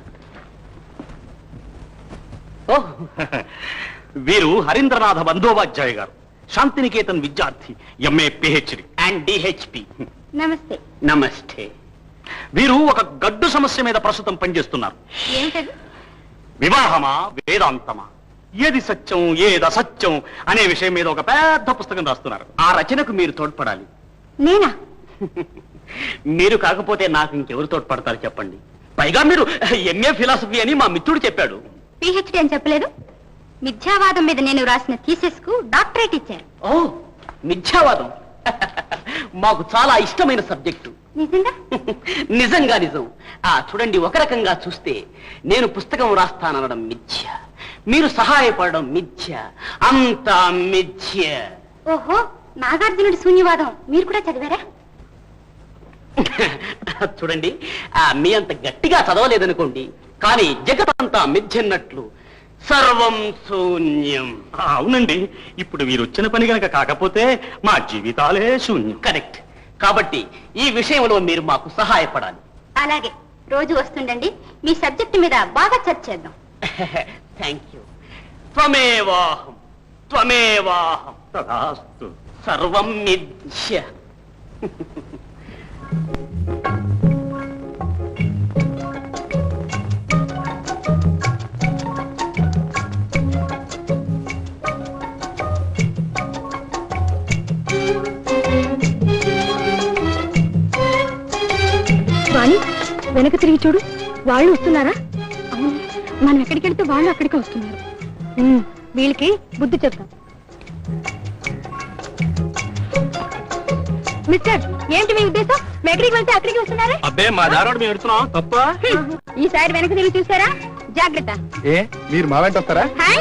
ఓ, వీరు హరీంద్రనాథ బందోపాధ్యాయ గారు శాంతినికేతన్ విద్యార్థి ఎంఏ పిహెచ్డి అండ్ డిహెచ్పి నమస్తే నమస్తే వీరు ఒక గడ్డు సమస్య మీద ప్రస్తుతం పనిచేస్తున్నారు ఏమిటది వివాహమా వేదాంతమా ఏది సత్యం ఏది అసత్యం అనే విషయం మీద ఒక పెద్ద పుస్తకం రాస్తున్నారు ఆ రచనకు మీరు తోడ్పడాలి నేనా మీరు కాకపోతే నాకు ఇంకెవరు తోడ్పడతారు చెప్పండి పైగా మీరు ఎంఏ ఫిలాసఫీ అని మా మిత్రుడు చెప్పాడు పిహెచ్డి అని చెప్పలేదు మిథ్యావాదం మీద నేను రాసిన థీసిస్ కు డాక్టరేట్ ఇచ్చారు ఓ మిథ్యావాదం మాకు చాలా ఇష్టమైన సబ్జెక్టు నిజంగా నిజంగా నిజం ఆ చూడండి ఒక రకంగా చూస్తే నేను పుస్తకం రాస్తాననడం మిథ్య మీరు సహాయపడడం మిథ్య అంతా మిథ్య ఓహో నాగార్జునుడి శూన్యవాదం మీరు కూడా చదివారా చూడండి ఆ మీ అంత గట్టిగా చదవలేదనుకోండి కానీ జగతంతా మిథ్యన్నట్లు సర్వం శూన్యం ఆ, అవునండి ఇప్పుడు మీరు వచ్చిన పని గనక కాకపోతే మా జీవితాలే శూన్యం కరెక్ట్ కాబట్టి ఈ విషయంలో మీరు మాకు సహాయపడాలి అలాగే రోజు వస్తుండండి మీ సబ్జెక్ట్ మీద బాగా చర్చ చేద్దాం థ్యాంక్ యూ త్వమేవాహం త్వమేవాహం తదాస్తు సర్వం మిథ్య వాణి వెనక తిరిగి చూడు వాళ్ళు వస్తున్నారా అవును మనం ఎక్కడికి వెళ్తే వాళ్ళు అక్కడికి వస్తున్నారు ఉమ్, వీళ్ళకి బుద్ధి చెప్తాం మిస్టర్ ఏంటి మీ ఉద్దేశం మేము ఎక్కడికి వెళ్తే అక్కడికి వస్తున్నారా అబ్బే మా దారోడు మేము ఎడుతున్నాం తప్ప హ్మ్, ఈసారి వెనక తిరిగి చూసారా జాగ్రత్త ఏ మీరు మా వెంట వస్తారా హాయ్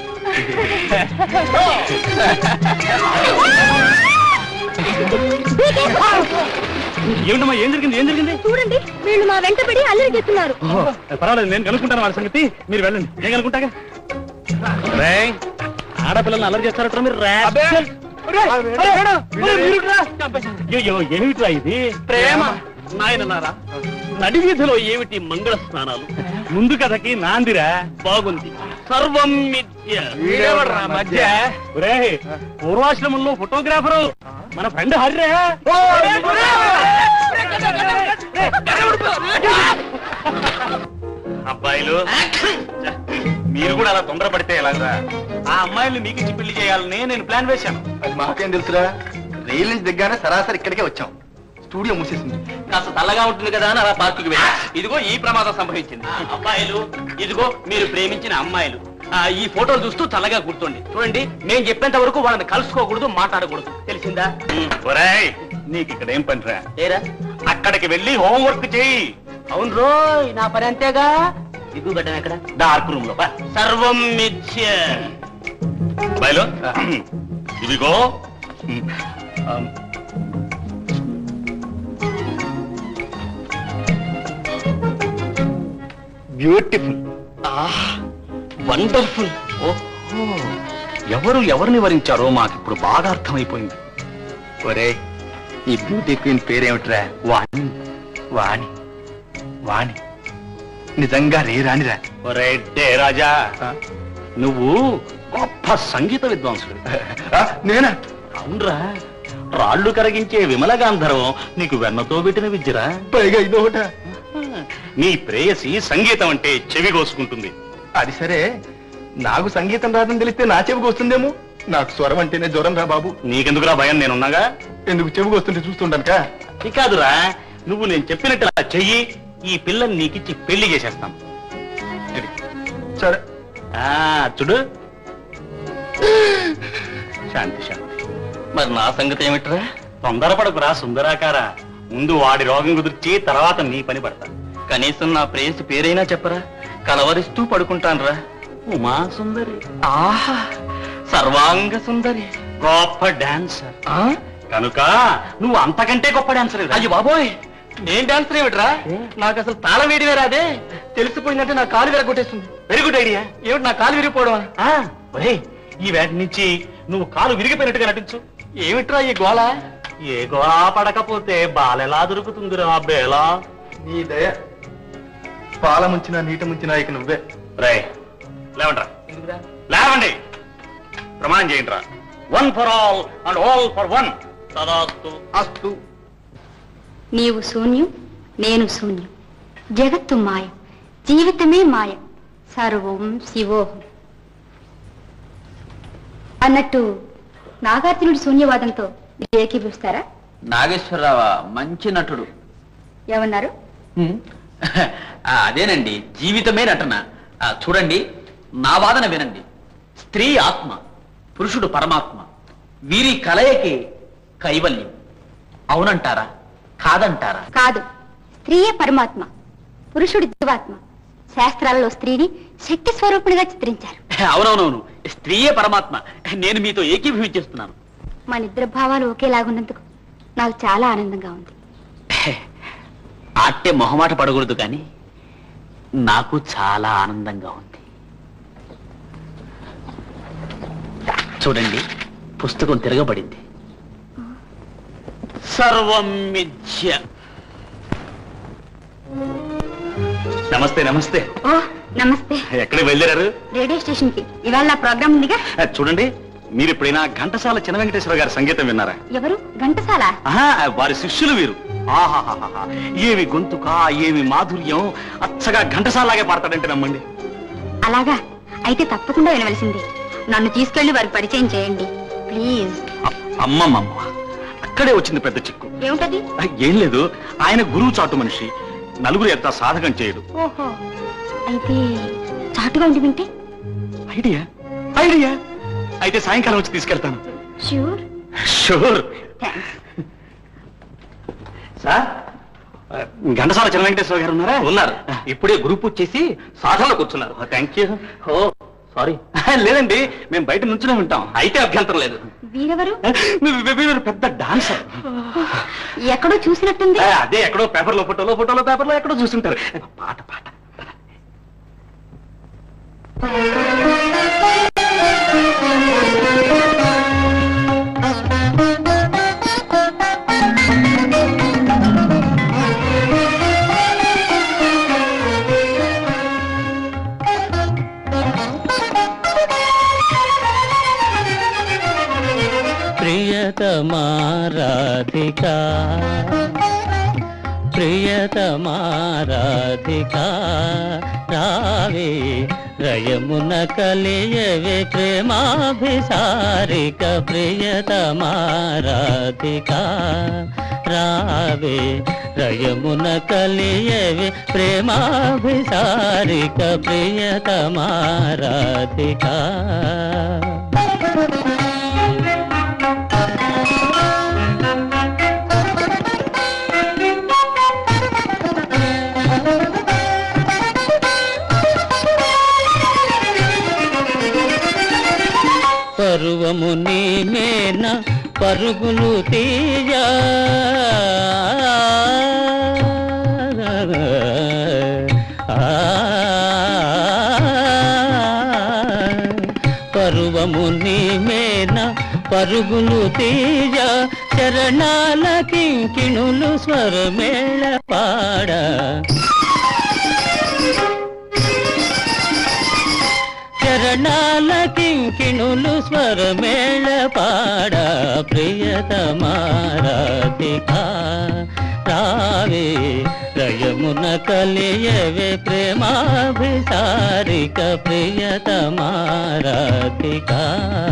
ఏమిటమ్మా ఏం జరిగింది ఏం జరిగింది చూడండి వీళ్ళు మా వెంట పడి అల్లరి చేస్తున్నారు ఓహో, పర్వాలేదు నేను కనుక్కుంటాను వాళ్ళ సంగతి మీరు వెళ్ళండి నేను కనుక్కుంటాగా రేయ్, ఆడపిల్లల్ని అల్లరి చేస్తారట మీరు rascal. అయ్యో ఏమిట్రా ఇది ప్రేమ నాయనన్నారా నడి వీధిలో ఏమిటి మంగళ స్నానాలు ముందు కథకి నాందిరా బాగుంది సర్వం మిథ్య మధ్య ఒరేయ్, పూర్వాశ్రమంలో ఫోటోగ్రాఫరు మన ఫ్రెండ్ హరిరా అబ్బాయిలు మీరు కూడా అలా తొందరపడితే ఎలాగా ఆ అమ్మాయిల్ని మీకు ఇచ్చి పెళ్లి చేయాలని నేను ప్లాన్ వేశాను అది మాకేం తెలుసురా రైలు నుంచి దిగ్గానే సరాసరి ఇక్కడికే వచ్చాం స్టూడియో మూసేసింది కాస్త చల్లగా ఉంటుంది కదా అని అలా పార్కుకి వెళ్ళా ఇదిగో ఈ ప్రమాదం సంభవించింది అబ్బాయిలు ఇదిగో మీరు ప్రేమించిన అమ్మాయిలు ఆ, ఈ ఫోటోలు చూస్తూ చల్లగా కూర్చోండి చూడండి నేను చెప్పేంత వరకు వాళ్ళని కలుసుకోకూడదు మాట్లాడకూడదు తెలిసిందా ఒరేయ్ నీకు ఇక్కడ ఏం పనిరా ఏరా అక్కడికి వెళ్ళి హోంవర్క్ చేయి అవును రోయ్ నా పని అంతేగా దిగు గడ్డం ఎక్కడ డార్క్ రూమ్ లో బా. సర్వం మిథ్య బయలు ఇదిగో ఆ, బ్యూటిఫుల్ వండర్ఫుల్ ఓహో ఎవరు ఎవరిని వరించారో మాకిప్పుడు బాగా అర్థమైపోయింది ఒరే ఈ బ్యూటీ క్వీన్ పేరేమిట్రా వాణి వాణి వాణి నిజంగా రే రానిరా ఒరే డే రాజా నువ్వు గొప్ప సంగీత విద్వాంసుడు ఆ, నేనా అవునరా రాళ్ళు కరిగించే విమల గాంధర్వం నీకు వెన్నతో పెట్టిన విద్యరా పైగా ఇదొకట నీ ప్రేయసి సంగీతం అంటే చెవి కోసుకుంటుంది అది సరే నాకు సంగీతం రాదని తెలిస్తే నా చెవికి వస్తుందేమో నాకు స్వరం అంటేనే జ్వరం రా బాబు నీకెందుకురా భయం నేనున్నాగా ఎందుకు చెవికి వస్తుంటే చూస్తుంటానుకా ఇది కాదురా నువ్వు నేను చెప్పినట్టు అలా చెయ్యి ఈ పిల్లని నీకిచ్చి పెళ్లి చేసేస్తాం ఇది. సరే ఆ చూడు శాంతి శాంతి మరి నా సంగతి ఏమిట్రా తొందరపడకురా సుందరాకార ముందు వాడి రోగం కుదిర్చి తర్వాత నీ పని పడతా కనీసం నా ప్రేయసి పేరైనా చెప్పరా కలవరిస్తూ పడుకుంటానురా ఉమా సుందరి ఆహా సర్వాంగ సుందరి గొప్ప డాన్సర్ ఆ? కనుక నువ్వు అంతకంటే గొప్ప డాన్సర్ అయ్యో బాబోయ్ నేను డాన్స్ ఏమిట్రా నాకు అసలు తాళం వేయడమే రాదే తెలిసిపోయిందంటే నా కాలు విరగొట్టేస్తుంది వెరీ గుడ్ ఐడియా ఏమిటి నా కాలు విరిగిపోవడం ఒరే ఈ వేటి నుంచి నువ్వు కాలు విరిగిపోయినట్టుగా నటించు ఏమిట్రా ఈ గోళ ఏ గోళా పడకపోతే బాలెలా దొరుకుతుందిరా బేలా నీ దయ పాల ముంచిన నీట ముంచిన ఇక నువ్వే రే లేవండ్రా లేవండి ప్రమాణం చేయండిరా one for all and all for one తదాస్తు అస్తు నీవు శూన్యం నేను శూన్యం జగత్తు మాయ జీవితమే మాయ సర్వం శివోహం అన్నట్టు నాగార్జునుడి శూన్యవాదంతో మీరు ఏకీభవిస్తారా నాగేశ్వరరావు మంచి నటుడు ఏమన్నారు ఆ, అదేనండి జీవితమే నటన ఆ, చూడండి నా వాదన వినండి స్త్రీ ఆత్మ పురుషుడు పరమాత్మ వీరి కలయికి కైవల్యం అవునంటారా కాదంటారా కాదు స్త్రీయే పరమాత్మ పురుషుడి జీవాత్మ శాస్త్రాలలో స్త్రీని శక్తి స్వరూపునిగా చిత్రించారు అవునవునవును స్త్రీయే పరమాత్మ నేను మీతో ఏకీభవించేస్తున్నాను మన ఇద్దరు భావాలు ఒకేలాగున్నందుకు నాకు చాలా ఆనందంగా ఉంది ఆట్టే మొహమాట పడకూడదు కానీ నాకు చాలా ఆనందంగా ఉంది చూడండి పుస్తకం తిరగబడింది సర్వం మిథ్య నమస్తే నమస్తే ఓ నమస్తే ఎక్కడికి వెళ్ళారు రేడియో స్టేషన్ కి ఇవాళ నా ప్రోగ్రామ్ ఉందిగా చూడండి మీరు ఎప్పుడైనా ఘంటసాల చిన్న వెంకటేశ్వర గారి సంగీతం విన్నారా ఎవరు ఘంటసాల ఆహా, వారి శిష్యులు వీరు ఆహాహాహా ఏమి గొంతుక ఏమి మాధుర్యం అచ్చగా ఘంటసాలాగే పాడతాడంటే నమ్మండి అలాగా అయితే తప్పకుండా వినవలసింది నన్ను తీసుకెళ్లి వారికి పరిచయం చేయండి ప్లీజ్ అ- అమ్మమ్మమ్మ అక్కడే వచ్చింది పెద్ద చిక్కు ఏమిటది ఆ, ఏం లేదు ఆయన గురువు చాటు మనిషి నలుగురు ఎంత సాధకం చేయడు ఓహో అయితే చాటుగా ఉండి వింటే ఐడియా ఐడియా అయితే సాయంకాలం వచ్చి తీసుకెళ్తాను sure sure thanks sir Ghantasala Chinna Venkateswara గారు ఉన్నారా ఉన్నారు ఇప్పుడే గ్రూప్ వచ్చేసి సాధనలో కూర్చున్నారు థ్యాంక్ యూ ఓ సారీ లేదండి మేము బయట నుంచునే ఉంటాం అయితే అభ్యంతరం లేదు వీరెవరు మీరు పెద్ద డాన్సర్ ఎక్కడో చూసినట్టుంది అదే ఎక్కడో పేపర్లో ఫోటోలో ఫోటోలో పేపర్లో ఎక్కడో చూస్తుంటారు పాట పాట ప్రియతమారాధికా ప్రియతమారాధికా రావే రయమున కలియవే ప్రేమాభిసారిక ప్రియతమారాధికా రావే రయమున కలియవే ప్రేమాభిసారిక ప్రియతమారాధికా పరువము నీ మేన పరుగులు తీయ పరువము నీ మేన పరుగులు తీయ చరణాల కింకిణులు స్వరమేళ పాడ చరణాల కింకిణులు స్వరమేళ పాడ ప్రియతమారాధికా రావే రయమున కలియవే ప్రేమాభిసారిక ప్రియతమారాధికా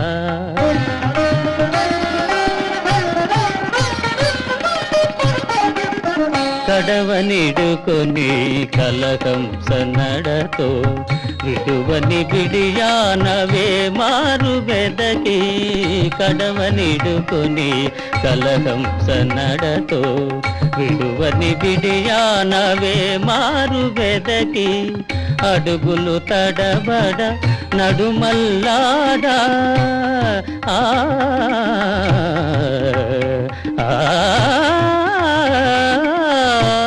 కడవనిడుకొని కలకంస నడతో విడువని బిడియానవే మారు వెదకి కడవనిడుకొని కలకంస నడతో విడువని బిడియానవే మారు వెదకి అడుగులు తడబడ నడుమల్లాడా ఆ ఆ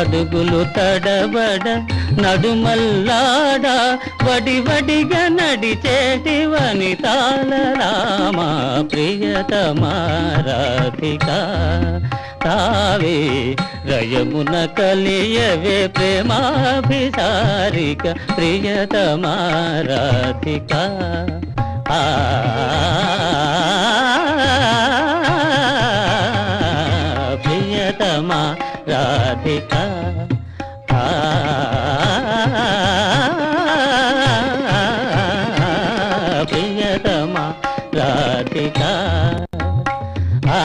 అడుగులు తడబడ నడుమల్లాడ వడి వడిగా నడిచేటి వనితాల రామా ప్రియతమా రాధిక తావే రయమున కలియవే ప్రేమాభిసారిక ప్రియతమా రాధిక ఆ ప్రియతమా రాధిక ఆ ప్రియతమా రాధిక ఆ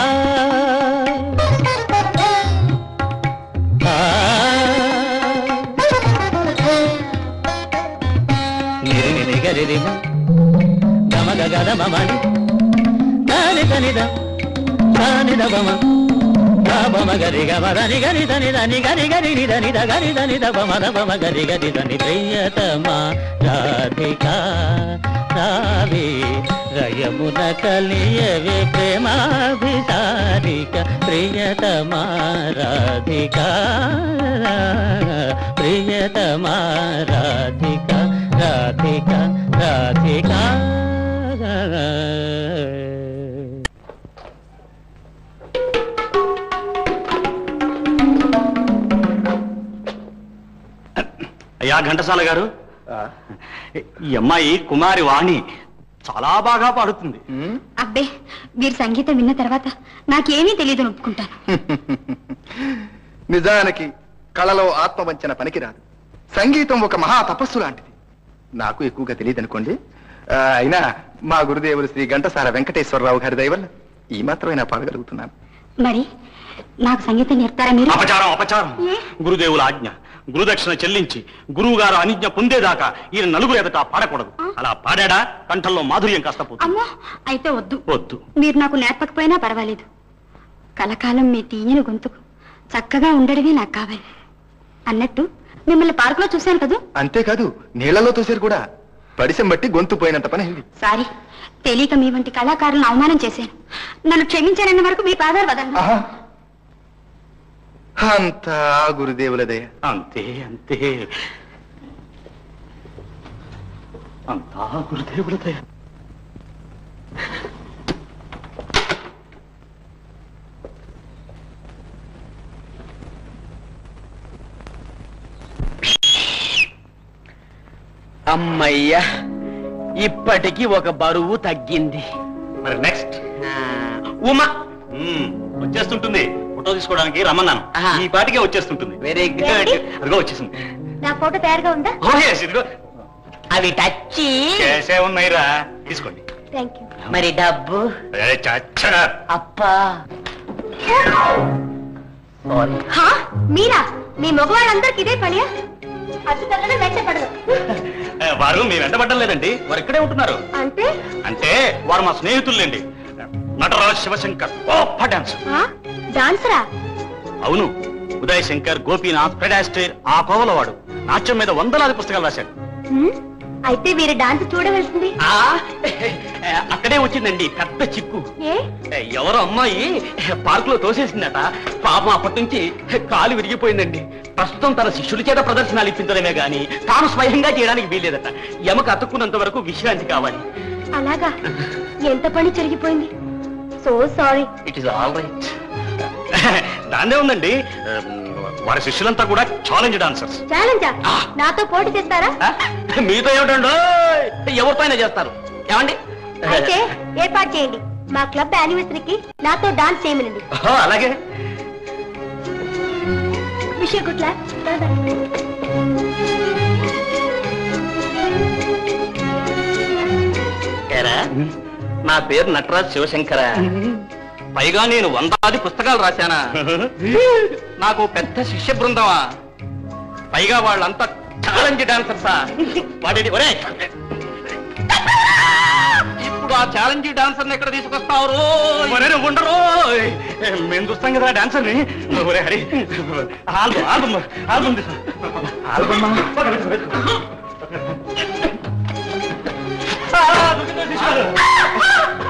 నిరి నిరి గరి రి మ. గమ గ గద మ మని. దాని దని ద. దాని ద బమ. ద బమ గరి గ మ దని గరి దని దని గరి గరి ని దని ద గరి దని ద బమ ద బమ గరి గరి దని ప్రియతమా రాధికా రావే రయమున కలియవే ప్రేమాభిసారిక ప్రియతమా రాధికా ప్రియతమా రాధిక రాధిక రాధిక అయ్యా ఘంటసాల గారు ఈ అమ్మాయి కుమారి వాణి చాలా బాగా పాడుతుంది అబ్బే మీరు సంగీతం విన్న తర్వాత నాకేమీ తెలియదు ఒప్పుకుంటాను నిజానికి కళలో ఆత్మవంచన పనికిరాదు సంగీతం ఒక మహా తపస్సు లాంటిది నాకు ఎక్కువగా తెలియదు అనుకోండి ఆ, అయినా మా గురుదేవులు శ్రీ ఘంటసార వెంకటేశ్వరరావు గారి దయ వల్ల ఈ మాత్రమైనా పాడగలుగుతున్నాను మరి నాకు సంగీతం నేర్పుతారా మీరు అపచారం అపచారం ఏ? గురుదేవుల ఆజ్ఞ గురుదక్షిణ చెల్లించి గురువు గారు అనిజ్ఞ పొందేదాకా ఈయన నలుగురు ఎదట పాడకూడదు అలా పాడాడా కంఠంలో మాధుర్యం కాస్త పోతుంది అమ్మో అయితే వద్దు వద్దు మీరు నాకు నేర్పకపోయినా పర్వాలేదు కలకాలం మీ తీయని గొంతుకు చక్కగా ఉండడమే నాకు కావాలి అన్నట్టు మిమ్మల్ని పార్కులో చూశాను కదూ అంతేకాదు నీళ్లలో తోసారు కూడా పడిసం బట్టి గొంతు పోయినంత పని అయింది సారీ తెలియక మీ వంటి కళాకారులను అవమానం చేశాను నన్ను క్షమించానన్న వరకు మీ పాదాలు వదలను ఆహా. అంతా ఆ గురుదేవుల దయ అంతే అంతే అంతా గురుదేవుల దయ అమ్మయ్యా ఇప్పటికి ఒక బరువు తగ్గింది మరి నెక్స్ట్ ఆ, ఉమా వచ్చేస్తుంటుంది ఫోటో తీసుకోవడానికి రమ్మన్నాను ఆహా. ఈ పాటికే వచ్చేస్తుంటుంది వెరీ గుడ్ అదిగో వచ్చేసింది నా ఫోటో తయారుగా ఉందా ఓ yes, ఇదిగో అవి టచ్చి కేసే ఉన్నాయిరా తీసుకోండి థ్యాంక్ యూ మరి డబ్బు ఏ, చచ్చడా. అప్పా సారీ హా మీరా మీ మగవాళ్ళందరికి ఇదే పనియా అటు తగ్గడం వెంటపడదు ఏ, వారు మీ వెంటబడ్డం లేదండి వారు ఇక్కడే ఉంటున్నారు అంటే అంటే వారు మా స్నేహితులేండి నటరాజ్ శివశంకర్ గొప్ప డాన్స్ ఆ? డాన్సరా అవును ఉదయ్ శంకర్ గోపీనాథ్ ఫ్రెడాస్టేర్ ఆ కోవల వాడు నాట్యం మీద వందలాది పుస్తకాలు రాశాడు హ్మ్? అయితే వీరు డాన్స్ చూడవలసింది ఆ, అక్కడే వచ్చిందండి పెద్ద చిక్కు ఏ ఎవరో అమ్మాయి పార్క్ లో తోసేసిందట పాపం అప్పటి నుంచి కాలు విరిగిపోయిందండి ప్రస్తుతం తన శిష్యుల చేత ప్రదర్శనలు ఇప్పించడమే గాని తాను స్వయంగా చేయడానికి వీల్లేదట ఎమకు అతుక్కున్నంత వరకు విశ్రాంతి కావాలి అలాగా ఎంత పని జరిగిపోయింది so sorry it is all right దాన్నే ఉందండి వారి శిష్యులంతా కూడా ఛాలెంజ్ డాన్సర్స్ ఛాలెంజా నాతో పోటీ చేస్తారా మీతో ఏమిటండో ఎవరిపైన చేస్తారు ఏమండి అయితే ఏర్పాటు చేయండి మా క్లబ్ యానివర్సరీకి నాతో డాన్స్ చేయమనండి ఓ, అలాగే విషయ గుట్ల ఏరా, నా పేరు నటరాజ్ శివశంకర పైగా నేను వందాది పుస్తకాలు రాశానా నాకు పెద్ద శిష్య బృందమా పైగా వాళ్ళంతా ఛాలెంజ్ డాన్సర్సా వాడి ఒరే ఇప్పుడు ఆ ఛాలెంజ్ డాన్సర్ ఎక్కడ తీసుకొస్తావు మరేనే ఉండరు మేము చూస్తాం కదా డాన్సర్ ని ఒరే హరి ఆల్బమ్ ఆల్బమ్ ఆల్బమ్ తీసుకో. ఆల్బమ్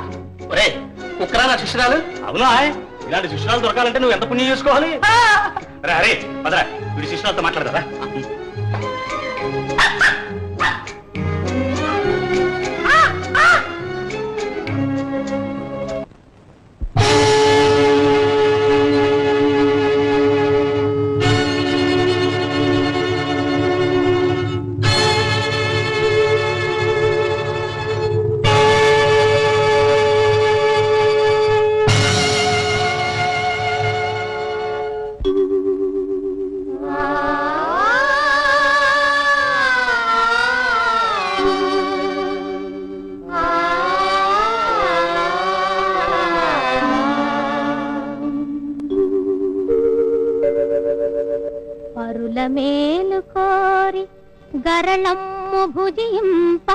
ఒరే కుక్కరా నా శిష్యురాలు అవునా ఇలాంటి శిష్యురాలు దొరకాలంటే నువ్వు ఎంత పుణ్యం చేసుకోవాలి రా అరే పదరా వీడి శిష్యులతో మాట్లాడదా పరుల మేలు కోరి గరళమ్ము భుజింప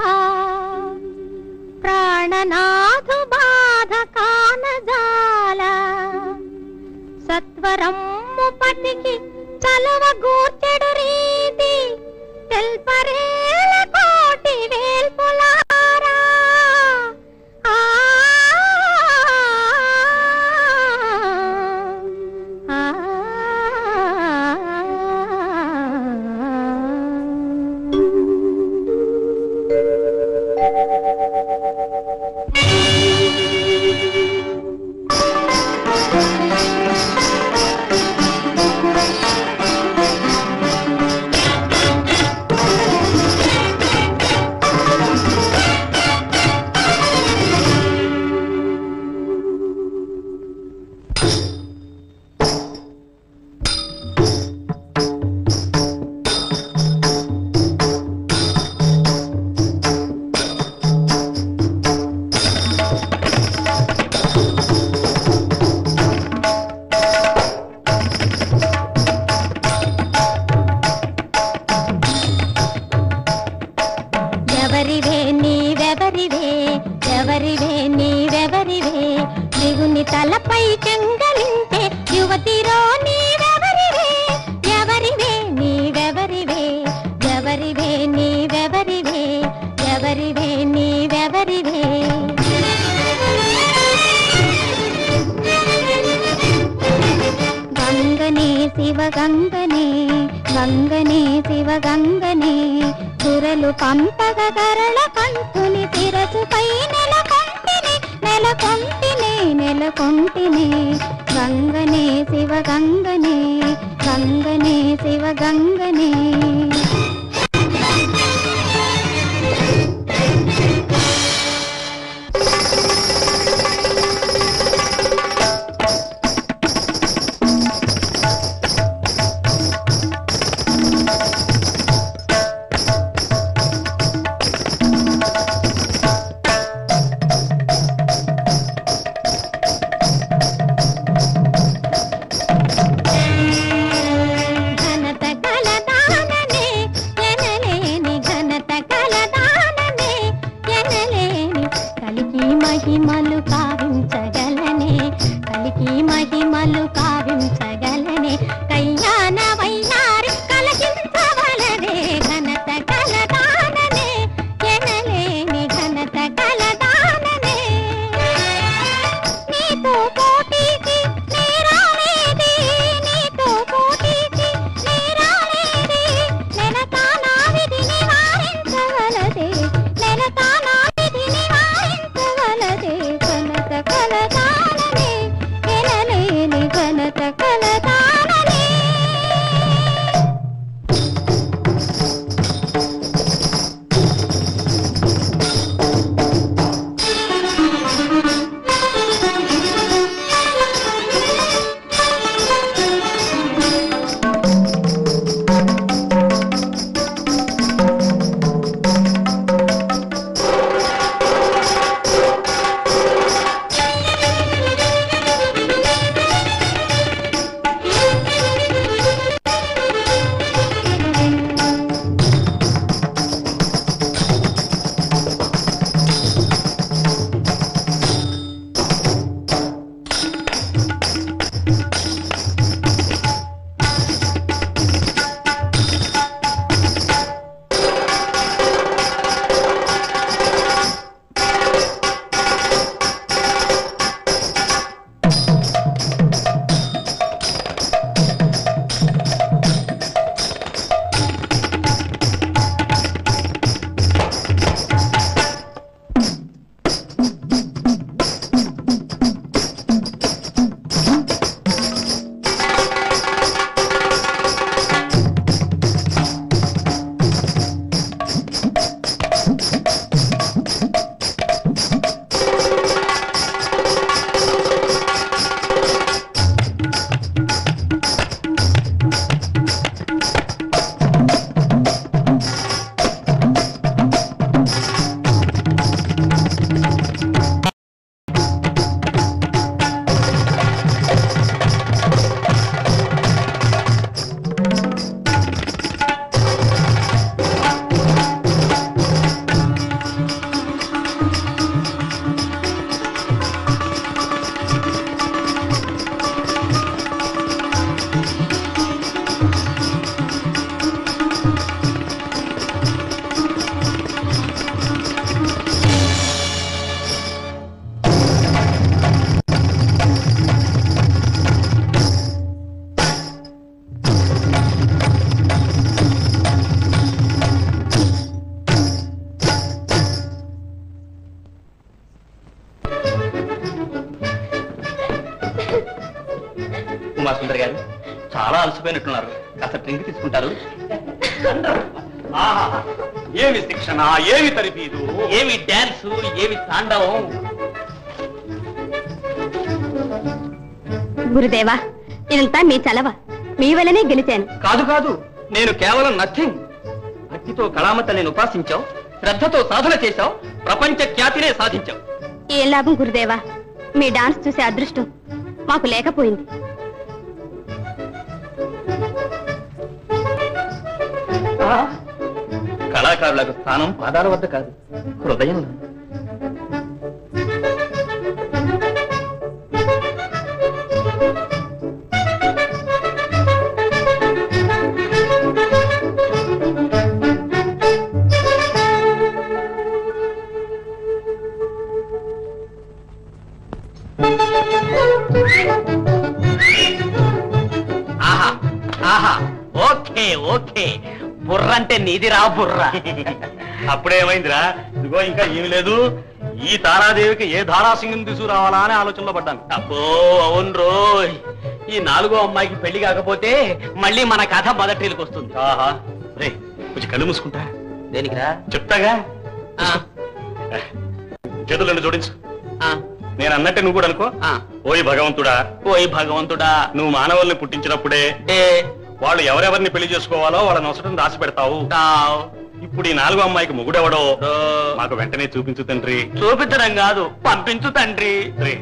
ప్రాణనాథు బాధ కానజాల సత్వరమ్ము పటికి చలవ గూర్చెడు రీతి తెల్పరేల కోటి వేల్పులారా ఆ ఆ ఎవరివే నీవెవరివే ఎవరివే నీవెవరివే దిగుని తలపై చెంగలించే యువతిరో నీవెవరివే ఎవరివే నీవెవరివే ఎవరివే నీవెవరివే ఎవరివే నీవెవరివే గంగనే శివ గంగనే గంగనే శివ గంగనే సురలు పంపగ గరళ కంటుని శిరసుపై నెలకొంటిని నెలకొంటిని నెలకొంటిని గంగనే శివ గంగనే గంగనే శివ గంగనే ఘనత గలదాననే అలసిపోయినట్టున్నారు కాస్త డ్రింక్ తీసుకుంటారు ఆహా, ఏమి శిక్షణ ఏమి తరిపీదు ఏమి డాన్స్ ఏమి తాండవం గురుదేవా ఇదంతా మీ చలవ మీ వల్లనే గెలిచాను కాదు కాదు నేను కేవలం నథింగ్ భక్తితో కళామతల్లిని ఉపాసించావు శ్రద్ధతో సాధన చేశావు ప్రపంచ ఖ్యాతినే సాధించావు ఏం లాభం గురుదేవా మీ డాన్స్ చూసే అదృష్టం మాకు లేకపోయింది కళాకారులకు స్థానం పాదాల వద్ద కాదు హృదయంలో ఆహా ఆహా ఓకే ఓకే బుర్ర అంటే నీదిరా బుర్ర అప్పుడేమైందిరా ఇదిగో ఇంకా ఏమి లేదు ఈ తారాదేవికి ఏ ధారాసింగం తీసుకురావాలా అని ఆలోచనలో పడ్డాను అబ్బో అవును రోయ్ ఈ నాలుగో అమ్మాయికి పెళ్లి కాకపోతే మళ్ళీ మన కథ మొదటికి వస్తుంది ఆహా రే కొంచెం కళ్ళు మూసుకుంటా దేనికిరా చెప్తాగా ఆ, చేతులు రెండు జోడించు ఆ, నేను అన్నట్టే నువ్వు కూడా అనుకో ఆ. ఓయ్ భగవంతుడా ఓయ్ భగవంతుడా నువ్వు మానవుల్ని పుట్టించినప్పుడే ఏ వాళ్ళు ఎవరెవరిని పెళ్లి చేసుకోవాలో వాళ్ళ నొసటం రాసి పెడతావు తావ్, ఇప్పుడు ఈ నాలుగో అమ్మాయికి మొగుడెవడో రో. మాకు వెంటనే చూపించు తండ్రి చూపించడం కాదు పంపించు తండ్రి రే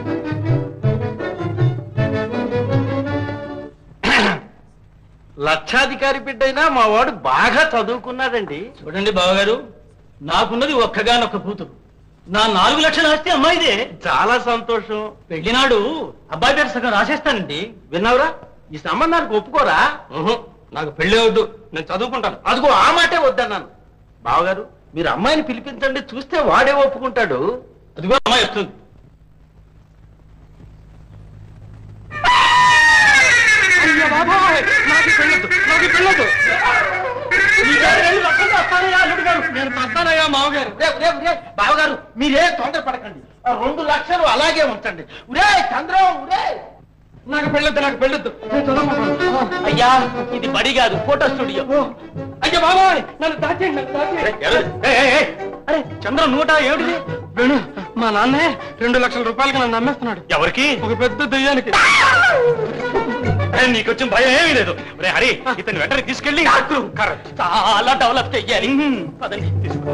లక్షాధికారి బిడ్డైనా మా వాడు బాగా చదువుకున్నాడండి చూడండి బావగారు నాకున్నది ఒక్కగానొక్క కూతురు నా నాలుగు లక్షల ఆస్తి అమ్మాయిదే చాలా సంతోషం పెళ్లినాడు అబ్బాయి పేరు సగం రాసేస్తానండి విన్నావురా ఈ సంబంధానికి ఒప్పుకోరా ఉహు, నాకు పెళ్ళే వద్దు నేను చదువుకుంటాను అదిగో ఆ మాటే వద్దన్నాను బావగారు మీరు అమ్మాయిని పిలిపించండి చూస్తే వాడే ఒప్పుకుంటాడు అదిగో అమ్మాయి వస్తుంది అయ్య బాబాయ్ నాకు పెళ్ళొద్దు నాకు పెళ్ళొద్దు నేను పడతానయ్యా మామగారు రేపు రేపు రే బావగారు మీరే తొందరపడకండి ఆ రెండు లక్షలు అలాగే ఉంచండి ఉరే చంద్రం ఉరే నాకు పెళ్ళొద్దు నాకు పెళ్ళొద్దు నేను చదువుకుంటాను అయ్యా ఇది బడి కాదు ఫోటో స్టూడియో అయ్యా బాబాయ్ నన్ను దాచేయండి నన్ను దాచేయండి అరే చంద్ర నూట ఏమిటిది వేణు మా నాన్నే రెండు లక్షల రూపాయలకి నన్ను నమ్మేస్తున్నాడు ఎవరికి ఒక పెద్ద దెయ్యానికి ఏ, నీకొచ్చిన భయం ఏమీ లేదు రే హరి ఇతన్ని వెంటనే తీసుకెళ్ళి కరెక్ట్ చాలా డెవలప్ చెయ్యాలి పదండి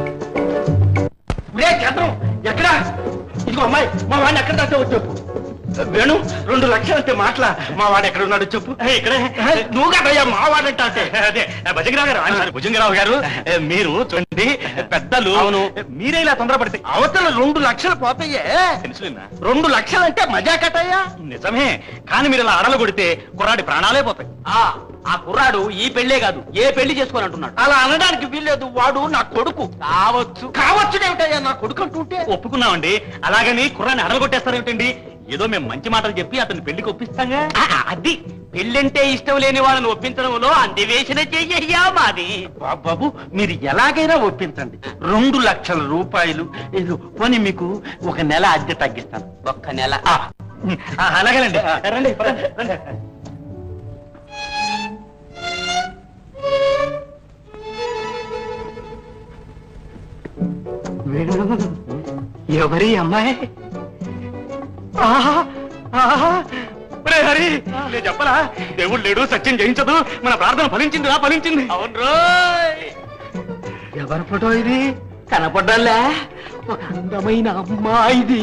ఉరే చంద్రం ఎక్కడా ఇదిగో అమ్మాయి మా వాడిని ఎక్కడ దాచా వచ్చి చెప్పు వేణు రెండు లక్షలు అంటే మాటలా మా వాడు ఎక్కడ ఉన్నాడో చెప్పు ఏ, ఇక్కడే నువ్వు కదయ్యా మా వాడంటే అదే భుజంగరావు గారు ఆయన భుజంగరావు గారు ఏ, మీరు చూడండి పెద్దలు అవును. మీరే ఇలా తొందరపడితే అవతల రెండు లక్షలు పోతాయే తెలుసులేనా రెండు లక్షలంటే మజా కట్టయ్యా నిజమే కానీ మీరు ఇలా అడలు కొడితే కుర్రాడి ప్రాణాలే పోతాయి ఆ ఆ కుర్రాడు ఈ పెళ్ళే కాదు ఏ పెళ్లి చేసుకోని అంటున్నాడు అలా అనడానికి వీల్లేదు వాడు నా కొడుకు కావచ్చు కావచ్చునేమిటయ్యా నా కొడుకు అంటుంటే ఒప్పుకున్నామండి అలాగని కుర్రాన్ని అడలు కొట్టేస్తారేమిటండి ఏదో మేము మంచి మాటలు చెప్పి అతని పెళ్లికి ఒప్పిస్తాంగా ఆ, అది పెళ్ళంటే ఇష్టం లేని వాళ్ళని ఒప్పించడంలో అందివేసిన చెయ్యయ్యా మాది బా- బాబు మీరు ఎలాగైనా ఒప్పించండి రెండు లక్షల రూపాయలు ఇది పోనీ మీకు ఒక నెల అద్దె తగ్గిస్తాను ఒక్క నెల ఆ, అలాగేనండి రండి పదండి, రండి. ఎవరి అమ్మాయి ఒరే హరి నేను చెప్పరా దేవుడు లేడు సత్యం జయించదు మన ప్రార్థన ఫలించింది ఫలించింది అవును రోయ్ ఎవరి ఫోటో ఇది కనపడ్డాలే ఒక అందమైన అమ్మాయిది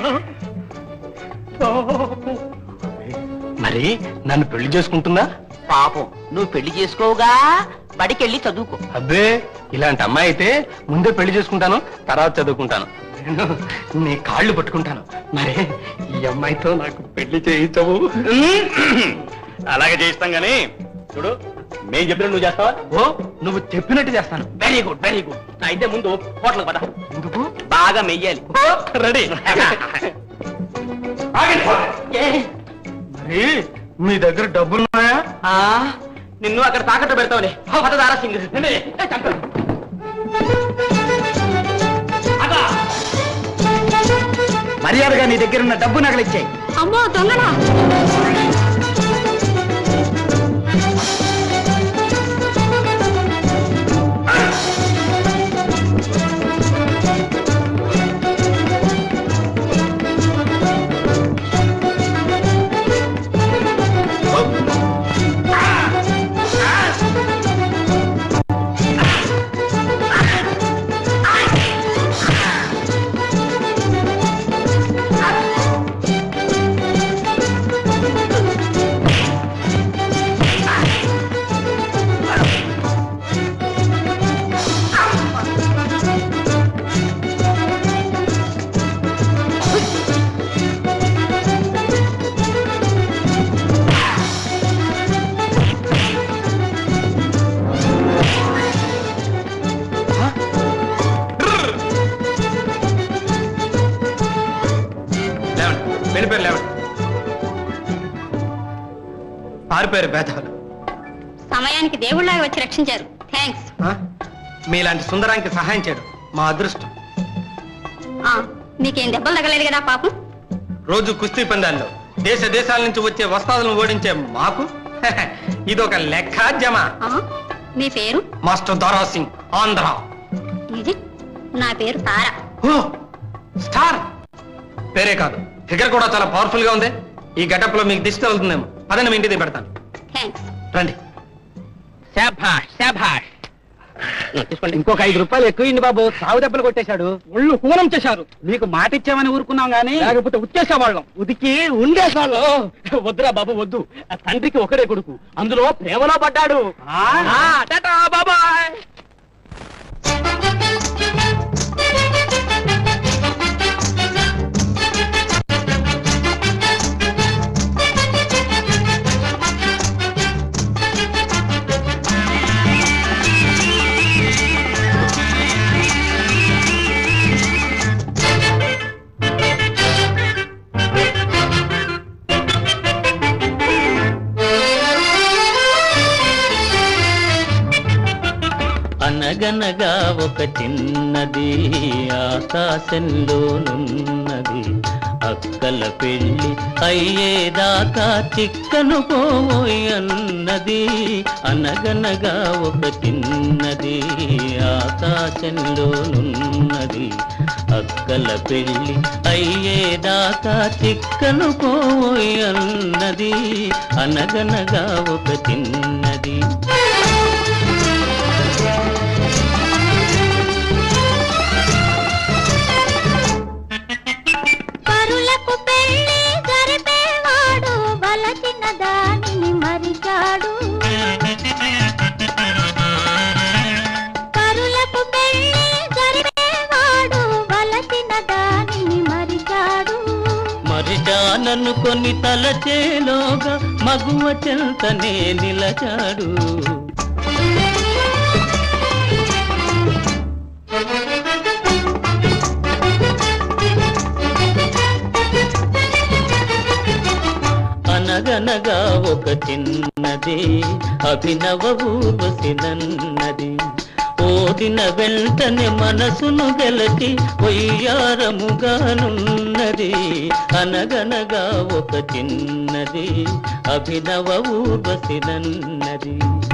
మరి నన్ను పెళ్లి చేసుకుంటుందా పాపం నువ్వు పెళ్లి చేసుకోవుగా బడికెళ్ళి చదువుకో అబ్బే ఇలాంటి అమ్మాయి అయితే ముందే పెళ్లి చేసుకుంటాను తర్వాత చదువుకుంటాను నేను నీ కాళ్ళు పట్టుకుంటాను మరి ఈ అమ్మాయితో నాకు పెళ్లి చేయించవు అలాగే చేయిస్తాం గానీ చూడు మేం చెప్పిన నువ్వు చేస్తావా ఓ నువ్వు చెప్పినట్టు చేస్తాను వెరీ గుడ్ వెరీ గుడ్ అయితే ముందు హోటల్ పద ఎందుకు బాగా మెయ్యాలి రెడీ ఏ, మరి మీ దగ్గర డబ్బులున్నాయా ఆ, నిన్ను అక్కడ తాకట్టు పెడతావులే పదదారా సింగ్ ఏ, చంపు. అగా. మర్యాదగా నీ దగ్గర ఉన్న డబ్బు నగలిచ్చాయి అమ్మో దొంగలా మారిపోయారు బేతాలు సమయానికి దేవుళ్ళగా వచ్చి రక్షించారు థ్యాంక్స్ ఆ? మీలాంటి సుందరానికి సహాయం చేయడం మా అదృష్టం మీకేం దెబ్బలు తగలేదు కదా పాపం రోజు కుస్తీ పందాల్లో దేశ దేశాల నుంచి వచ్చే వస్తాదులను ఓడించే మాకు ఇదొక లెక్క జమ ఆ, మీ పేరు మాస్టర్ దారా సింగ్ ఆంధ్ర ఇది నా పేరు తార ఓ స్టార్ పేరే కాదు ఫిగర్ కూడా చాలా పవర్ఫుల్ గా ఉంది ఈ గెటప్ లో మీకు దిష్టి తగులుతుందేమో అదని మీ ఇంటి దగ్గర పెడతాను థ్యాంక్స్ రండి శాభాష్ శాభాష్ తీసుకోండి ఇంకొక ఐదు రూపాయలు ఎక్కువ బాబు సాగు దెబ్బలు కొట్టేశాడు ఒళ్ళు హూనం చేశారు మీకు మాట ఇచ్చామని ఊరుకున్నాం గానీ లేకపోతే ఉచ్చేసేవాళ్ళం ఉదికి ఉండేసాళ్ళు వద్దురా బాబు వద్దు ఆ తండ్రికి ఒకడే కొడుకు అందులో ప్రేమలో పడ్డాడు ఆ? ఆ, టాటా బాబాయ్ అనగనగా ఒక చిన్నది ఆకాశంలోనున్నది అక్కల పెళ్లి అయ్యేదాకా చిక్కను పోయి అన్నది అనగనగా ఒక చిన్నది ఆకాశంలోనున్నది అక్కల పెళ్లి అయ్యేదాకా చిక్కను పోయి అన్నది అనగనగా ఒక చిన్నది పరులకు పెళ్లి జరిపేవాడు బలచిన దానిని మరిచాడు పరులకు పెళ్లి జరిపేవాడు బలచిన దానిని మరిచాడు మరిచాననుకొని తలచేలోగా మగువ చెంతనే నిలచాడు అనగనగా ఒక చిన్నది అభినవ ఊర్వశినన్నది ఓడిన వెంటనే మనసును గెలచి వయ్యారముగానున్నది అనగనగా ఒక చిన్నది అభినవ ఊర్వశినన్నది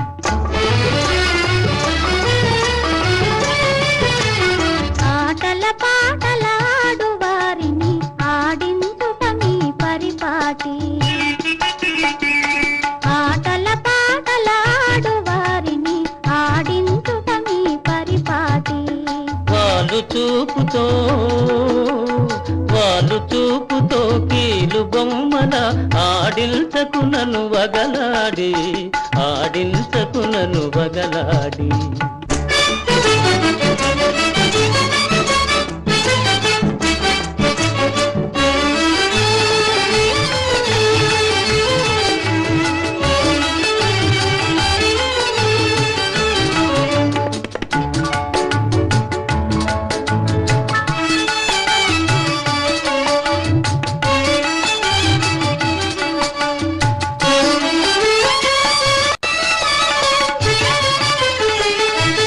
ఆటల పాటలాడు వారిని ఆడించుట మీ పరిపాటి ఆటల పాటలాడు వారిని ఆడించుట మీ పరిపాటి వాళ్ళు చూపుతో వాళ్ళు చూపుతో కీలు బొమ్మల ఆడించకు నన్ను వగలాడి ఆడించకు నన్ను వగలాడి ఆ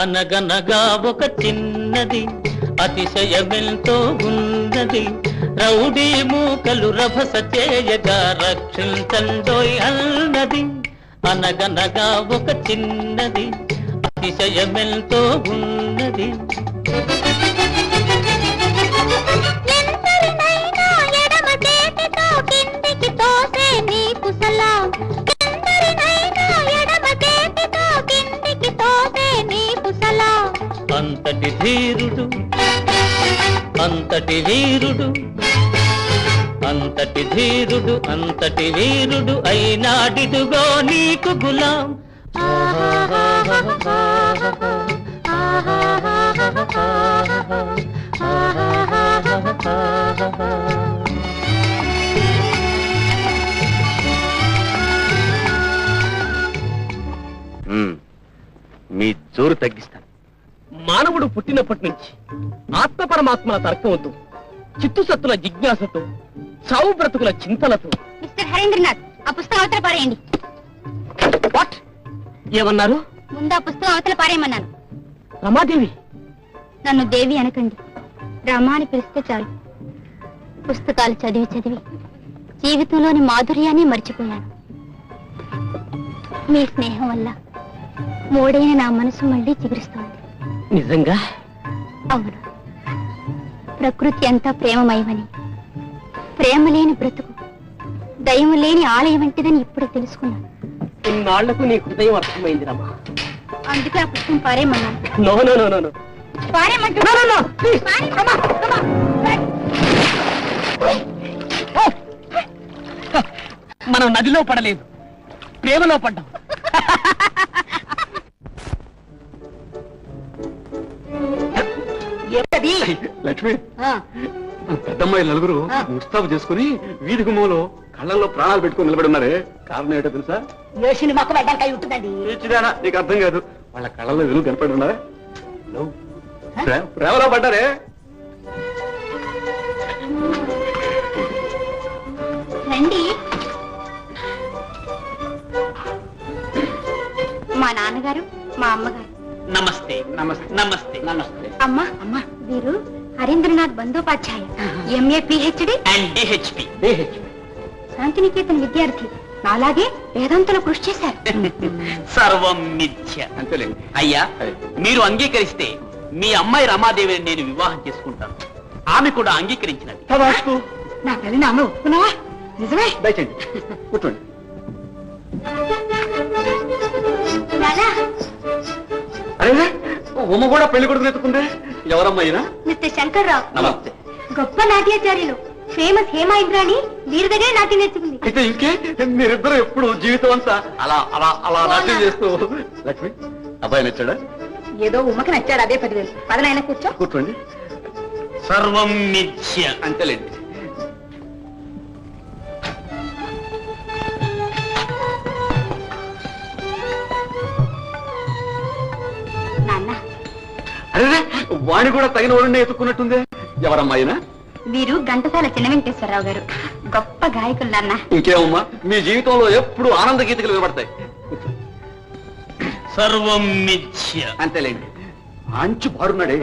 అనగనగా ఒక చిన్నది అతిశయమెంతో ఉన్నది రౌడీ మూకలు రభస చేయగా రక్షించండోయ్ అన్నది అనగనగా ఒక చిన్నది అతిశయమెంతో ఉన్నది ఎందరినైనా ఎడమ చేతితో కిందికి తోసే నీ కుశలం ఎందరినైనా ఎడమ చేతితో కిందికి తోసే నీ కుశలం అంతటి ధీరుడు అంతటి వీరుడు అంతటి ధీరుడు అంతటి వీరుడు అయినాడిదుగో నీకు గులాం మ్మ్. మీ జోరు తగ్గిస్తాను మానవుడు పుట్టినప్పటి నుంచి ఆత్మ పరమాత్మల తర్కంతో చిత్తుసత్తుల జిజ్ఞాసతో చావు బ్రతుకుల చింతలతో మిస్టర్ హరేంద్రనాథ్ ఆ పుస్తకం అవతల పారేయండి వాట్ ఏమన్నారు ముందు ఆ పుస్తకం అవతల పారేయమన్నాను రమాదేవి నన్ను దేవి అనకండి రమ అని పిలిస్తే చాలు పుస్తకాలు చదివి చదివి జీవితంలోని మాధుర్యాన్ని మర్చిపోయాను మీ స్నేహం వల్ల మూడైన నా మనసు మళ్ళీ చిగురిస్తోంది నిజంగా అవును ప్రకృతి అంతా ప్రేమమయమని ప్రేమ లేని బ్రతుకు దయము లేని ఆలయం వంటిదని ఇప్పుడు తెలుసుకున్నాను ఇన్నాళ్లకు నీ హృదయం అర్థమైంది రమా అందుకే ఆ పుస్తకం పారేయమన్నాను no no no no no పారేయమంటున్నాను మనం నదిలో పడలేదు ప్రేమలో పడ్డాం లక్ష్మి పెద్దమ్మాయి నలుగురు ముస్తాబు చేసుకుని వీధి గుమ్మంలో కళ్ళల్లో ప్రాణాలు పెట్టుకుని నిలబడి ఉన్నారే కారణం ఏంటో తెలుసా యోషిని మొక్క పెట్టడానికి ఉంటుందండి ఇచ్చిదానా నీకు అర్థం కాదు వాళ్ళ కళ్ళల్లో వెలుగు కనపడి ఉన్నారా లవ్. ప్రే- ప్రేమలో పడ్డారే రండి మా నాన్నగారు మా అమ్మగారు నమస్తే నమస్తే నమస్తే నమస్తే అమ్మ అమ్మ వీరు Harindranath Bandopadhyay MA PhD and DHP Shantiniketan విద్యార్థి నాలాగే వేదాంతలో కృషి చేశారు సర్వం మిథ్య అంతేలే అయ్యా మీరు అంగీకరిస్తే మీ అమ్మాయి రమాదేవిని నేను వివాహం చేసుకుంటాను ఆమె కూడా అంగీకరించినది నా తల్లి నాన్న ఒప్పుకున్నావా నిజమే దయచేయండి కూర్చోండి నానా అరే ఉమ్మ కూడా పెళ్లి కొడుకుని ఎత్తుకుందే ఎవరమ్మా ఈయన మిస్టర్ శంకర్రావు నమస్తే గొప్ప నాట్యాచార్యులు ఫేమస్ హేమ ఇంద్రాణి వీరి దగ్గరే నాట్యం నేర్చుకుంది అయితే ఇంకే మీరిద్దరు ఎప్పుడు జీవితం అంతా అలా అలా అలా నాట్యం చేస్తూ లక్ష్మి అబ్బాయి నచ్చాడా ఏదో ఉమ్మకి నచ్చాడు అదే పదివేలు పదనైనా కూర్చో కూర్చోండి సర్వం మిథ్య అంతేలేండి నాన్న అరే వాణి కూడా తగిన వాడిని ఎత్తుకున్నట్టుందే ఎవరమ్మా ఆయన వీరు ఘంటసాల చిన్న వెంకటేశ్వరరావు గారు గొప్ప గాయకులు నాన్న ఇంకేమమ్మా మీ జీవితంలో ఎప్పుడు ఆనంద గీతలు వినబడతాయి సర్వం మిథ్య అంతేలేండి మంచి పాడున్నాడే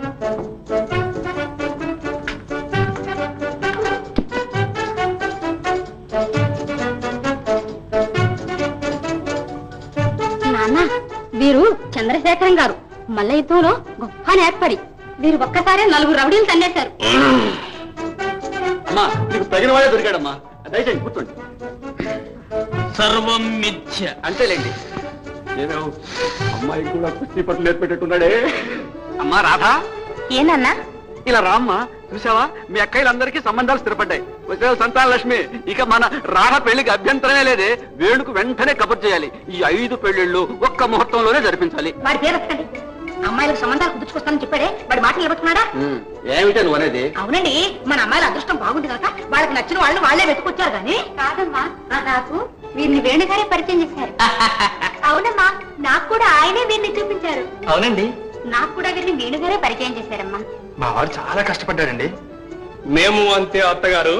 నాన్న వీరు చంద్రశేఖరం గారు మల్ల యుద్ధంలో గొప్ప నేర్పడి వీరు ఒక్కసారే నలుగురు రౌడీలు తన్నేశారు అమ్మా నీకు తగిన వాడే దొరికాడమ్మా దయచేయండి కూర్చోండి సర్వం మిథ్య అంతేలేండి ఏమో అమ్మాయి కూడా కుస్తీ పట్టు నేర్పెట్టేట్టున్నాడే అమ్మా రాధా ఏనన్నా ఇలా రామ్మా చూసావా మీ అక్కయ్యలందరికీ సంబంధాలు స్థిరపడ్డాయి వచ్చావు సంతాన లక్ష్మి ఇక మన రాధ పెళ్లికి అభ్యంతరమే లేదే వేణుకు వెంటనే కబుర్ చేయాలి ఈ ఐదు పెళ్లిళ్ళు ఒక్క ముహూర్తంలోనే జరిపించాలి వాడి పేరు ఎత్తకండి అమ్మాయిలకు సంబంధాలు కుదుర్చుకొస్తానని చెప్పాడే వాడి మాటలు నిలబెట్టుకున్నాడా ఏమిటా నువ్వు అనేది అవునండి మన అమ్మాయిల అదృష్టం బాగుంది కనుక వాళ్ళకి నచ్చిన వాళ్ళు వాళ్ళే వెతుకొచ్చారు కానీ కాదమ్మా నాకు వీరిని వేణుగారే పరిచయం చేశారు అవునమ్మా నాకు కూడా ఆయనే వీరిని చూపించారు అవునండి నాకు కూడా వీరిని వేణుగారే పరిచయం చేశారమ్మా మా వాడు చాలా కష్టపడ్డాడండి మేము అంతే అత్తగారు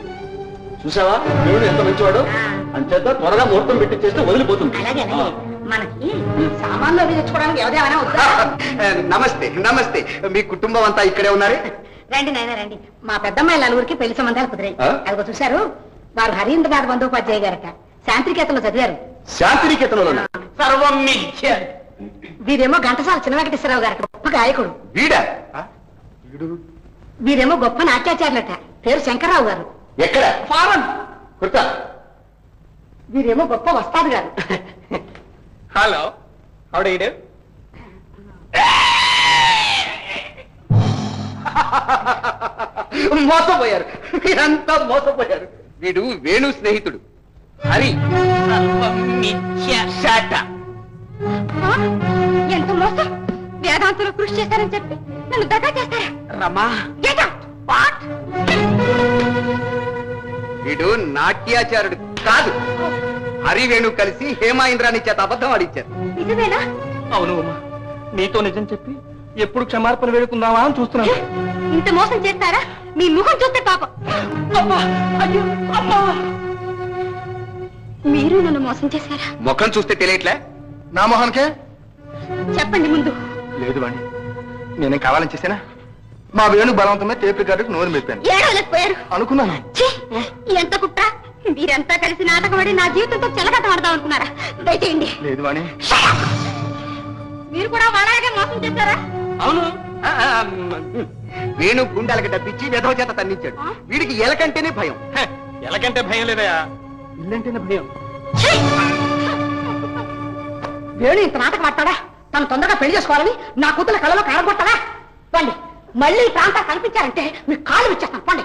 చూసావా దేవుడు ఎంత మంచివాడు అంచేత త్వరగా ముహూర్తం పెట్టించేస్తే వదిలిపోతుంది అలాగే అలాగే మనకి సామాన్లు అవి తెచ్చుకోవడానికి ఎవరేమైనా వద్దా నమస్తే నమస్తే మీ కుటుంబం అంతా ఇక్కడే ఉన్నారే రండి నాయన రండి మా పెద్దమ్మాయి నలుగురికి పెళ్లి సంబంధాలు కుదిరాయి ఆ? అదిగో చూశారు వారు హరీంద్రనాథ్ బంధోపాధ్యాయ గారట శాంతినికేతన్లో చదివారు శాంతినికేతనంలోనా సర్వం మిథ్య వీరేమో ఘంటసాల చిన్న వెంకటేశ్వరరావు గారు గొప్ప గాయకుడు వీడా వీరేమో గొప్ప నాట్యాచార్యులట పేరు శంకర్రావు గారు ఎక్కడ ఫారెన్ కుర్తా వీరేమో గొప్ప వస్తాదు గారు హలో హౌడీడు మోసపోయారు మీరంతా మోసపోయారు వీడు వేణు స్నేహితుడు హరి సర్వం మిథ్య శాట ఆ? ఎంత మోసం వేదాంతులు కృషి చేశారని చెప్పి నన్ను దగా చేస్తారా రమా Get out! What? వీడు నాట్యాచారుడు కాదు హరి వేణు కలిసి హేమాయింద్రాని చేత అబద్ధం ఆడిచ్చారు నిజమేనా అవును ఉమా నీతో నిజం చెప్పి ఎప్పుడు క్షమార్పణ వేడుకుందామా అని చూస్తున్నాను ఇంత మోసం చేస్తారా మీ ముఖం చూస్తే పాపం అమ్మా అయ్యో అమ్మా మీరు నన్ను మోసం చేశారా ముఖం చూస్తే తెలియట్లే నా మొహానికే చెప్పండి ముందు లేదు వాణి నేనేం కావాలని చేశానా మా వేణు బలవంతమే టేప్ రికార్డుకు నోరు మెప్పాను ఏడవలేకపోయారు అనుకున్నాను ఛీ! ఎంత కుట్ర మీరంతా కలిసి నాటకమాడి నా జీవితంతో చెలకట పడదాం అనుకున్నారా దయచేయండి లేదు వాణి మీరు కూడా వాళ్ళగే మోసం చేశారా అవును ఆ, ఆ, వేణు గుండాలకి డబ్బిచ్చి వెధవ చేత తన్నించాడు వీడికి ఎలకంటేనే భయం హె, ఎలాగంటే భయం లేదయా ఇల్లంటేనే భయం ఛీ! వేణు ఇంత నాటకం ఆడతాడా తను తొందరగా పెళ్లి చేసుకోవాలని నా కూతురు కళ్ళలో కారగొట్టాడా పండి మళ్ళీ ఈ ప్రాంతం కనిపించారంటే మీ కాళ్ళు ఇచ్చేస్తాను పండి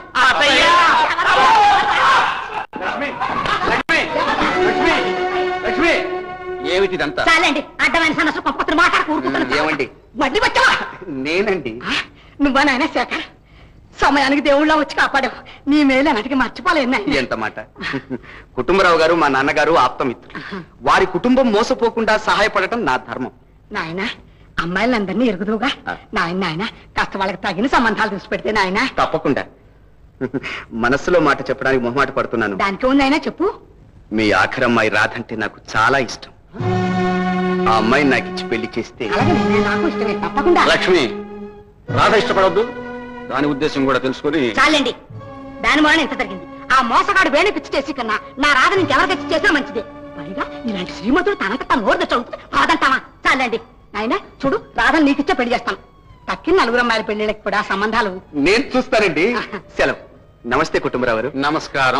లక్ష్మి ఏమిటిదంతా చాలండి అడ్డమైన సమస్య కొంపత్తులు మాట్లాడ కూరుకుంటున్నా ఏమండి మళ్ళీ వచ్చావా నేనండి ఆ, నువ్వా నాయన శేఖర్ సమయానికి దేవుళ్ళ వచ్చి కాపాడావు నీ మేలు అన్నటికి మర్చిపోలేదు నాయన ఎంత మాట కుటుంబరావు గారు మా నాన్నగారు ఆప్తమిత్రులు వారి కుటుంబం మోసపోకుండా సహాయపడటం నా ధర్మం నాయన అమ్మాయిలందరినీ ఎరుగుదువుగా ఆ. నాయన నాయన కాస్త వాళ్ళకి తగిన సంబంధాలు చూసి పెడితే నాయన తప్పకుండా మనస్సులో మాట చెప్పడానికి మొహమాట పడుతున్నాను దానికి ఉందైనా చెప్పు మీ ఆఖరమ్మాయి రాధంటే నాకు చాలా ఇష్టం ఆ అమ్మాయిని నాకు ఇచ్చి పెళ్లి చేస్తే అలాగే నాయనా, నాకు ఇష్టమే తప్పకుండా లక్ష్మి రాధ ఇష్టపడద్దు దాని ఉద్దేశం కూడా తెలుసుకొని చాలండి దాని వలన ఎంత జరిగింది ఆ మోసగాడు వేణి పిచ్చి చేసి కన్నా నా రాధ నుంచి ఎవరికి ఇచ్చి చేసినా మంచిది పైగా ఇలాంటి శ్రీమంతుడు తనంత తను నోరు తెచ్చుకుంటుంది కాదంటావా చాలండి నాయన చూడు రాధను నీకిచ్చే పెళ్లి చేస్తాను తక్కిన నలుగురు అమ్మాయిల పెళ్లిళ్ళకి కూడా సంబంధాలు నేను చూస్తానండి సెలవు నమస్తే కుటుంబరావు గారు నమస్కారం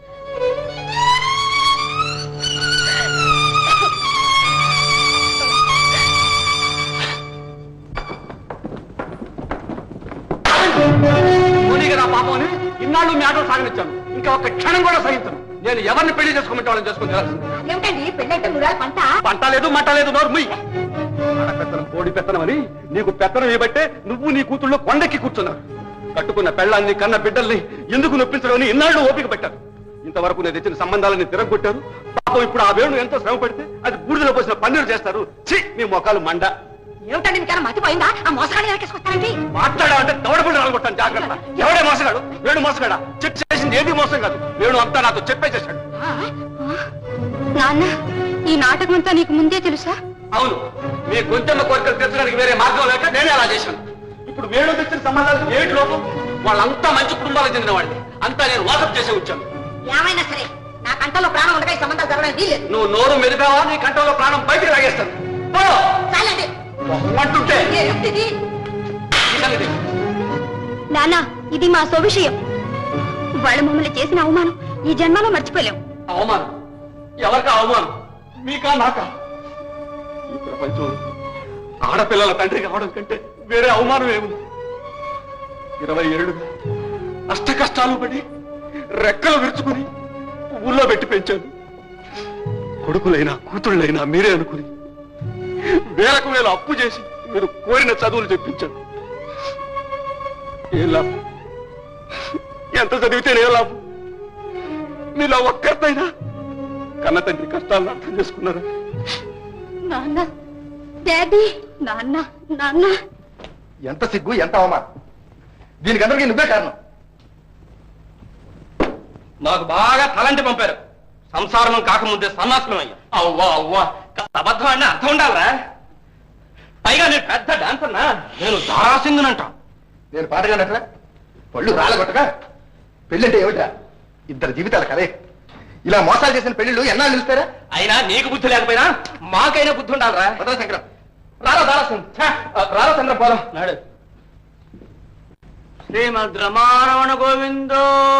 మోనీగా నా పాపం అని ఇన్నాళ్ళు మీ ఆటలు సాగనిచ్చాను ఇంకా ఒక్క క్షణం కూడా సహించను నేను ఎవరిని పెళ్లి చేసుకోమంటే వాళ్ళని చేసుకుని తీరాల్సిందే. ఏమిటండి పెళ్ళంటే నూరాలు పంట పంట లేదు మట్ట లేదు నోరు ముయ్ పెత్తనం కోడి పెత్తనం అని నీకు పెత్తనం ఇవ్వబట్టే నువ్వు నీ కూతుళ్ళు కొండెక్కి కూర్చున్నావు కట్టుకున్న పెళ్ళాన్ని కన్న బిడ్డల్ని ఎందుకు నొప్పించడం అని ఇన్నాళ్ళు ఓపిక పెట్టారు ఇంతవరకు నేను తెచ్చిన సంబంధాలని తిరగొట్టారు పాపం ఇప్పుడు ఆ వేణు ఎంతో శ్రమ పడితే అది బూడిదలో పోసిన పన్నీరు చేస్తారు ఛీ మీ మొఖాలు మండ ఏమిటండి మీకైనా మతిపోయిందా ఆ మోసగాడు వెనకేసుకొస్తానండి మాట్లాడాలంటే దవడబడి రాలగొట్టాను జాగ్రత్త ఎవడే మోసగాడు వేణు మోసగాడా చెక్ చేసింది ఏది మోసం కాదు వేణు అంతా నాతో చెప్పేసేసాడు నాన్న ఈ నాటకం అంతా నీకు ముందే తెలుసా అవును మీ గొంతెమ్మ కోరికలు తెచ్చడానికి వేరే మార్గం లేక నేనే అలా చేశాను ఇప్పుడు వేణు తెచ్చిన సంబంధాలు ఏమిటి లోపం వాళ్ళంతా మంచి కుటుంబాలకు చెందిన వాళ్ళని అంతా నేను వాకప్ చేసే వచ్చాను ఏమైనా సరే నా కంటలో ప్రాణం ఉండగా ఈ సంబంధాలు జరగడం వీల్లేదు నువ్వు నోరు మెదిపావా నీ కంటంలో ప్రాణం బయటికి లాగేస్తాను పో! చాలండి అంటుంటే ఏమిటిది? ఈ సంగతి. నాన్న ఇది మా సొవిషయం వాళ్ళు మమ్మల్ని చేసిన అవమానం ఈ జన్మలో మర్చిపోలేం అవమానం ఎవరికా అవమానం మీకా నాకా ఈ ప్రపంచం ఆడపిల్లల తండ్రి కావడం కంటే వేరే అవమానం ఏముంది ఇరవై ఏళ్ళుగా అష్ట కష్టాలు పడి రెక్కలు విరుచుకుని ఊళ్ళో పెట్టి పెంచాను కొడుకులైనా కూతుళ్ళైనా మీరే అనుకుని వేలకు వేలు అప్పు చేసి మీరు కోరిన చదువులు చెప్పించాను ఏ లాభం ఎంత చదివితేనే ఏ లాభం మీలో ఒక్కరినైనా కన్న తండ్రి కష్టాలను అర్థం చేసుకున్నారా నాన్న డాడీ నాన్న నాన్న ఎంత సిగ్గు ఎంత అవమానం దీనికందరికీ నువ్వే కారణం నాకు బాగా తలంటి పంపారు సంసారం కాకముందే సన్నాసనం అయ్యా అవ్వా అవ్వా కాస్త అబద్ధం అన్న అర్థం ఉండాలరా పైగా నేను పెద్ద డాన్స్ అన్నా నేను దారాసింగ్ అంటాం నేను పాటగానట్రా పళ్ళు రాలగొట్టగా పెళ్ళంటే ఏమిట్రా ఇద్దరు జీవితాల కదే ఇలా మోసాలు చేసిన పెళ్ళిళ్ళు ఎన్నాళ్ళు నిలుస్తారా అయినా నీకు బుద్ధి లేకపోయినా మాకైనా బుద్ధి ఉండాలరా భద్రా శంకరం రారా దారాసింగ్ ఛ, రారా చంద్ర పోదాం నాడు శ్రీమద్ రమారమణ గోవిందో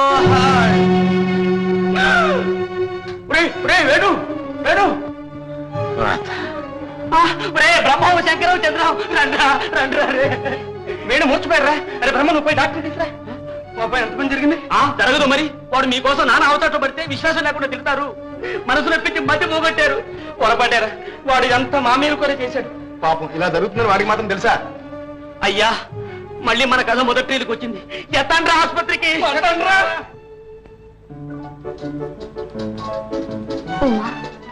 వేడు వేడు ఒరే బ్రహ్మం శంకరం చంద్రం రండ్రా రండ్రా రే వేణు మూర్చిపోయారా అరే బ్రహ్మ నువ్వు పోయి డాక్టర్ తీసురా మా అబ్బాయి ఎంత పని జరిగింది ఆ, జరగదు మరి వాడు మీకోసం నాన్న అవతాట పడితే విశ్వాసం లేకుండా తిడతారు మనసు నొప్పించి మధ్య పోగొట్టారు పొరపాటారా వాడు ఎంత మా మీద కూడా చేశాడు పాపం ఇలా జరుగుతుందని వాడికి మాత్రం తెలుసా అయ్యా మళ్ళీ మన కథ మొదటి రీలుకి వచ్చింది ఎత్తండ్రా ఆసుపత్రికి ఉమా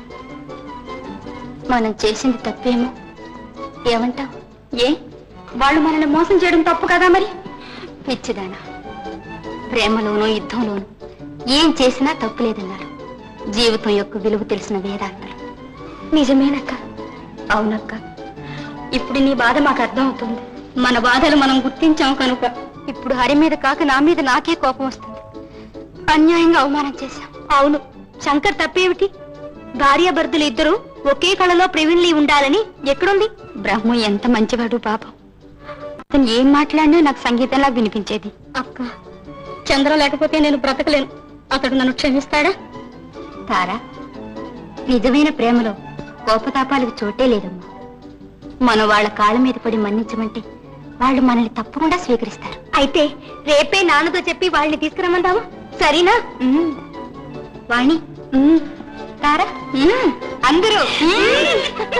మనం చేసింది తప్పేమో ఏమంటావ్ ఏ వాళ్ళు మనల్ని మోసం చేయడం తప్పు కదా మరి పిచ్చిదానా ప్రేమలోనూ యుద్ధంలోనూ ఏం చేసినా తప్పు లేదన్నారు జీవితం యొక్క విలువ తెలిసిన వేదాంతలు నిజమేనక్క అవునక్క ఇప్పుడు నీ బాధ మాకు అర్థమవుతుంది మన బాధలు మనం గుర్తించాం కనుక ఇప్పుడు హరి మీద కాక నా మీద నాకే కోపం వస్తుంది అన్యాయంగా అవమానం చేశాం అవును శంకర్ తప్పేమిటి భార్యాభర్తలు ఇద్దరు ఒకే కళలో ప్రవీణ్లి ఉండాలని ఎక్కడుంది బ్రహ్మ ఎంత మంచివాడు పాపం అతను ఏం మాట్లాడినా నాకు సంగీతంలా వినిపించేది అక్క చంద్ర లేకపోతే నేను బ్రతకలేను అతడు నన్ను క్షమిస్తాడా తారా నిజమైన ప్రేమలో కోపతాపాలకు చోటే లేదమ్మా మనం వాళ్ళ కాళ్ళ మీద పడి మన్నించమంటే వాళ్ళు మనల్ని తప్పకుండా స్వీకరిస్తారు అయితే రేపే నాన్నతో చెప్పి వాళ్ళని తీసుకురమ్మందామా సరేనా ఉమ్. వాణి ఉమ్. తారా ఉమ్. అందరూ ఉమ్.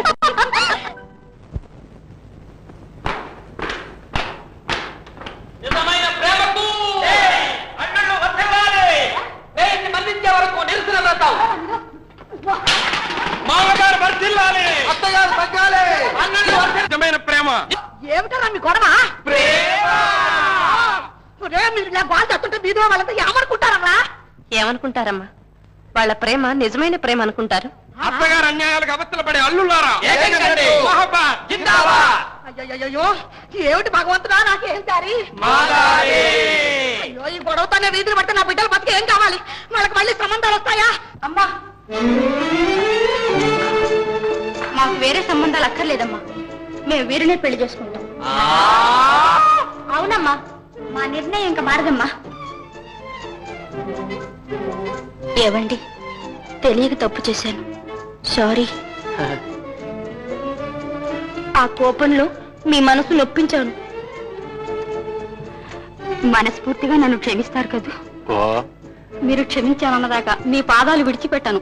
నిజమైన ప్రేమకు అన్నళ్ళు వర్ధిల్లాలి వేయిని మన్నించే వరకు నిరసన వ్రతం మామగారు వర్ధిల్లాలి అత్తగారు తగ్గాలి అన్నళ్ళు వర్ధిల్లాలి. నిజమైన ప్రేమ ఏమిటరా మీ గొడవ రే మీరు ఇలా గోల్ చేస్తుంటే మీదో వాళ్ళతో ఏమనుకుంటారమ్మా ఏమనుకుంటారమ్మా వాళ్ళ ప్రేమ నిజమైన ప్రేమ అనుకుంటారు అత్తగారు అన్యాయాలకు అవతల పడే అల్లులారా మహాబాద్ జిందాబాద్ అయ్యో ఏమిటి భగవంతుడా నాకేం దారి మాదారి అయ్యో ఈ గొడవతోనే వీధులు పడితే నా బిడ్డలు బతికి ఏం కావాలి వాళ్ళకి మళ్ళీ సంబంధాలు వస్తాయా అమ్మా మాకు వేరే సంబంధాలు అక్కర్లేదమ్మా మేము వీరినే పెళ్లి చేసుకుంటాం అవునమ్మా మా నిర్ణయం ఇంకా మారదమ్మా ఏవండి తెలియక తప్పు చేశాను సారీ ఆ కోపంలో మీ మనసు నొప్పించాను మనస్ఫూర్తిగా నన్ను క్షమిస్తారు కదా మీరు క్షమించానన్నదాకా మీ పాదాలు విడిచిపెట్టాను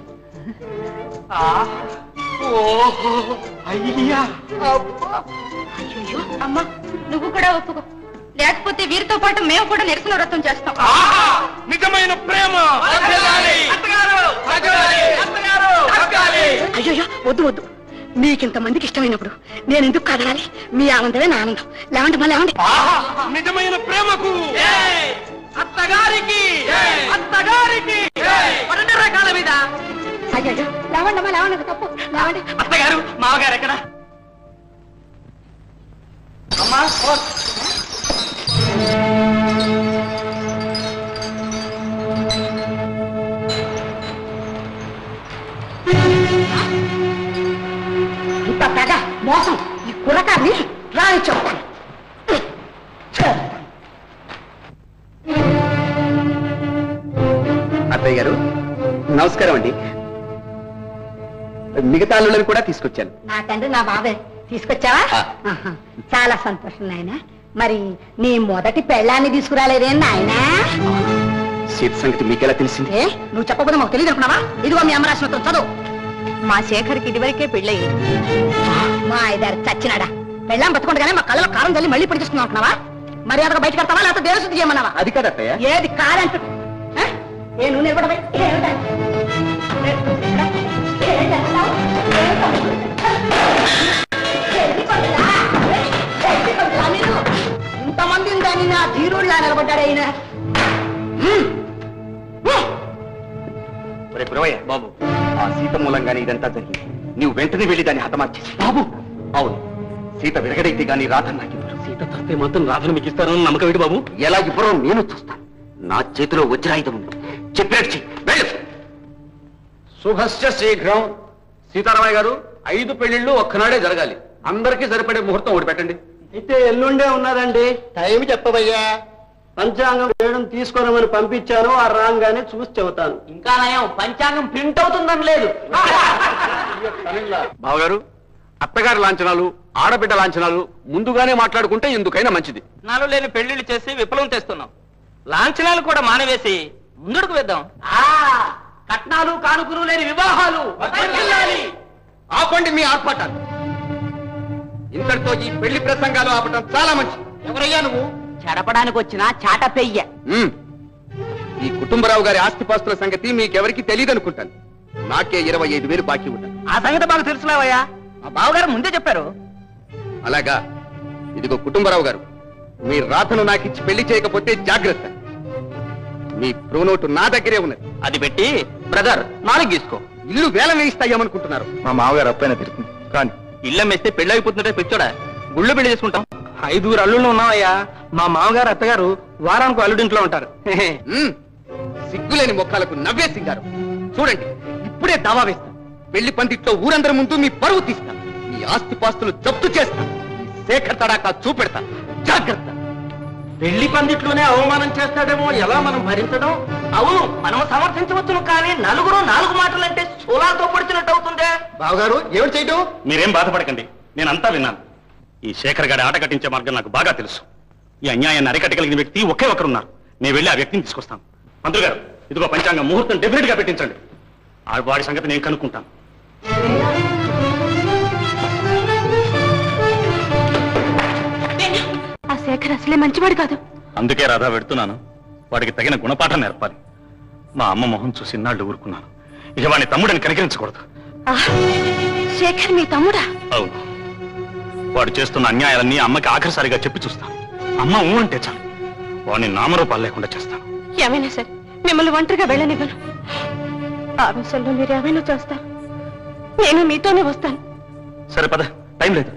అయ్యా అయ్యో అమ్మా నువ్వు కూడా ఒప్పుకో లేకపోతే వీరితో పాటు మేము కూడా నిరసన వ్రతం చేస్తాం నిజమైన ప్రేమ అత్తగారు తగ్గాలి అత్తగారు తగ్గాలి అయ్యో వద్దు వద్దు మీకింత మందికి ఇష్టమైనప్పుడు నేను ఎందుకు కదలాలి మీ ఆనందమే నా ఆనందం లేవండి మా లేవండి నిజమైన ప్రేమకు అత్తగారికి అత్తగారికి పన్నెండు రకాల మీద అయ్యో లేవండి అమ్మా లేవండి అది తప్పు లేవండి అత్తగారు మామగారు ఎక్కడ అమ్మా ఓ. ఇంత తెగ మోసం ఈ కుర్రకాన్ని రాని చెప్తాను అత్తయ్య గారు నమస్కారం అండి మిగతా అల్లులను కూడా తీసుకొచ్చాను నా తండ్రి నా బాబే తీసుకొచ్చావా ఆ. ఆహా. చాలా సంతోషం నాయన మరి నీ మొదటి పెళ్ళాన్ని తీసుకురాలేదే నాయనా సీత సంగతి మీకెలా తెలిసింది ఏ నువ్వు చెప్పకపోతే మాకు తెలియదు అనుకున్నావా ఇదిగో మీ అమ్మ రాసిన చదువు మా శేఖర్కి ఇదివరకే పెళ్ళయింది మా ఐదారు చచ్చినాడా పెళ్ళాం బతుకుండగానే మా కళ్ళలో కారం చల్లి మళ్ళీ పిడిచిస్తున్నావు అనుకున్నావా మరి అదొక బయటకు వెళ్తావా లేకపోతే దేవశుద్ధి చేయమన్నావా అది కాదు అత్తయ్య ఏది కాదంటు ఆ? ఏ నువ్వు నిలబడవే ఏమిటా? ఇంతమంది ఉందని నా ధీరుడిలా నిలబడ్డాడు ఆయన ఒరే పురవయ్య బాబు ఆ సీత మూలంగానే ఇదంతా జరిగింది నువ్వు వెంటనే వెళ్ళి దాన్ని హతమార్చేసి బాబు అవును సీత విరగడైతే గాని రాధ నాకు ఇవ్వరు. సీత తస్తే మాత్రం రాధను మీకు ఇస్తారని నమ్మకం ఏంటి బాబు ఎలా ఇవ్వరో నేను చూస్తాను నా చేతిలో వజ్రాయుధం ఉంది చెప్పినట్టు చెయ్యి. వెళ్ళు శుభస్య శీఘ్రం సీతారామయ్య గారు ఐదు పెళ్లిళ్ళు ఒక్కనాడే జరగాలి అందరికీ సరిపడే ముహూర్తం ఒకటి పెట్టండి అయితే ఎల్లుండే ఉన్నదండి టైం చెప్పబయ్యా పంచాంగం వేయడం తీసుకోనమని పంపించాను ఆ రాగానే చూసి చెబుతాను ఇంకా నయం పంచాంగం ప్రింట్ అవుతుందని లేదు బావగారు అత్తగారి లాంఛనాలు ఆడబిడ్డ లాంఛనాలు ముందుగానే మాట్లాడుకుంటే ఎందుకైనా మంచిది నాలో లేని పెళ్లిళ్ళు చేసి విప్లవం తెస్తున్నాం లాంఛనాలు కూడా మానవేసి ముందుకు వేద్దాం కట్నాలు కానుకలు లేని వివాహాలు వర్ధిల్లాలి. ఆపండి మీ ఆర్పాటాలు ఇంతటితో ఈ పెళ్లి ప్రసంగాలు ఆపటం చాలా మంచిది ఎవరయ్యా నువ్వు చెడపడానికి వచ్చిన చాట పెయ్య మ్మ్. ఈ కుటుంబరావు గారి ఆస్తిపాస్తుల సంగతి మీకెవరికి తెలియదు అనుకుంటాను నాకే ఇరవై ఐదు వేలు బాకీ ఉంటాను ఆ సంగతి మాకు తెలుసులేవయ్యా మా బావగారు ముందే చెప్పారు అలాగా ఇదిగో కుటుంబరావు గారు మీ రాతను నాకిచ్చి పెళ్లి చేయకపోతే జాగ్రత్త మీ ప్రోనోటు నా దగ్గరే ఉన్నది అది పెట్టి బ్రదర్ నాలుగు తీసుకో ఇల్లు వేల వేయిస్తాయేమనుకుంటున్నారు మా మామగారు అప్పైన తిరుగుతుంది కానీ ఇళ్ళ మెస్తే పెళ్లి అయిపోతుంటే పిచ్చోడా గుళ్ళు పెళ్లి చేసుకుంటాం ఐదుగురు అల్లుళ్ళు ఉన్నామయ్యా మా మామగారు అత్తగారు వారానికి అల్లుడింట్లో ఉంటారు మ్మ్. సిగ్గులేని మొక్కలకు నవ్వే సింగారు చూడండి ఇప్పుడే దావా వేస్తాను పెళ్లి పందిట్లో ఊరందరి ముందు మీ పరువు తీస్తాను మీ ఆస్తిపాస్తులు జప్తు చేస్తాను ఈ శేఖర్ తడాకా చూపెడతాను జాగ్రత్త పెళ్లి పందిట్లోనే అవమానం చేస్తాడేమో ఎలా మనం భరించడం అవును మనం సమర్థించవచ్చును కానీ నలుగురు నాలుగు మాటలంటే సోలాతో పొడిచినట్టు అవుతుందే బావగారు ఏమిటి చేయటం మీరేం బాధపడకండి నేనంతా విన్నాను ఈ శేఖర్ గారి ఆట కట్టించే మార్గం నాకు బాగా తెలుసు ఈ అన్యాయాన్ని అరికట్టగలిగిన వ్యక్తి ఒకే ఒకరున్నారు నేను వెళ్ళి ఆ వ్యక్తిని తీసుకొస్తాను మంత్రి గారు ఇదిగో పంచాంగం ముహూర్తం డెఫినెట్ గా పెట్టించండి ఆ వాడి సంగతి నేను కనుక్కుంటాను ఆ శేఖర్ అసలే మంచివాడు కాదు అందుకే రాధా పెడుతున్నాను వాడికి తగిన గుణపాఠం నేర్పాలి మా అమ్మ మొహం చూసి ఇన్నాళ్ళు ఊరుకున్నాను ఇక వాడిని తమ్ముడని కనికరించకూడదు ఆ, శేఖర్ మీ తమ్ముడా అవును వాడు చేస్తున్న అన్యాయాలన్నీ అమ్మకి ఆఖరిసారిగా చెప్పి చూస్తాను అమ్మ ఊ అంటే చాలు వాడిని నామరూపాలు లేకుండా చేస్తాను ఏమైనా సరే మిమ్మల్ని ఒంటరిగా వెళ్ళనివ్వను ఆవేశంలో మీరు ఏమైనా చేస్తారు నేను మీతోనే వస్తాను సరే పద టైం లేదు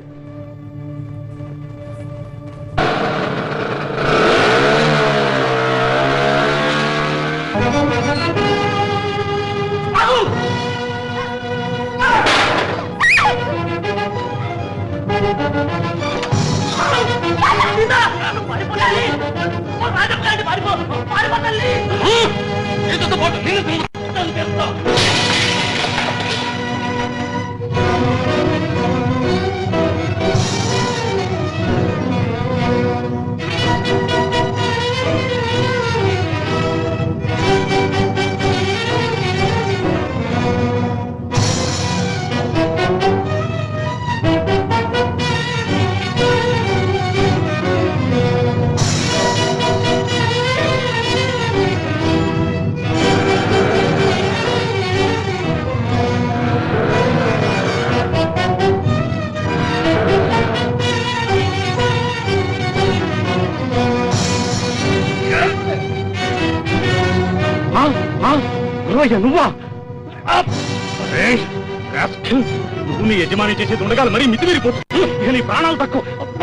నువ్వా అరేయ్, rascal. నువ్వు నీ యజమాని చేసే ఉండగాలి మరీ మితిమీరిపోతుంది ఇక నీ ప్రాణాలు తక్కువ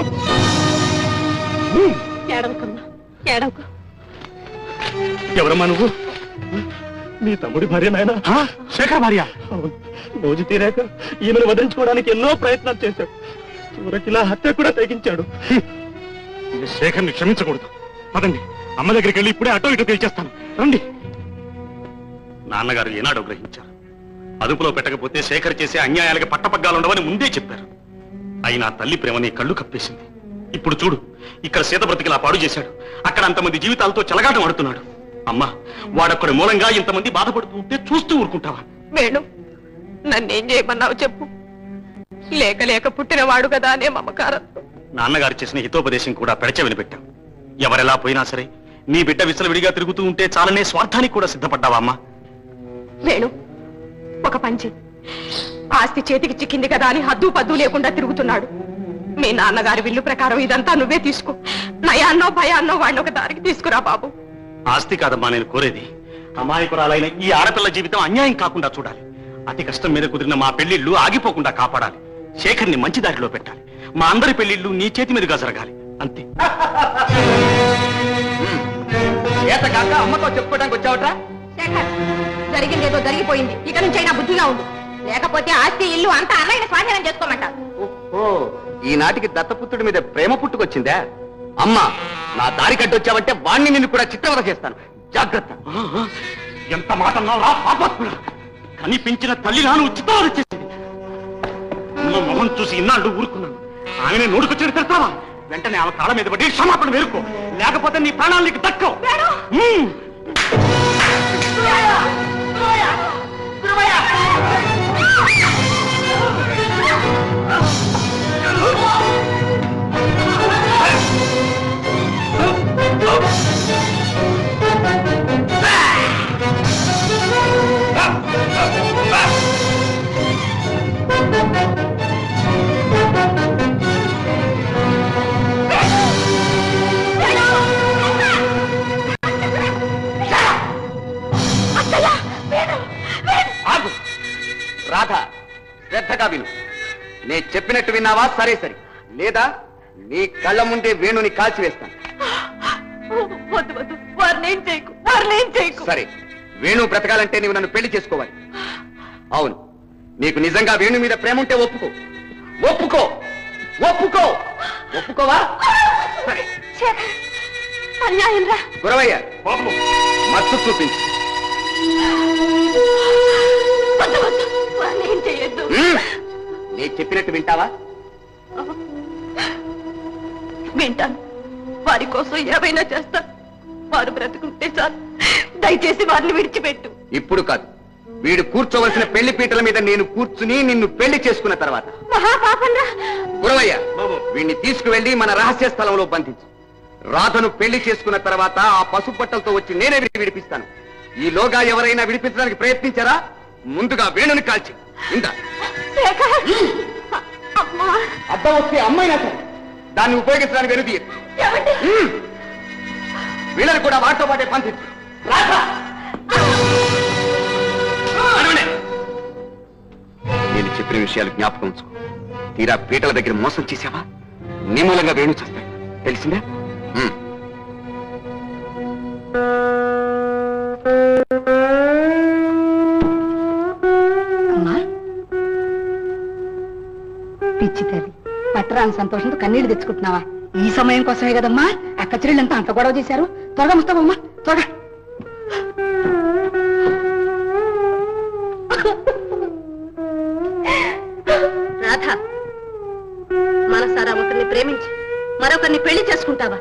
ఏడవకమ్మా ఏడవకు ఎవరమ్మా నువ్వు నీ తమ్ముడి భార్య నాయన శేఖర్ భార్య రోజు తీరాక ఈమెను వదిలించుకోవడానికి ఎన్నో ప్రయత్నాలు చేశాడు చివరికిలా హత్య కూడా తెగించాడు ఈ శేఖర్ని క్షమించకూడదు పదండి అమ్మ దగ్గరికి వెళ్ళి ఇప్పుడే అటో ఇటో తేల్చేస్తాను రండి నాన్నగారు ఏనాడు గ్రహించారు అదుపులో పెట్టకపోతే శేఖర్ చేసే అన్యాయాలకి పట్టపగ్గాలుండవని ముందే చెప్పారు అయినా తల్లి ప్రేమని కళ్ళు కప్పేసింది ఇప్పుడు చూడు ఇక్కడ సీత బ్రతికిలా పాడు చేశాడు అక్కడ అంతమంది జీవితాలతో చెలగాటం ఆడుతున్నాడు అమ్మా వాడొక్కడి మూలంగా ఇంతమంది బాధపడుతూ ఉంటే చూస్తూ ఊరుకుంటావా వేణు నన్నేం చేయమన్నావు చెప్పు లేక లేక పుట్టినవాడు కదా అనే మమకారం నాన్నగారు చేసిన హితోపదేశం కూడా పెడచె వినిపెట్టాం ఎవరెలా పోయినా సరే నీ బిడ్డ విసలవిడిగా తిరుగుతూ ఉంటే చాలనే స్వార్థానికి కూడా సిద్ధపడ్డావా అమ్మా వేణు ఒక పంచి ఆస్తి చేతికి చిక్కింది కదా అని హద్దు పద్దు లేకుండా తిరుగుతున్నాడు మీ నాన్నగారి విల్లు ప్రకారం ఇదంతా నువ్వే తీసుకో నయాన్నో భయాన్నో వాడిని ఒక దారికి తీసుకురా బాబు ఆస్తి కాదమ్మా నేను కోరేది అమాయకురాలైన ఈ ఆడపిల్ల జీవితం అన్యాయం కాకుండా చూడాలి అతి కష్టం మీద కుదిరిన మా పెళ్లిళ్ళు ఆగిపోకుండా కాపాడాలి శేఖర్ని మంచి దారిలో పెట్టాలి మా అందరి పెళ్లిళ్ళు నీ చేతి మీదుగా జరగాలి అంతే ఏత కాక అమ్మతో చెప్పుకోవడానికి వచ్చావట్రా శేఖర్ జరిగింది ఏదో జరిగిపోయింది ఇక నుంచి అయినా బుద్ధిగా ఉండు లేకపోతే ఆస్తి ఇల్లు అంతా అన్నయ్యని స్వాధీనం చేసుకోమంటారు ఓ ఈనాటికి దత్తపుత్రుడి మీద ప్రేమ పుట్టుకొచ్చిందా అమ్మా నా దారి కట్టొచ్చావంటే వాణ్ణి నిన్ను కూడా చిత్రవద చేస్తాను జాగ్రత్త ఆహా, ఎంత మాట అన్నావురా పాపాత్ముడా కనిపించిన తల్లి నాను చిత్తాలు చేసింది అమ్మ మొహం చూసి ఇన్నాళ్ళు ఊరుకున్నాను ఆమెనే నోడుకొచ్చి తిడతావా వెంటనే ఆమె కాళ్ళ మీద పడి క్షమాపణ వేరుకో లేకపోతే నీ ప్రాణాలు నీకు దక్కవు హ్మ్. ఆగు రాధ శ్రద్ధగా విను నే చెప్పినట్టు విన్నావా సరే సరే లేదా నీ కళ్ళ ముందే వేణుని కాల్చివేస్తాను వద్దు వద్దు వారిని ఏం చేయకు వారిని ఏం చేయకు సరే వేణు బ్రతకాలంటే నీవు నన్ను పెళ్లి చేసుకోవాలి అవును నీకు నిజంగా వేణు మీద ప్రేమ ఉంటే ఒప్పుకో ఒప్పుకో ఒప్పుకో ఒప్పుకోవా సరే శేఖర్ అన్యాయం రా గురవయ్య మత్తు చూపించు వద్దు వద్దు వారిని ఏం చేయొద్దు ఉమ్. నీ చెప్పినట్టు వింటావా వింటాను వారి కోసం ఏమైనా చేస్తాను వారు బ్రతుకుంటే చాలు దయచేసి వారిని విడిచిపెట్టు ఇప్పుడు కాదు వీడు కూర్చోవలసిన పెళ్లి పీటల మీద నేను కూర్చుని నిన్ను పెళ్లి చేసుకున్న తర్వాత మహాపాపంరా గురవయ్య వీడిని తీసుకువెళ్లి మన రహస్య స్థలంలో బంధించు రాధను పెళ్లి చేసుకున్న తర్వాత ఆ పసుపు బట్టలతో వచ్చి నేనే వీడిని విడిపిస్తాను ఈలోగా ఎవరైనా విడిపించడానికి ప్రయత్నించారా ముందుగా వేణుని కాల్చి ఇందా శేఖర్ అమ్మా అద్దం వస్తే అమ్మైనా సరే దాన్ని ఉపయోగించడానికి వెనుదీయ ఏమండి వీళ్ళని కూడా వాటితో పాటే పంపించు రాధ! అనవనే. నేను చెప్పిన విషయాలు జ్ఞాపకం ఉంచుకో తీరా పీటల దగ్గర మోసం చేశావా నీ మూలంగా వేణు చేస్తాడు తెలిసిందా ఉమ్. అమ్మా పిచ్చి తల్లి పట్టరాని సంతోషంతో కన్నీళ్లు తెచ్చుకుంటున్నావా ఈ సమయం కోసమే కదమ్మా అక్క చెల్లెళ్ళంతా అంత గొడవ చేశారు త్వరగా ముస్తావమ్మా త్వరగా రాధ మనసారా ఒకరిని ప్రేమించి మరొకరిని పెళ్లి చేసుకుంటావా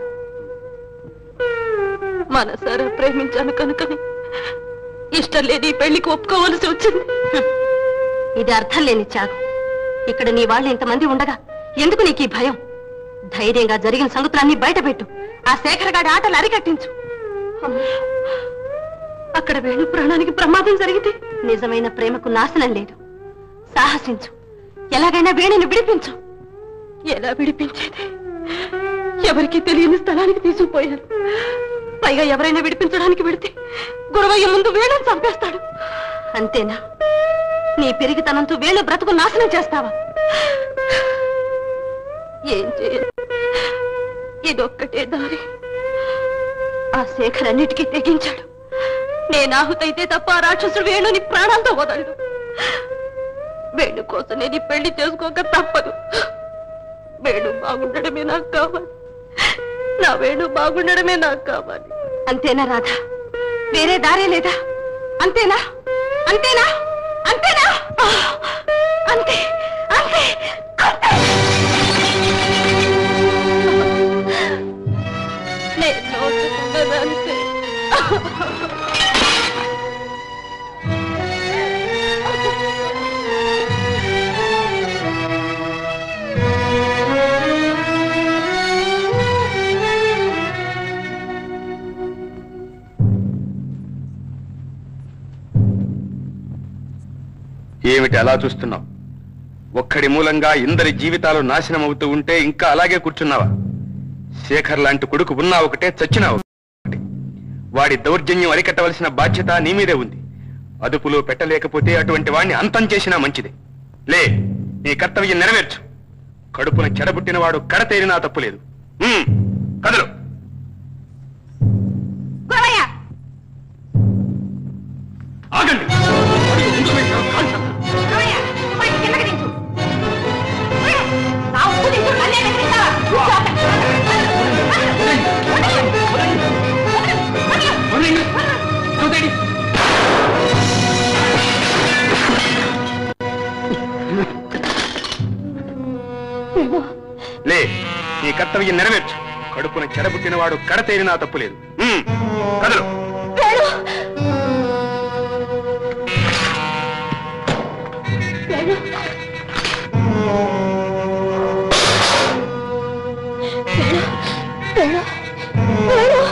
మనసారా ప్రేమించాను కనుకని ఇష్టం లేని ఈ పెళ్లికి ఒప్పుకోవలసి వచ్చింది ఇది అర్థం లేని త్యాగం ఇక్కడ నీ వాళ్ళు ఇంతమంది ఉండగా ఎందుకు నీకు ఈ భయం ధైర్యంగా జరిగిన సంగతులన్నీ బయటపెట్టు ఆ శేఖరగాడి ఆటలు అరికట్టించు అమ్మో, అక్కడ వేణు ప్రాణానికి ప్రమాదం జరిగితే నిజమైన ప్రేమకు నాశనం లేదు సాహసించు ఎలాగైనా వేణుని విడిపించు ఎలా విడిపించేది ఎవరికి తెలియని స్థలానికి తీసుకుపోయారు పైగా ఎవరైనా విడిపించడానికి వెడితే గురవయ్య ముందు వేణుని చంపేస్తాడు అంతేనా నీ పెరిగితనంతో వేణు బ్రతుకు నాశనం చేస్తావా ఏం చేయను ఇదొక్కటే దారి ఆ శేఖర్ అన్నిటికీ తెగించాడు నేను ఆహుతైతే తప్ప ఆ రాక్షసుడు వేణుని ప్రాణాలతో వదలడు వేణు కోసం నేను ఈ పెళ్లి చేసుకోక తప్పదు వేణు బాగుండడమే నాకు కావాలి నా వేణు బాగుండడమే నాకు కావాలి అంతేనా రాధా వేరే దారే లేదా అంతేనా అంతేనా అంతేనా ఆ, అంతే అంతే అంతే నేను నోచుకున్నది అంతే ఏమిటి అలా చూస్తున్నావు ఒక్కడి మూలంగా ఇందరి జీవితాలు నాశనం అవుతూ ఉంటే ఇంకా అలాగే కూర్చున్నావా శేఖర్ లాంటి కొడుకు ఉన్నా ఒకటే చచ్చినా ఒకటే వాడి దౌర్జన్యం అరికట్టవలసిన బాధ్యత నీ మీదే ఉంది అదుపులో పెట్టలేకపోతే అటువంటి వాణ్ణి అంతం చేసినా మంచిది లే నీ కర్తవ్యం నెరవేర్చు కడుపున చెడబుట్టిన వాడు కడతేరినా తప్పులేదు ఉమ్, కదలు గోవయ్య ఆగండి అడుగు ముందుకు వేశావు, కాల్చండి. గోవయ్య వాడిని కిందకి దించు గోవయ్య, నా ఉప్పు దించు నన్నే ఎదిరిస్తావా? కూర్చో అక్కడ. లే నీ కర్తవ్యం నెరవేర్చు కడుపున చెడబుట్టిన వాడు కడతేరినా తప్పులేదు ఉమ్, కదలు వేణు వేణు వేణు వేణు వేణు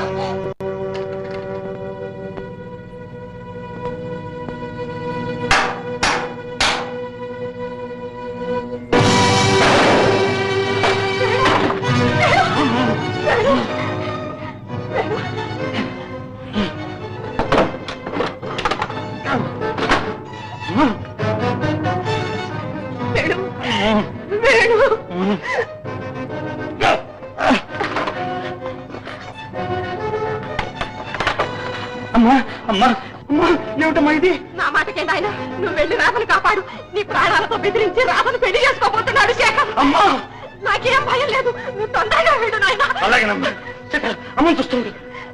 వేణు వేణు అమ్మా అమ్మా అమ్మా ఏమిటమ్మా ఇది నా మాటకే నాయన నువ్వు వెళ్ళి రాధను కాపాడు నీ ప్రాణాలతో బెదిరించి రాధను పెళ్లి చేసుకోబోతున్నాడు శేఖర్ అమ్మా నాకేం భయం లేదు నువ్వు తొందరగా వెళ్ళు నాయన అలాగేనమ్మా శేఖర్, అమ్మని చూస్తుంది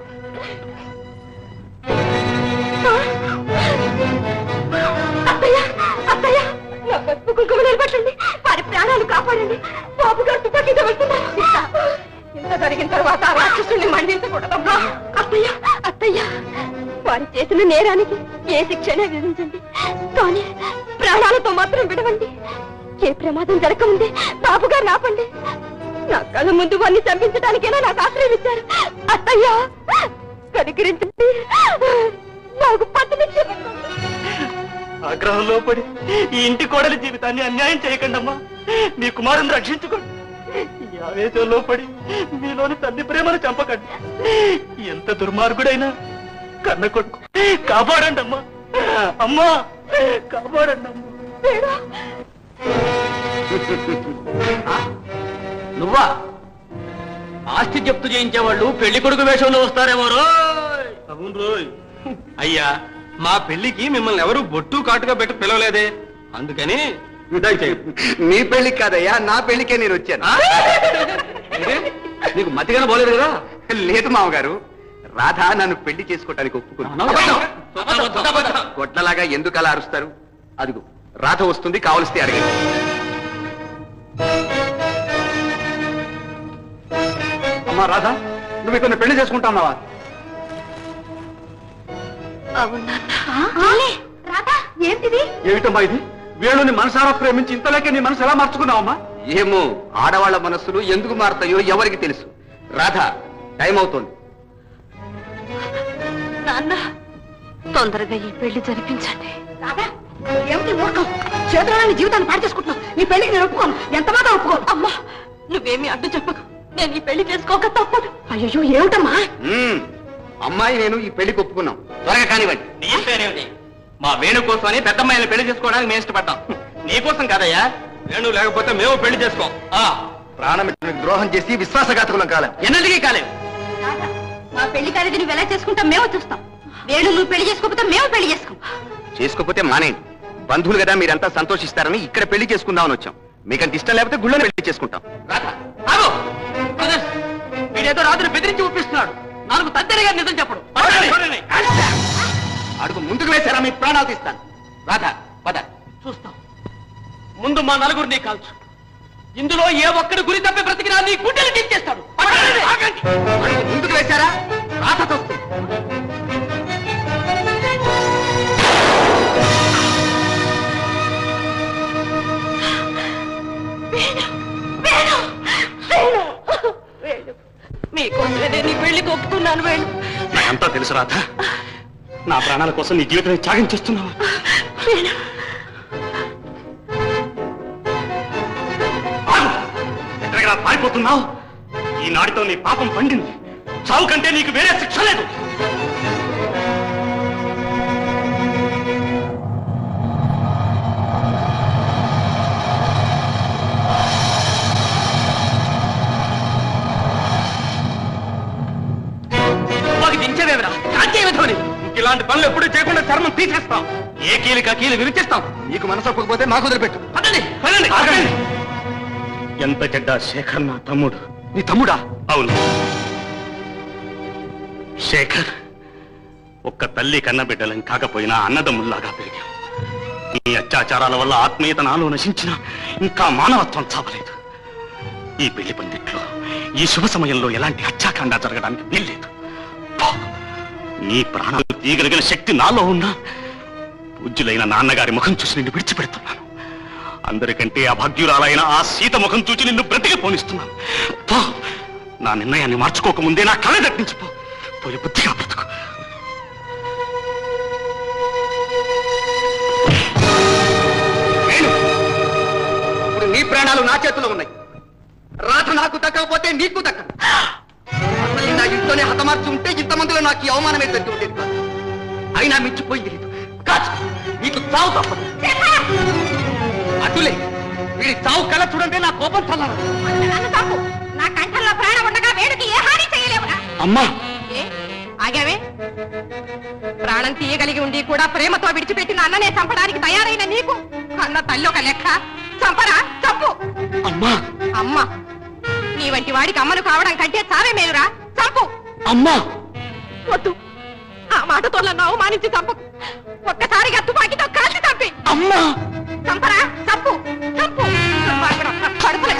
అత్తయ్య అత్తయ్య నా పసుపు కుంకుమ నిలబెట్టండి వారి ప్రాణాలు కాపాడండి బాబు గారు తుపాకీతో వెళ్తున్నారు ఇంత జరిగిన తర్వాత ఆ రాక్షసుని మండించకూడదమ్మా అత్తయ్య అత్తయ్య వారు చేసిన నేరానికి ఏ శిక్షనే విధించండి కానీ ప్రాణాలతో మాత్రం విడవండి ఏ ప్రమాదం జరగకముందే బాబు గారు ఆపండి నా కళ్ళ ముందు వారిని చంపించడానికైనా నాకు ఆశ్రయం ఇచ్చారు అత్తయ్య కనికరించండి నాకు పట్టునిచ్చి ఆగ్రహంలో పడి ఈ ఇంటి కోడలి జీవితాన్ని అన్యాయం చేయకండి అమ్మా మీ కుమారుని రక్షించుకోండి ఈ ఆవేశంలో పడి మీలోని తల్లి ప్రేమను చంపకండి ఎంత దుర్మార్గుడైనా కన్న కొడుకు కాపాడండి అమ్మా అమ్మా కాపాడండి అమ్మా నువ్వా ఆస్తి జప్తు చేయించేవాళ్ళు పెళ్లి కొడుకు వేషంలో వస్తారేమో రోయ్ అవును రోయ్ అయ్యా మా పెళ్లికి మిమ్మల్ని ఎవరు బొట్టు కాటుగా పెట్టి పిలవలేదే అందుకని నీ పెళ్లికి కాదయ్యా నా పెళ్లికే నేను వచ్చాను ఏ? నీకు మతిగానే పోలేదు కదా లేదు మామగారు రాధ నన్ను పెళ్లి చేసుకోవటానికి ఒప్పుకుంది గొడ్లలాగా ఎందుకు అలా అరుస్తారు అదిగో రాధ వస్తుంది కావలిస్తే అడగండి అమ్మా రాధా నువ్వు ఇక్కడ పెళ్లి చేసుకుంటాన్నావా రాధా ఏంటిది ఏమిటమ్మా ఇది వేణుని మనసారా ప్రేమించి ఇంతలోకే నీ మనసు ఎలా మార్చుకున్నావమ్మా ఏమో ఆడవాళ్ల మనస్సులు ఎందుకు మారతాయో ఎవరికి తెలుసు రాధ టైం అవుతోంది నాన్న తొందరగా ఈ పెళ్లి జరిపించండి రాధా ఏమిటి మూర్ఖం చేతుల్లో జీవితాన్ని పాడు చేసుకుంటున్నావు నీ పెళ్లికి నేను ఒప్పుకోను ఎంత మాత్రం ఒప్పుకోను అమ్మా నువ్వేమీ అడ్డు చెప్పకు నేను ఈ పెళ్లి చేసుకోక తప్పదు అయ్యో ఏమిటమ్మా మ్మ్. అమ్మాయి నేను ఈ పెళ్లికి ఒప్పుకున్నాం త్వరగా కానివ్వండి నీ పేరేమిటి మా వేణు కోసమని పెద్దమ్మాయిని పెళ్లి చేసుకోవడానికి మేము ఇష్టపడ్డాం నీకోసం కాదయ్యా వేణు లేకపోతే మేము పెళ్లి చేసుకోం ఆ, ప్రాణమిత్రునికి ద్రోహం చేసి విశ్వాసఘాతకులం కాలం ఎన్నటికీ కాలేవు రాధా, మా పెళ్లి కాలేదని నువ్వు ఎలా చేసుకుంటాం మేము చూస్తాం వేణు నువ్వు పెళ్లి చేసుకోకపోతే మేము పెళ్లి చేసుకోం చేసుకోకపోతే మానేయండి బంధువులు కదా మీరంతా సంతోషిస్తారని ఇక్కడ పెళ్లి చేసుకుందామని వచ్చాం మీకంత ఇష్టం లేకపోతే గుళ్ళని పెళ్లి చేసుకుంటాం రాధా, ఆగు! బ్రదర్స్, వీడేదో రాత్రి బెదిరించి ఒప్పిస్తున్నాడు నాలుగు తద్దరిగా నిజం చెప్పడు పదండి. అడుగు ముందుకు వేశారా మీ ప్రాణాలు తీస్తాను రాధా పద చూస్తాం ముందు మా నలుగురిని కాల్చు ఇందులో ఏ ఒక్కడి గురి తప్పి బ్రతికినా నీ గుండెలు దించేస్తాడు పదండి. ఆగండి. అడుగు ముందుకు వేశారా రాధ తొస్తుంది మీకోసమే నేను ఈ పెళ్లికి ఒప్పుకున్నాను వేణు నాకంతా తెలుసు రాధ నా ప్రాణాల కోసం నీ జీవితం త్యాగం చేస్తున్నావా వేణు ఆగు! ఎక్కడికి పారిపోతున్నావు ఈనాటితో నీ పాపం పండింది చావు కంటే నీకు వేరే శిక్ష లేదు ఇలాంటి పనులు ఎప్పుడూ చేయకుండా చర్మం తీసేస్తాం ఏ కీలిక కీలు విరిచేస్తాం నీకు మనసు ఒప్పకపోతే మాకు వదిలిపెట్టు పదండి, పదండి, ఆగండి. ఎంత చెడ్డ శేఖర్ నా తమ్ముడు నీ తమ్ముడా అవును శేఖర్ ఒక్క తల్లి కన్నబిడ్డలం కాకపోయినా అన్నదమ్ముల్లాగా పెరిగాం ఈ అత్యాచారాల వల్ల ఆత్మీయత నాలో నశించిన ఇంకా మానవత్వం చావలేదు ఈ పెళ్లి పందిట్లో ఈ శుభ సమయంలో ఎలాంటి హత్యాకాండ జరగడానికి వీల్లేదు పో. నీ ప్రాణాలు తీయగలిగిన శక్తి నాలో ఉన్నా పూజ్యులైన నాన్నగారి ముఖం చూసి నిన్ను విడిచిపెడుతున్నాను అందరికంటే అభాగ్యురాలైన ఆ సీత ముఖం చూసి నిన్ను బ్రతికి పోనిస్తున్నాను పో నా నిర్ణయాన్ని మార్చుకోకముందే నా కళ్ళ దట్టించిపో పోయి బుద్ధిగా బ్రతుకు ఇప్పుడు నీ ప్రాణాలు నా చేతిలో ఉన్నాయి రాత నాకు దక్కకపోతే నీకు దక్క అసలు నా ఇంట్లోనే హతమార్చి ఉంటే ఇంతమందిలో నాకు ఈ అవమానమే తెలిసి ఉండేది కాదు అయినా మించిపోయింది లేదు కాదు నీకు చావు తప్పదు అటులే వీడి చావు కళ చూడండి నా కోపం చల్లారు నన్ను తప్పు నా కంఠంలో ప్రాణం ఉండగా వేడికి ఏ హాని చేయలేవురా అమ్మా ఏ ఆగావే ప్రాణం తీయగలిగి ఉండి కూడా ప్రేమతో విడిచిపెట్టిన అన్ననే చంపడానికి తయారైన నీకు అన్న తల్లి ఒక లెక్క చంపరా చంపు అమ్మా అమ్మ నీ వంటి వాడికి అమ్మను కావడం కంటే చావే మేలురా చంపు అమ్మా వద్దు ఆ మాటతో నన్ను అవమానించి చంపకు ఒక్కసారిగా తుపాకీతో కాల్చి చంపి అమ్మా చంపరా చంపు చంపు దుర్మార్గుడు. కడుపులో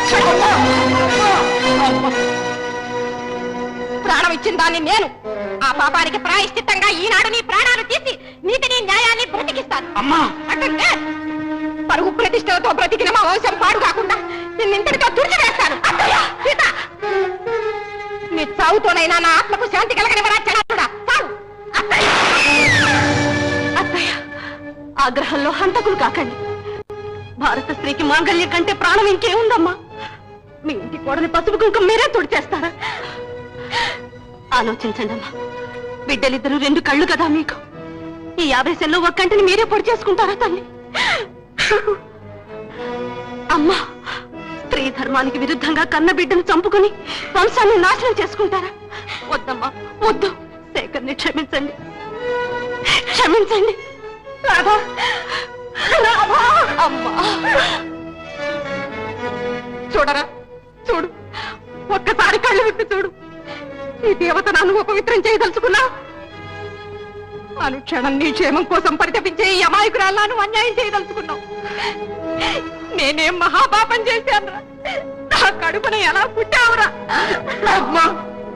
ప్రాణం ఇచ్చిన దాన్ని నేను ఆ పాపానికి ప్రాయశ్చిత్తంగా ఈనాడు నీ ప్రాణాలు తీసి నీతిని న్యాయాన్ని బ్రతికిస్తాను అమ్మా అంటే పరుగు ప్రతిష్టలతో బ్రతికిన మా వంశం పాడు కాకుండా నిన్నింతటితో తుడిచివేస్తాను అత్తయ్య సీత నీ చావుతోనైనా నా ఆత్మకు శాంతి కలగనివరా చనాలుడా చావు అత్తయ్య అత్తయ్య ఆగ్రహంలో హంతకులు కాకండి భారత స్త్రీకి మాంగల్యం కంటే ప్రాణం ఇంకేముందమ్మా మీ ఇంటి కోడని పసుపు కుంకుమ మీరే తుడిచేస్తారా ఆలోచించండి అమ్మా బిడ్డలిద్దరూ రెండు కళ్ళు కదా మీకు ఈ ఆవేశంలో ఒక కంటిని మీరే పొడి చేసుకుంటారా తల్లి అమ్మా స్త్రీ ధర్మానికి విరుద్ధంగా కన్న బిడ్డను చంపుకుని వంశాన్ని నాశనం చేసుకుంటారా వద్దమ్మా వద్దు శేఖర్ని క్షమించండి క్షమించండి రాధా రాధా అమ్మా చూడరా చూడు ఒక్కసారి కళ్ళు విప్పి చూడు ఈ దేవత నన్ను అపవిత్రం చేయదలుచుకున్నా అనుక్షణం నీ క్షేమం కోసం పరితపించే ఈ అమాయకురాలను అన్యాయం చేయదలుచుకున్నావు నేనేం మహాపాపం చేశాను నా కడుపున ఎలా పుట్టావురా అమ్మా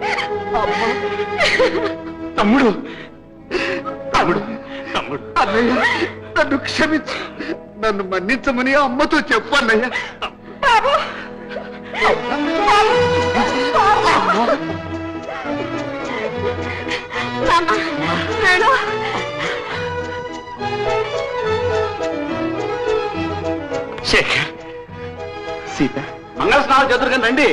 తమ్ముడు తమ్ముడు తమ్ముడు అన్నయ్య నన్ను క్షమించు నన్ను మన్నించమని అమ్మతో చెప్పు అన్నయ్య బాబు నాన్న, వేణు. శేఖర్ సీత మంగళ స్నానం చదురుగా రండి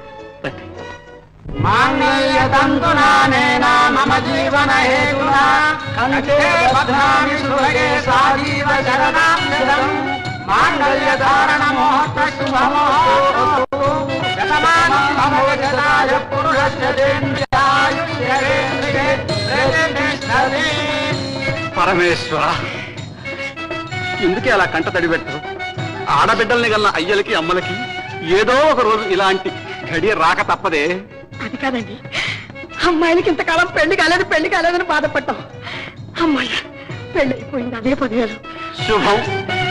మాంగళ్యతంతునానేన మమ జీవన హేతునా కంఠే బధ్నామి సుభగే సాజీవ శరణాభ్యదం మాంగళ్య ధారణ ముహూర్త శుభముహూర్తస్తు శతమానం భవజదాయ పురుషస్య దేంద్రాయుష్యేంద్రియే ప్రతిష్టతి పరమేశ్వర ఎందుకే అలా కంట తడి పెట్టరు ఆడబిడ్డల్ని గల్ల అయ్యలకి అమ్మలకి ఏదో ఒక రోజు ఇలాంటి ఘడియ రాక తప్పదే అది కాదండి అమ్మాయిలకి ఇంతకాలం పెళ్లి కాలేదు పెళ్లి కాలేదని బాధపడ్డాం అమ్మాయి పెళ్లి అయిపోయింది అదే పదివేలు శుభం